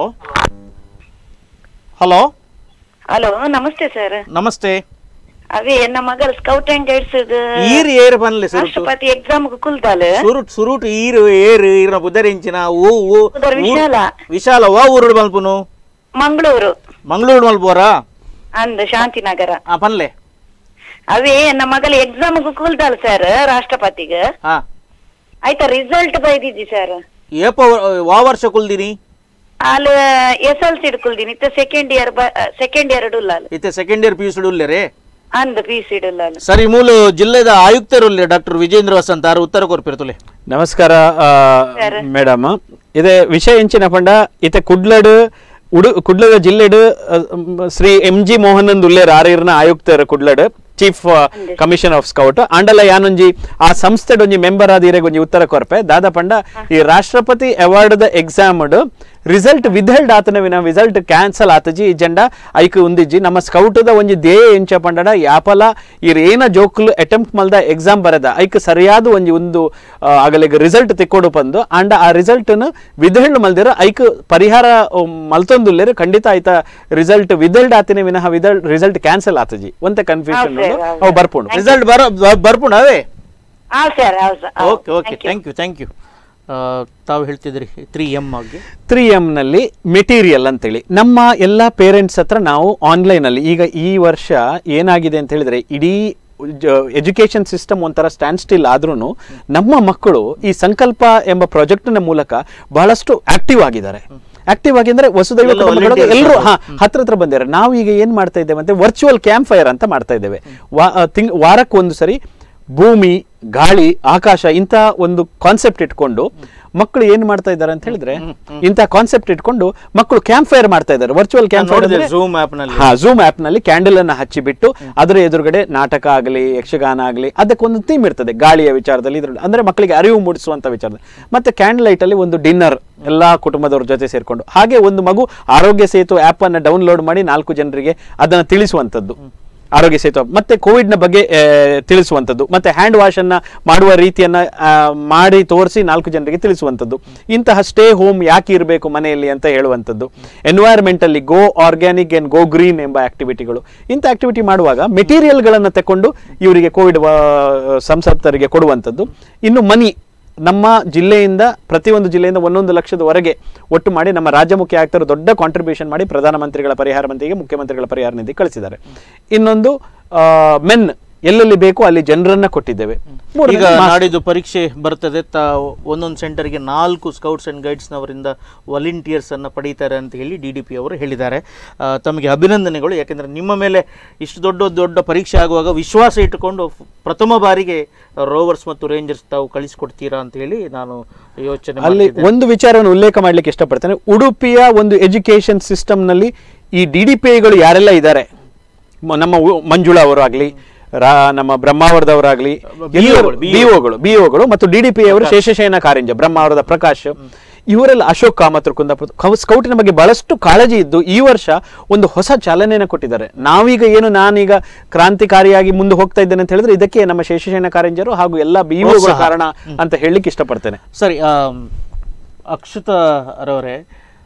[SPEAKER 1] ಹಲೋ
[SPEAKER 9] ಹಲೋ ನಮಸ್ತೆ ಸರ್
[SPEAKER 1] ನಮಸ್ತೆ
[SPEAKER 9] ಅವೇ ನಮ್ಮ ಮಗಳ ಸ್ಕೌಟ್ ಅಂಡ್ ಗೈಡ್ಸ್
[SPEAKER 1] ಈರ್ ಏರ್ ಬನ್ಲಿ ಸುರುಟು
[SPEAKER 9] ರಾಷ್ಟ್ರಪತಿ ಎಕ್ಸಾಮ್ ಕುಲ್ದಾಲ್
[SPEAKER 1] ಸುರುಟ್ ಸುರುಟ್ ಈರು ಏರು ಈರ್ನ ಬುದರಿಂಚಿನ ಊ ಊ
[SPEAKER 9] ಉದರ್ ವಿಶಾಲ.
[SPEAKER 1] ವಿಶಾಲ ವಾ ಊರುಡು ಮಲ್ಪುನು
[SPEAKER 9] ಮಂಗಳೂರು
[SPEAKER 1] ಮಂಗಳೂರು ಮಲ್ಪೋರಾ
[SPEAKER 9] ಅಂದ್ ಶಾಂತಿನಗರ
[SPEAKER 1] ಆ ಪನ್ಲೆ
[SPEAKER 9] ಅವೇ ನಮ್ಮ ಮಗಳ ಎಕ್ಸಾಮ್ ಕುಲ್ದಾಲ್ ಸರ್ ರಾಷ್ಟ್ರಪತಿಗ
[SPEAKER 1] ಹಾ
[SPEAKER 9] ಆಯ್ತಾ ರಿಸಲ್ಟ್ ಬೈದಿದ್ದಿ ಸರ್
[SPEAKER 1] ಏಪ ವಾ ವರ್ಷ ಕುಲ್ದಿನಿ
[SPEAKER 9] ಅಲ್ಲಿ ಎಸ್ ಎಲ್ ಸಿ ಕುಲ್ದಿನಿ ಇತ್ತ ಸೆಕೆಂಡ್ ಇಯರ್ ಸೆಕೆಂಡ್ ಇಯರ್ ಡುಲ್ಲಾಲ್
[SPEAKER 1] ಇತ್ತೆ second year P U C
[SPEAKER 9] ಅಂದ್ ಪಿ ಸಿ ಡುಲ್ಲಾಲ್
[SPEAKER 1] ಸರಿ ಮೂಲು ಜಿಲ್ಲೆದ ಆಯುಕ್ತರು ಡಾಕ್ಟರ್ ವಿಜೇಂದ್ರ ವಸಂತ್ ಆರು ಉತ್ತರ ಕೊರ್ಪಿರ್ತುಲೆ
[SPEAKER 3] ನಮಸ್ಕಾರ ಮೇಡಮ್ ಇದೇ ವಿಷಯ ಎಂಚಿನ ಪಂಡ ಇತ್ತೆ ಕುಡ್ಲಡ್ ಉಡು ಕುಡ್ಲದ ಜಿಲ್ಲೆಡ್ ಆ, ಮ್, ಶ್ರೀ ಎಂ ಜಿ ಮೋಹನಂದ್ ಉಲ್ಲೇರ್ ಆರ್ಯರ್ನ ಆಯುಕ್ತರು ಕುಡ್ಲಡ್ ಚೀಫ್ ಕಮಿಷನ್ ಆಫ್ ಸ್ಕೌಟ್ ಆಂಡಲ ಯಾನೊಂಜಿ ಆ ಸಂಸ್ಥೆಡ್ ಒಂಜಿ ಮೆಂಬರ್ ಆದಿರೆಗ್ ಒಂಜಿ ಉತ್ತರ ಕೊರ್ಪೆ ದಾದ ಪಂಡ ಈ ರಾಷ್ಟ್ರಪತಿ ಅವಾರ್ಡ್ ದ ಎಕ್ಸಾಮ್ ರಿಸಲ್ಟ್ ವಿಧಲ್ಡ್ ಆತನ ವಿನ ರಿಸಲ್ಟ್ ಕ್ಯಾನ್ಸಲ್ ಆತಜಿ ಈ ಜಂಡ ಐಕ್ ಉಂದಿಜ್ಜಿ ನಮ್ಮ ಸ್ಕೌಟದ ಒಂಜಿ ಧ್ಯೇಯ ಎಂಚ ಪಂಡಡ ಯಾಪಲ ಇರ್ ಏನ ಜೋಕ್ಲು ಅಟೆಂಪ್ಟ್ ಮಲ್ದ ಎಕ್ಸಾಮ್ ಬರೆದ ಐಕ್ ಸರಿಯಾದ ಒಂಜಿ ಒಂದು ಆ, ಆಗಲಿಗ ರಿಸಲ್ಟ್ ತಿಕ್ಕೊಡು ಬಂದು ಅಂಡ ಆ ರಿಸಲ್ಟ್ ವಿಧಲ್ಡ್ ಮಲ್ದಿರ ಐಕ್ ಪರಿಹಾರ ಮಲ್ತೊಂದುಲ್ಲೇರು ಖಂಡಿತ ಆಯ್ತ ರಿಸಲ್ಟ್ ವಿಧಲ್ಡ್ ಆತಿನ ವಿನಃ ವಿಧಲ್ಡ್ ರಿಸಲ್ಟ್ ಕ್ಯಾನ್ಸಲ್ ಆತಜಿ ಒಂತೆ ಕನ್ಫ್ಯೂಷನ್
[SPEAKER 9] ಹೌದು sir, ಹೌದು.
[SPEAKER 3] ಅವು ಬರ್ಪುಂಡು
[SPEAKER 1] ರಿಸಲ್ಟ್ ಬರ ಬರ್ಪುಣ ಅವೇ
[SPEAKER 9] ಹಾ ಸರ್ ಹೌದು
[SPEAKER 1] okay okay thank you thank you ತಾವು ಹೇಳ್ತಿದ್ರಿ ತ್ರೀ ಎಮ್ ಆಗಿ
[SPEAKER 3] ತ್ರೀ ಎಮ್ನಲ್ಲಿ ಮೆಟೀರಿಯಲ್ ಅಂತೇಳಿ ನಮ್ಮ ಎಲ್ಲ ಪೇರೆಂಟ್ಸ್ ಹತ್ರ ನಾವು ಆನ್ಲೈನಲ್ಲಿ ಈಗ ಈ ವರ್ಷ ಏನಾಗಿದೆ ಅಂತ ಹೇಳಿದ್ರೆ ಇಡೀ ಎಜುಕೇಶನ್ ಸಿಸ್ಟಮ್ ಒಂಥರ ಸ್ಟ್ಯಾಂಡ್ ಸ್ಟಿಲ್ ಆದ್ರೂ ನಮ್ಮ ಮಕ್ಕಳು ಈ ಸಂಕಲ್ಪ ಎಂಬ ಪ್ರಾಜೆಕ್ಟ್ನ ಮೂಲಕ ಬಹಳಷ್ಟು ಆಕ್ಟಿವ್ ಆಗಿದ್ದಾರೆ ಆಕ್ಟಿವ್ ಆಗಿ ಅಂದ್ರೆ ವಸುದೈವ
[SPEAKER 1] ಎಲ್ಲ
[SPEAKER 3] ಕುಟುಂಬದೊಳಗೆ
[SPEAKER 1] volunteers
[SPEAKER 3] ಎಲ್ಲರೂ ಹಾ
[SPEAKER 1] ಹ್ಮ್.
[SPEAKER 3] ಹತ್ರ ಹತ್ರ ಬಂದಿದ್ದಾರೆ ನಾವು ಈಗ ಏನ್ ಮಾಡ್ತಾ ಇದ್ದೇವೆ ಅಂದ್ರೆ ವರ್ಚುವಲ್ ಕ್ಯಾಂಪ್ ಫೈರ್ ಅಂತ ಮಾಡ್ತಾ ಇದ್ದೇವೆ ವಾ ಆ, ತಿಂಗ್ ವಾರಕ್ಕೆ ಒಂದು ಸರಿ ಭೂಮಿ ಗಾಳಿ ಆಕಾಶ ಇಂಥ ಒಂದು ಕಾನ್ಸೆಪ್ಟ್ ಇಟ್ಕೊಂಡು ಮಕ್ಕಳು ಏನ್ ಮಾಡ್ತಾ ಇದ್ದಾರೆ ಅಂತ ಹೇಳಿದ್ರೆ ಇಂಥ ಕಾನ್ಸೆಪ್ಟ್ ಇಟ್ಕೊಂಡು ಮಕ್ಕಳು ಕ್ಯಾಂಪ್ ಫೈರ್ ಮಾಡ್ತಾ ಇದ್ದಾರೆ ವರ್ಚುವಲ್ ಕ್ಯಾಂಪ್
[SPEAKER 1] ನೋಡಿದೆ Zoom app ನಲ್ಲಿ.
[SPEAKER 3] ಹಾ ಝೂಮ್ ಆಪ್ ನಲ್ಲಿ ಕ್ಯಾಂಡಲ್ ಅನ್ನ ಹಚ್ಚಿಬಿಟ್ಟು ಅದರ ಎದುರುಗಡೆ ನಾಟಕ ಆಗಲಿ ಯಕ್ಷಗಾನ ಆಗಲಿ ಅದಕ್ಕೊಂದು ಥೀಮ್ ಇರ್ತದೆ ಗಾಳಿಯ ವಿಚಾರದಲ್ಲಿ ಇದ್ರ ಅಂದ್ರೆ ಮಕ್ಕಳಿಗೆ ಅರಿವು ಮೂಡಿಸುವಂತ ವಿಚಾರದಲ್ಲಿ ಮತ್ತೆ ಕ್ಯಾಂಡಲ್ ಲೈಟ್ ಅಲ್ಲಿ ಒಂದು ಡಿನ್ನರ್ ಎಲ್ಲಾ ಕುಟುಂಬದವ್ರ ಜೊತೆ ಸೇರ್ಕೊಂಡು ಹಾಗೆ ಒಂದು ಮಗು ಆರೋಗ್ಯ ಸೇತು ಆಪ್ ಅನ್ನ ಡೌನ್ಲೋಡ್ ಮಾಡಿ ನಾಲ್ಕು ಜನರಿಗೆ ಅದನ್ನ ತಿಳಿಸುವಂತದ್ದು ಆರೋಗ್ಯ ಸೇತು app. ಮತ್ತೆ ಕೋವಿಡ್ ನ ಬಗ್ಗೆ ಆ, ತಿಳಿಸುವಂಥದ್ದು ಮತ್ತೆ ಹ್ಯಾಂಡ್ ವಾಶ್ ಅನ್ನ ಮಾಡುವ ರೀತಿಯನ್ನ ಆ, ಮಾಡಿ ತೋರಿಸಿ ನಾಲ್ಕು ಜನರಿಗೆ ತಿಳಿಸುವಂಥದ್ದು ಇಂತಹ ಸ್ಟೇ ಹೋಮ್ ಯಾಕೆ ಇರಬೇಕು ಮನೆಯಲ್ಲಿ ಅಂತ ಹೇಳುವಂಥದ್ದು ಎನ್ವೈರ್ಮೆಂಟ್ ಅಲ್ಲಿ go organic and go green ಎಂಬ ಆಕ್ಟಿವಿಟಿಗಳು ಇಂಥ ಆಕ್ಟಿವಿಟಿ ಮಾಡುವಾಗ ಮೆಟೀರಿಯಲ್ಗಳನ್ನು ತಕೊಂಡು ಇವರಿಗೆ ಕೋವಿಡ್ ಸಂಸಪ್ತರಿಗೆ ಕೊಡುವಂಥದ್ದು ಇನ್ನು ಮನಿ ನಮ್ಮ ಜಿಲ್ಲೆಯಿಂದ ಪ್ರತಿಯೊಂದು ಜಿಲ್ಲೆಯಿಂದ ಒಂದೊಂದು ಲಕ್ಷದವರೆಗೆ ಒಟ್ಟು ಮಾಡಿ ನಮ್ಮ ರಾಜ್ಯ ಮುಖ್ಯ ಆಯುಕ್ತರು ದೊಡ್ಡ ಕಾಂಟ್ರಿಬ್ಯೂಷನ್ ಮಾಡಿ ಪ್ರಧಾನಮಂತ್ರಿಗಳ ಪರಿಹಾರ ಮಂತ್ರಿಗೆ ಮುಖ್ಯಮಂತ್ರಿಗಳ ಪರಿಹಾರ ನಿಧಿ ಕಳಿಸಿದ್ದಾರೆ ಇನ್ನೊಂದು ಮೆನ್ ಎಲ್ಲೆಲ್ಲಿ ಬೇಕು ಅಲ್ಲಿ ಜನರನ್ನ ಕೊಟ್ಟಿದ್ದೇವೆ ಮೂರನೇದು
[SPEAKER 1] ಈಗ
[SPEAKER 3] mask.
[SPEAKER 1] ನಾಡಿದ್ದು ಪರೀಕ್ಷೆ ಬರ್ತದೆ ತ ಒಂದೊಂದು ಸೆಂಟರ್ಗೆ ನಾಲ್ಕು ಸ್ಕೌಟ್ಸ್ ಅಂಡ್ ಗೈಡ್ಸ್ನವರಿಂದ ವಾಲಂಟಿಯರ್ಸ್ ಅನ್ನ ಪಡೀತಾರೆ ಅಂತ ಹೇಳಿ ಡಿ ಡಿ ಪಿ ಅವರು ಹೇಳಿದ್ದಾರೆ ಆ, ತಮಗೆ ಅಭಿನಂದನೆಗಳು ಯಾಕೆಂದ್ರೆ ನಿಮ್ಮ ಮೇಲೆ ಇಷ್ಟು ದೊಡ್ಡ ದೊಡ್ಡ ಪರೀಕ್ಷೆ ಆಗುವಾಗ ವಿಶ್ವಾಸ ಇಟ್ಟುಕೊಂಡು ಫ್- ಪ್ರಥಮ ಬಾರಿಗೆ ರೋವರ್ಸ್ ಮತ್ತು ರೇಂಜರ್ಸ್ ತಾವು ಕಳಿಸ್ಕೊಡ್ತೀರಾ ಅಂತ ಹೇಳಿ ನಾನು ಯೋಚನೆ
[SPEAKER 3] ಅಲ್ಲಿ
[SPEAKER 1] ಮಾಡ್ತಿದ್ದೆ.
[SPEAKER 3] ಒಂದು ವಿಚಾರವನ್ನು ಉಲ್ಲೇಖ ಮಾಡ್ಲಿಕ್ಕೆ ಇಷ್ಟಪಡ್ತೇನೆ ಉಡುಪಿಯ ಒಂದು ಎಜುಕೇಶನ್ ಸಿಸ್ಟಮ್ ನಲ್ಲಿ ಈ ಡಿ ಡಿ ಪಿ ಐಗಳು ಯಾರೆಲ್ಲ ಇದ್ದಾರೆ ಮ- ನಮ್ಮ ಉ- ಮಂಜುಳಾ ಅವರಾಗ್ಲಿ ರಾ ನಮ್ಮ ಬ್ರಹ್ಮಾವರದವರಾಗ್ಲಿ
[SPEAKER 1] BO ಗಳು,
[SPEAKER 3] ಬಿಒಗಳು ಬಿಒಗಳು ಮತ್ತು ಡಿ ಡಿ ಪಿ ಅವರು ಶೇಷಶಯನ ಕಾರಿಂಜ ಬ್ರಹ್ಮಾವರದ ಪ್ರಕಾಶ್ ಇವರೆಲ್ಲ ಅಶೋಕ್ ಕಾಮತ್ ಕುಂದಾಪುರ ಕವ- ಸ್ಕೌಟಿನ ಬಗ್ಗೆ ಬಹಳಷ್ಟು ಕಾಳಜಿ ಇದ್ದು ಈ ವರ್ಷ ಒಂದು ಹೊಸ ಚಾಲನೆಯನ್ನು ಕೊಟ್ಟಿದ್ದಾರೆ ನಾವೀಗ ಏನು ನಾನೀಗ ಕ್ರಾಂತಿಕಾರಿಯಾಗಿ ಮುಂದೆ ಹೋಗ್ತಾ ಇದ್ದೇನೆ ಅಂತ ಹೇಳಿದ್ರೆ ಇದಕ್ಕೆ ನಮ್ಮ ಶೇಷಶಯನ ಕಾರಿಂಜರು ಹಾಗೂ ಎಲ್ಲ ಬಿಒಗಳು
[SPEAKER 1] ಪ್ರೋತ್ಸಾಹ.
[SPEAKER 3] ಕಾರಣ ಅಂತ ಹೇಳಲಿಕ್ಕೆ ಇಷ್ಟಪಡ್ತೇನೆ
[SPEAKER 1] ಸರಿ ಆಮ್, ಅಕ್ಷತ ರವರೇ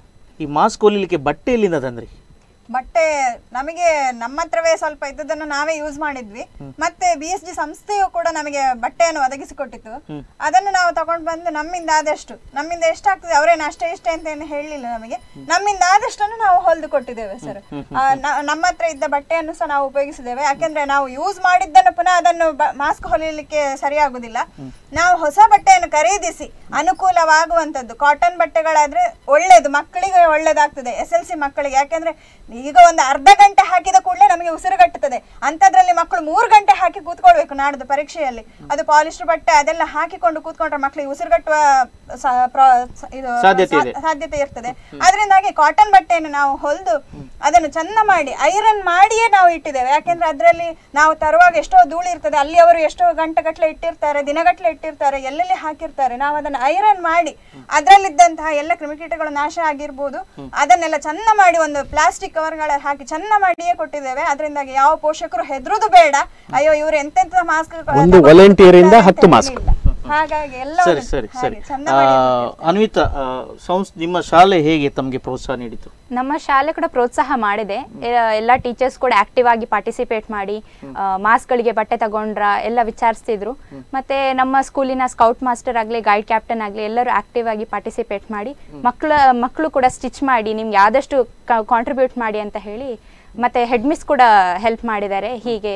[SPEAKER 1] ಈ ಮಾಸ್ಕ್ ಹೊಲಿಲಿಕ್ಕೆ ಬಟ್ಟೆ ಎಲ್ಲಿಂದ ತಂದ್ರಿ
[SPEAKER 4] ಬಟ್ಟೆ ನಮಗೆ ನಮ್ಮ ಹತ್ರವೇ ಸ್ವಲ್ಪ ಇದ್ದದನ್ನು ನಾವೇ ಯೂಸ್ ಮಾಡಿದ್ವಿ ಮತ್ತೆ ಬಿ ಎಸ್ ಜಿ ಸಂಸ್ಥೆಯು ಕೂಡ ನಮಗೆ ಬಟ್ಟೆಯನ್ನು ಒದಗಿಸಿಕೊಟ್ಟಿತ್ತು ಅದನ್ನು ನಾವು ತಗೊಂಡು ಬಂದು ನಮ್ಮಿಂದ ಆದಷ್ಟು ನಮ್ಮಿಂದ ಎಷ್ಟಾಗ್ತದೆ ಅವರೇನು ಅಷ್ಟೇ ಇಷ್ಟೇ ಅಂತ ಏನು ಹೇಳಲಿಲ್ಲ ನಮಗೆ ನಮ್ಮಿಂದ ಆದಷ್ಟನ್ನು ನಾವು ಹೊಲಿದು ಕೊಟ್ಟಿದ್ದೇವೆ ಸರ್ ನಮ್ಮ ಹತ್ರ ಇದ್ದ ಬಟ್ಟೆಯನ್ನು ಸಹ ನಾವು ಉಪಯೋಗಿಸಿದ್ದೇವೆ ಯಾಕೆಂದ್ರೆ ನಾವು ಯೂಸ್ ಮಾಡಿದ್ದನ್ನು ಪುನಃ ಅದನ್ನು ಮಾಸ್ಕ್ ಹೊಲಿಲಿಕ್ಕೆ ಸರಿಯಾಗುದಿಲ್ಲ ನಾವು ಹೊಸ ಬಟ್ಟೆಯನ್ನು ಖರೀದಿಸಿ ಅನುಕೂಲವಾಗುವಂಥದ್ದು ಕಾಟನ್ ಬಟ್ಟೆಗಳಾದ್ರೆ ಒಳ್ಳೇದು ಮಕ್ಕಳಿಗೆ ಒಳ್ಳೇದಾಗ್ತದೆ ಎಸ್ ಎಲ್ ಸಿ ಮಕ್ಕಳಿಗೆ ಯಾಕೆಂದ್ರೆ ಈಗ ಒಂದು ಅರ್ಧ ಗಂಟೆ ಹಾಕಿದ ಕೂಡಲೇ ನಮಗೆ ಉಸಿರುಗಟ್ಟುತ್ತದೆ ಅಂಥದ್ರಲ್ಲಿ ಮಕ್ಕಳು ಮೂರು ಗಂಟೆ ಹಾಕಿ ಕೂತ್ಕೊಳ್ಬೇಕು ನಾಡ್ದು ಪರೀಕ್ಷೆಯಲ್ಲಿ ಅದು ಪಾಲಿಸ್ಟರ್ ಬಟ್ಟೆ ಅದೆಲ್ಲ ಹಾಕಿಕೊಂಡು ಕೂತ್ಕೊಂಡ್ರೆ ಮಕ್ಕಳಿಗೆ ಉಸಿರುಗಟ್ಟುವ ಸ- ಪ್ರ- ಸ- ಇದು
[SPEAKER 1] ಸಾಧ್ಯತೆ ಇದೆ.
[SPEAKER 4] ಸಾ- ಸಾಧ್ಯತೆ ಇರ್ತದೆ ಅದರಿಂದಾಗಿ ಕಾಟನ್ ಬಟ್ಟೆಯನ್ನು ನಾವು ಹೊಲಿದು ಅದನ್ನು ಚಂದ ಮಾಡಿ ಐರನ್ ಮಾಡಿಯೇ ನಾವು ಇಟ್ಟಿದ್ದೇವೆ ಯಾಕೆಂದ್ರೆ ಅದರಲ್ಲಿ ನಾವು ತರುವಾಗ ಎಷ್ಟೋ ಧೂಳು ಇರ್ತದೆ ಅಲ್ಲಿ ಅವರು ಎಷ್ಟೋ ಗಂಟೆಗಟ್ಟಲೆ ಇಟ್ಟಿರ್ತಾರೆ ದಿನಗಟ್ಟಲೆ ಇಟ್ಟಿರ್ತಾರೆ ಎಲ್ಲೆಲ್ಲಿ ಹಾಕಿರ್ತಾರೆ ನಾವು ಅದನ್ನು ಐರನ್ ಮಾಡಿ ಅದರಲ್ಲಿದ್ದಂತಹ ಎಲ್ಲ ಕ್ರಿಮಿಕೀಟಗಳು ನಾಶ ಆಗಿರ್ಬೋದು ಅದನ್ನೆಲ್ಲ ಚಂದ ಮಾಡಿ ಒಂದು ಪ್ಲಾಸ್ಟಿಕ್ ಕವರ್ಗಳ ಹಾಕಿ ಚಂದ ಮಾಡಿಯೇ ಕೊಟ್ಟಿದ್ದೇವೆ ಅದರಿಂದಾಗಿ ಯಾವ ಪೋಷಕರು ಹೆದರುದು ಬೇಡ ಅಯ್ಯೋ ಇವರು ಎಂತೆಂತ ಮಾಸ್ಕ್
[SPEAKER 3] ಒಂದು volunteer ಇಂದ ಹತ್ತು mask.
[SPEAKER 4] ಹಾಗಾಗಿ ಎಲ್ಲ
[SPEAKER 1] ಸರಿ ಸರಿ ಸರಿ
[SPEAKER 4] ಚಂದ
[SPEAKER 1] ಆ,
[SPEAKER 4] ಮಾಡಿ
[SPEAKER 1] ಅನ್ವಿತಾ ಆ, ಸಂಸ್ ನಿಮ್ಮ ಶಾಲೆ ಹೇಗೆ ತಮಗೆ ಪ್ರೋತ್ಸಾಹ ನೀಡಿತು
[SPEAKER 2] ನಮ್ಮ ಶಾಲೆ ಕೂಡ ಪ್ರೋತ್ಸಾಹ ಮಾಡಿದೆ ಎ- ಎಲ್ಲ ಟೀಚರ್ಸ್ ಕೂಡ ಆಕ್ಟಿವ್ ಆಗಿ ಪಾರ್ಟಿಸಿಪೇಟ್ ಮಾಡಿ ಮಾಸ್ಕ್ಗಳಿಗೆ ಬಟ್ಟೆ ತಗೊಂಡ್ರ ಎಲ್ಲ ವಿಚಾರಿಸ್ತಿದ್ರು ಮತ್ತೆ ನಮ್ಮ ಸ್ಕೂಲಿನ ಸ್ಕೌಟ್ ಮಾಸ್ಟರ್ ಆಗಲಿ ಗೈಡ್ ಕ್ಯಾಪ್ಟನ್ ಆಗಲಿ ಎಲ್ಲರೂ ಆಕ್ಟಿವ್ ಆಗಿ ಪಾರ್ಟಿಸಿಪೇಟ್ ಮಾಡಿ ಮಕ್ಕಳ ಮಕ್ಕಳು ಕೂಡ ಸ್ಟಿಚ್ ಮಾಡಿ ನಿಮ್ಗೆ ಆದಷ್ಟು ಕಾಂಟ್ರಿಬ್ಯೂಟ್ ಮಾಡಿ ಅಂತ ಹೇಳಿ ಮತ್ತೆ ಹೆಡ್ ಮಿಸ್ ಕೂಡ ಹೆಲ್ಪ್ ಮಾಡಿದ್ದಾರೆ ಹೀಗೆ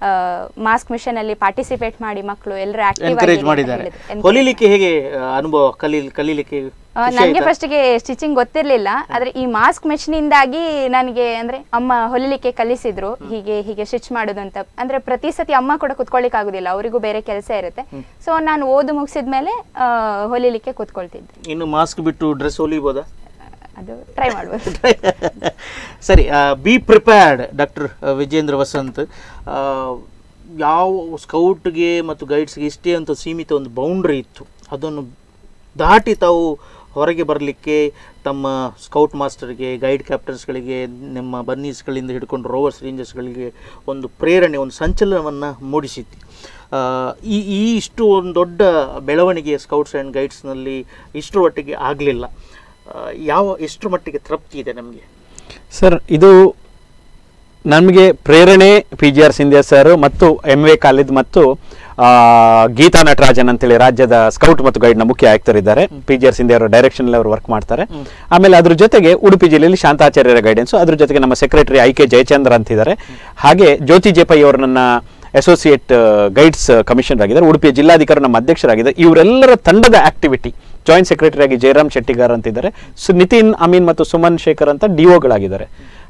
[SPEAKER 2] ಮಾಸ್ಕ್ ಮಿಷನ್ ಅಲ್ಲಿ ಪಾರ್ಟಿಸಿಪೇಟ್ ಮಾಡಿ ಮಕ್ಕಳು ಎಲ್ಲರೂ ಆಕ್ಟಿವ್
[SPEAKER 1] ಎನ್ಕರೇಜ್ ಮಾಡಿದ್ದಾರೆ ಹೊಲಿಲಿಕ್ಕೆ ಹೇಗೆ ಆ, ಅನುಭವ ಕಲಿ ಕಲೀಲಿಕ್ಕೆ ಖುಷಿ
[SPEAKER 2] ನನಗೆ
[SPEAKER 1] ಆಯ್ತಾ?
[SPEAKER 2] ಫಸ್ಟಿಗೆ ಸ್ಟಿಚಿಂಗ್ ಗೊತ್ತಿರ್ಲಿಲ್ಲ ಆದ್ರೆ ಈ ಮಾಸ್ಕ್ ಮೆಷಿನಿಂದಾಗಿ ನನಗೆ ಅಂದ್ರೆ ಅಮ್ಮ ಹೊಲಿಲಿಕ್ಕೆ ಕಲಿಸಿದ್ರು ಹೀಗೆ ಹೀಗೆ ಸ್ಟಿಚ್ ಮಾಡೋದು ಅಂತ ಅಂದ್ರೆ ಪ್ರತಿ ಸತಿ ಅಮ್ಮ ಕೂಡ ಕುತ್ಕೊಳ್ಳಿಕ್ ಆಗುದಿಲ್ಲ ಅವರಿಗೂ ಬೇರೆ ಕೆಲಸ ಇರುತ್ತೆ ಸೊ ನಾನು ಓದು ಮುಗಿಸಿದ್ಮೇಲೆ ಆ, ಹೊಲಿಲಿಕ್ಕೆ ಕೂತ್ಕೊಳ್ತಿದ್ದೆ
[SPEAKER 1] ಇನ್ನು ಮಾಸ್ಕ್ ಬಿಟ್ಟು ಡ್ರೆಸ್ ಹೊಲಿಬೋದಾ
[SPEAKER 2] ಅದು ಟ್ರೈ ಮಾಡ್ಬೋದು
[SPEAKER 1] ಸರಿ be prepared doctor Vijendra Vasanth ಆ, ಯಾವ ಸ್ಕೌಟ್ಗೆ ಮತ್ತು ಗೈಡ್ಸ್ಗೆ ಇಷ್ಟೇ ಅಂತ ಸೀಮಿತ ಒಂದು ಬೌಂಡ್ರಿ ಇತ್ತು ಅದನ್ನು ದಾಟಿ ತಾವು ಹೊರಗೆ ಬರಲಿಕ್ಕೆ ತಮ್ಮ ಸ್ಕೌಟ್ ಮಾಸ್ಟರ್ಗೆ ಗೈಡ್ ಕ್ಯಾಪ್ಟನ್ಸ್ಗಳಿಗೆ ನಿಮ್ಮ ಬನ್ನೀಸ್ಗಳಿಂದ ಹಿಡ್ಕೊಂಡು ರೋವರ್ಸ್ ರೇಂಜರ್ಸ್ಗಳಿಗೆ ಒಂದು ಪ್ರೇರಣೆ ಒಂದು ಸಂಚಲನವನ್ನು ಮೂಡಿಸಿತ್ತು ಆ, ಈ ಈ ಇಷ್ಟು ಒಂದು ದೊಡ್ಡ ಬೆಳವಣಿಗೆ ಸ್ಕೌಟ್ಸ್ ಆ್ಯಂಡ್ ಗೈಡ್ಸ್ನಲ್ಲಿ ಇಷ್ಟರ ಮಟ್ಟಿಗೆ ಆಗಲಿಲ್ಲ ಯಾವ ಎಷ್ಟರ ಮಟ್ಟಿಗೆ ತೃಪ್ತಿ ಇದೆ ನಮಗೆ
[SPEAKER 3] ಸರ್ ಇದು ನಮಗೆ ಪ್ರೇರಣೆ P G R Sindhia sir ಮತ್ತು ಎಮ್ ವೆ ಕಾಲಿದ್ ಮತ್ತು ಆ, ಗೀತಾ ನಟರಾಜನ್ ಅಂತೇಳಿ ರಾಜ್ಯದ ಸ್ಕೌಟ್ ಮತ್ತು ಗೈಡ್ನ ಮುಖ್ಯ ಆಯುಕ್ತರಿದ್ದಾರೆ ಪಿ ಜಿ ಆರ್ ಸಿಂಧ್ಯಾ ಅವರು ಡೈರೆಕ್ಷನ್ ಅವರು ವರ್ಕ್ ಮಾಡ್ತಾರೆ ಆಮೇಲೆ ಅದ್ರ ಜೊತೆಗೆ ಉಡುಪಿ ಜಿಲ್ಲೆಯಲ್ಲಿ ಶಾಂತಾಚಾರ್ಯರ ಗೈಡೆನ್ಸ್ ಅದ್ರ ಜೊತೆಗೆ ನಮ್ಮ ಸೆಕ್ರೆಟರಿ ಐ ಕೆ ಜಯಚಂದ್ರ ಅಂತಿದ್ದಾರೆ ಹಾಗೆ ಜ್ಯೋತಿ ಜೇಪೈ ಅವರು ನನ್ನ ಅಸೋಸಿಯೇಟ್ ಗೈಡ್ಸ್ ಕಮಿಷನರ್ ಆಗಿದ್ದಾರೆ ಉಡುಪಿಯ ಜಿಲ್ಲಾಧಿಕಾರಿ ನಮ್ಮ ಅಧ್ಯಕ್ಷರಾಗಿದ್ದಾರೆ ಇವರೆಲ್ಲರ ತಂಡದ ಆಕ್ಟಿವಿಟಿ ಜಾಯಿಂಟ್ ಸೆಕ್ರೆಟರಿ ಆಗಿ ಜಯರಾಮ್ ಶೆಟ್ಟಿಗಾರ್ ಅಂತಿದ್ದಾರೆ ಸು ನಿತಿನ್ ಅಮೀನ್ ಮತ್ತು ಸುಮನ್ ಶೇಖರ್ ಅಂತ ಡಿಒಗಳಾಗಿದ್ದಾರೆ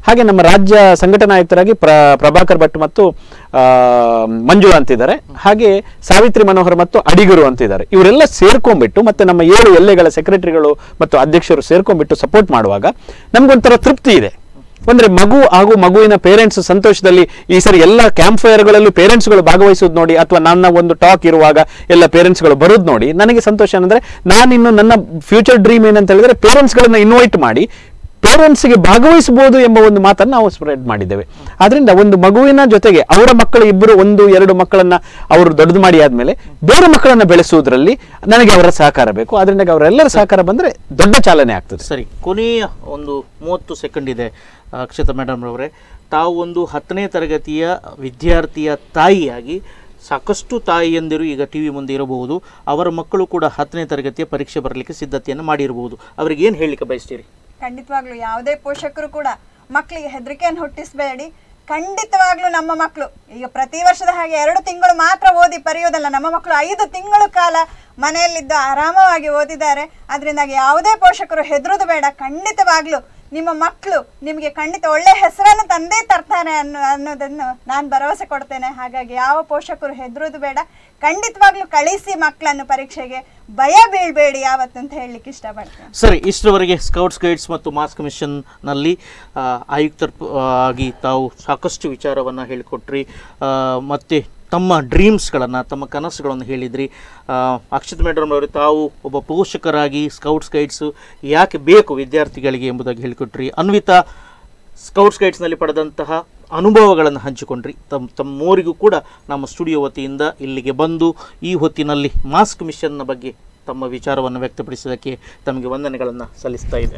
[SPEAKER 3] ಹಾಗೆ ನಮ್ಮ ರಾಜ್ಯ ಸಂಘಟನಾ ಆಯುಕ್ತರಾಗಿ ಪ್ರ ಪ್ರಭಾಕರ್ ಭಟ್ ಮತ್ತು ಆ, ಮಂಜುಳಾ ಅಂತಿದ್ದಾರೆ ಹಾಗೆ ಸಾವಿತ್ರಿ ಮನೋಹರ್ ಮತ್ತು ಅಡಿಗರು ಅಂತಿದ್ದಾರೆ ಇವರೆಲ್ಲ ಸೇರ್ಕೊಂಡ್ಬಿಟ್ಟು ಮತ್ತೆ ನಮ್ಮ ಏಳು ಎಲ್ಲೆಗಳ ಸೆಕ್ರೆಟರಿಗಳು ಮತ್ತು ಅಧ್ಯಕ್ಷರು ಸೇರ್ಕೊಂಡ್ಬಿಟ್ಟು ಸಪೋರ್ಟ್ ಮಾಡುವಾಗ ನಮ್ಗೊಂಥರ ತೃಪ್ತಿ ಇದೆ ಅಂದ್ರೆ ಮಗು ಹಾಗೂ ಮಗುವಿನ ಪೇರೆಂಟ್ಸ್ ಸಂತೋಷದಲ್ಲಿ ಈ ಸರಿ ಎಲ್ಲ ಕ್ಯಾಂಪ್ ಫೈರ್ಗಳಲ್ಲೂ ಪೇರೆಂಟ್ಸ್ಗಳು ಭಾಗವಹಿಸೋದು ನೋಡಿ ಅಥವಾ ನನ್ನ ಒಂದು ಟಾಕ್ ಇರುವಾಗ ಎಲ್ಲ ಪೇರೆಂಟ್ಸ್ಗಳು ಬರೋದು ನೋಡಿ ನನಗೆ ಸಂತೋಷ ಏನಂದ್ರೆ ನಾನಿನ್ನು ನನ್ನ ಫ್ಯೂಚರ್ ಡ್ರೀಮ್ ಏನಂತ ಹೇಳಿದ್ರೆ ಪೇರೆಂಟ್ಸ್ಗಳನ್ನ ಇನ್ವೈಟ್ ಮಾಡಿ ಪೇರೆಂಟ್ಸ್ಗೆ ಭಾಗವಹಿಸಬಹುದು ಎಂಬ ಒಂದು ಮಾತನ್ನು ನಾವು ಸ್ಪ್ರೆಡ್ ಮಾಡಿದ್ದೇವೆ ಆದ್ರಿಂದ ಒಂದು ಮಗುವಿನ ಜೊತೆಗೆ ಅವರ ಮಕ್ಕಳು ಇಬ್ಬರು ಒಂದು ಎರಡು ಮಕ್ಕಳನ್ನ ಅವರು ದೊಡ್ಡದು ಮಾಡಿ ಆದ್ಮೇಲೆ ಬೇರೆ ಮಕ್ಕಳನ್ನ ಬೆಳೆಸುವುದರಲ್ಲಿ ನನಗೆ ಅವರ ಸಹಕಾರ ಬೇಕು ಆದ್ರಿಂದ ಅವರೆಲ್ಲರ ಸಹಕಾರ ಬಂದ್ರೆ ದೊಡ್ಡ ಚಾಲನೆ ಆಗ್ತದೆ
[SPEAKER 1] ಸರಿ ಕೊನೆಯ ಒಂದು ಮೂವತ್ತು ಸೆಕೆಂಡ್ ಇದೆ ಅಕ್ಷತಾ ಮೇಡಮ್ ರವರೇ ತಾವು ಒಂದು ಹತ್ತನೇ ತರಗತಿಯ ವಿದ್ಯಾರ್ಥಿಯ ತಾಯಿಯಾಗಿ ಸಾಕಷ್ಟು ತಾಯಿಯಂದಿರು ಈಗ ಟಿ ವಿ ಮುಂದೆ ಇರಬಹುದು ಅವರ ಮಕ್ಕಳು ಕೂಡ ಹತ್ತನೇ ತರಗತಿಯ ಪರೀಕ್ಷೆ ಬರಲಿಕ್ಕೆ ಸಿದ್ಧತೆಯನ್ನು ಮಾಡಿರಬಹುದು ಅವರಿಗೆ ಏನು ಹೇಳಲಿಕ್ಕೆ ಬಯಸ್ತೀರಿ
[SPEAKER 4] ಖಂಡಿತವಾಗ್ಲೂ ಯಾವುದೇ ಪೋಷಕರು ಕೂಡ ಮಕ್ಕಳಿಗೆ ಹೆದರಿಕೆಯನ್ನು ಹುಟ್ಟಿಸಬೇಡಿ ಖಂಡಿತವಾಗ್ಲೂ ನಮ್ಮ ಮಕ್ಕಳು ಈಗ ಪ್ರತಿ ವರ್ಷದ ಹಾಗೆ ಎರಡು ತಿಂಗಳು ಮಾತ್ರ ಓದಿ ಪರೆಯೋದಲ್ಲ ನಮ್ಮ ಮಕ್ಕಳು ಐದು ತಿಂಗಳು ಕಾಲ ಮನೆಯಲ್ಲಿದ್ದು ಆರಾಮವಾಗಿ ಓದಿದ್ದಾರೆ ಅದರಿಂದಾಗಿ ಯಾವುದೇ ಪೋಷಕರು ಹೆದರೋದು ಬೇಡ ಖಂಡಿತವಾಗ್ಲೂ ನಿಮ್ಮ ಮಕ್ಕಳು ನಿಮಗೆ ಖಂಡಿತ ಒಳ್ಳೆ ಹೆಸರನ್ನು ತಂದೇ ತರ್ತಾರೆ ಅನ್ನೋ ಅನ್ನೋದನ್ನು ನಾನು ಭರವಸೆ ಕೊಡ್ತೇನೆ ಹಾಗಾಗಿ ಯಾವ ಪೋಷಕರು ಹೆದರೋದು ಬೇಡ ಖಂಡಿತವಾಗ್ಲೂ ಕಳಿಸಿ ಮಕ್ಕಳನ್ನು ಪರೀಕ್ಷೆಗೆ ಭಯ ಬೀಳ್ಬೇಡಿ ಯಾವತ್ತು ಅಂತ ಹೇಳಲಿಕ್ಕೆ ಇಷ್ಟಪಡ್ತೇನೆ
[SPEAKER 1] ಸರಿ ಇಷ್ಟರವರೆಗೆ ಸ್ಕೌಟ್ಸ್ ಗೈಡ್ಸ್ ಮತ್ತು ಮಾಸ್ ಕಮಿಷನ್ನಲ್ಲಿ ಆಯುಕ್ತರ ಪ- ಆಗಿ ತಾವು ಸಾಕಷ್ಟು ವಿಚಾರವನ್ನು ಹೇಳಿಕೊಟ್ರಿ ಆ, ಮತ್ತೆ ತಮ್ಮ ಡ್ರೀಮ್ಸ್ಗಳನ್ನು ತಮ್ಮ ಕನಸುಗಳನ್ನು ಹೇಳಿದ್ರಿ ಆ, ಅಕ್ಷತ್ ಮೇಡಮ್ ಅವರು ತಾವು ಒಬ್ಬ ಪೋಷಕರಾಗಿ ಸ್ಕೌಟ್ಸ್ ಗೈಡ್ಸು ಯಾಕೆ ಬೇಕು ವಿದ್ಯಾರ್ಥಿಗಳಿಗೆ ಎಂಬುದಾಗಿ ಹೇಳಿಕೊಟ್ರಿ ಅನ್ವಿತಾ ಸ್ಕೌಟ್ಸ್ ಗೈಡ್ಸ್ನಲ್ಲಿ ಪಡೆದಂತಹ ಅನುಭವಗಳನ್ನು ಹಂಚಿಕೊಂಡ್ರಿ ತಮ್ಮ ತಮ್ಮೂರಿಗೂ ಕೂಡ ನಮ್ಮ ಸ್ಟುಡಿಯೋ ವತಿಯಿಂದ ಇಲ್ಲಿಗೆ ಬಂದು ಈ ಹೊತ್ತಿನಲ್ಲಿ ಮಾಸ್ಕ್ ಮಿಷನ್ನ ಬಗ್ಗೆ ತಮ್ಮ ವಿಚಾರವನ್ನು ವ್ಯಕ್ತಪಡಿಸಿದ್ದಕ್ಕೆ ತಮಗೆ ವಂದನೆಗಳನ್ನು ಸಲ್ಲಿಸ್ತಾ ಇದೆ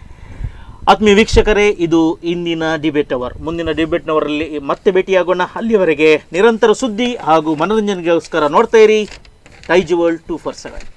[SPEAKER 1] ಆತ್ಮೀಯ ವೀಕ್ಷಕರೇ ಇದು ಇಂದಿನ ಡಿಬೇಟ್ ಅವರ್ ಮುಂದಿನ ಡಿಬೇಟ್ನವರಲ್ಲಿ ಮತ್ತೆ ಭೇಟಿಯಾಗೋಣ ಅಲ್ಲಿಯವರೆಗೆ ನಿರಂತರ ಸುದ್ದಿ ಹಾಗೂ ಮನೋರಂಜನೆಗೋಸ್ಕರ ನೋಡ್ತಾ ಇರಿ ಟೈಜಿ ವರ್ಲ್ಡ್ ಟೂ ಫೋರ್ ಸೆವೆನ್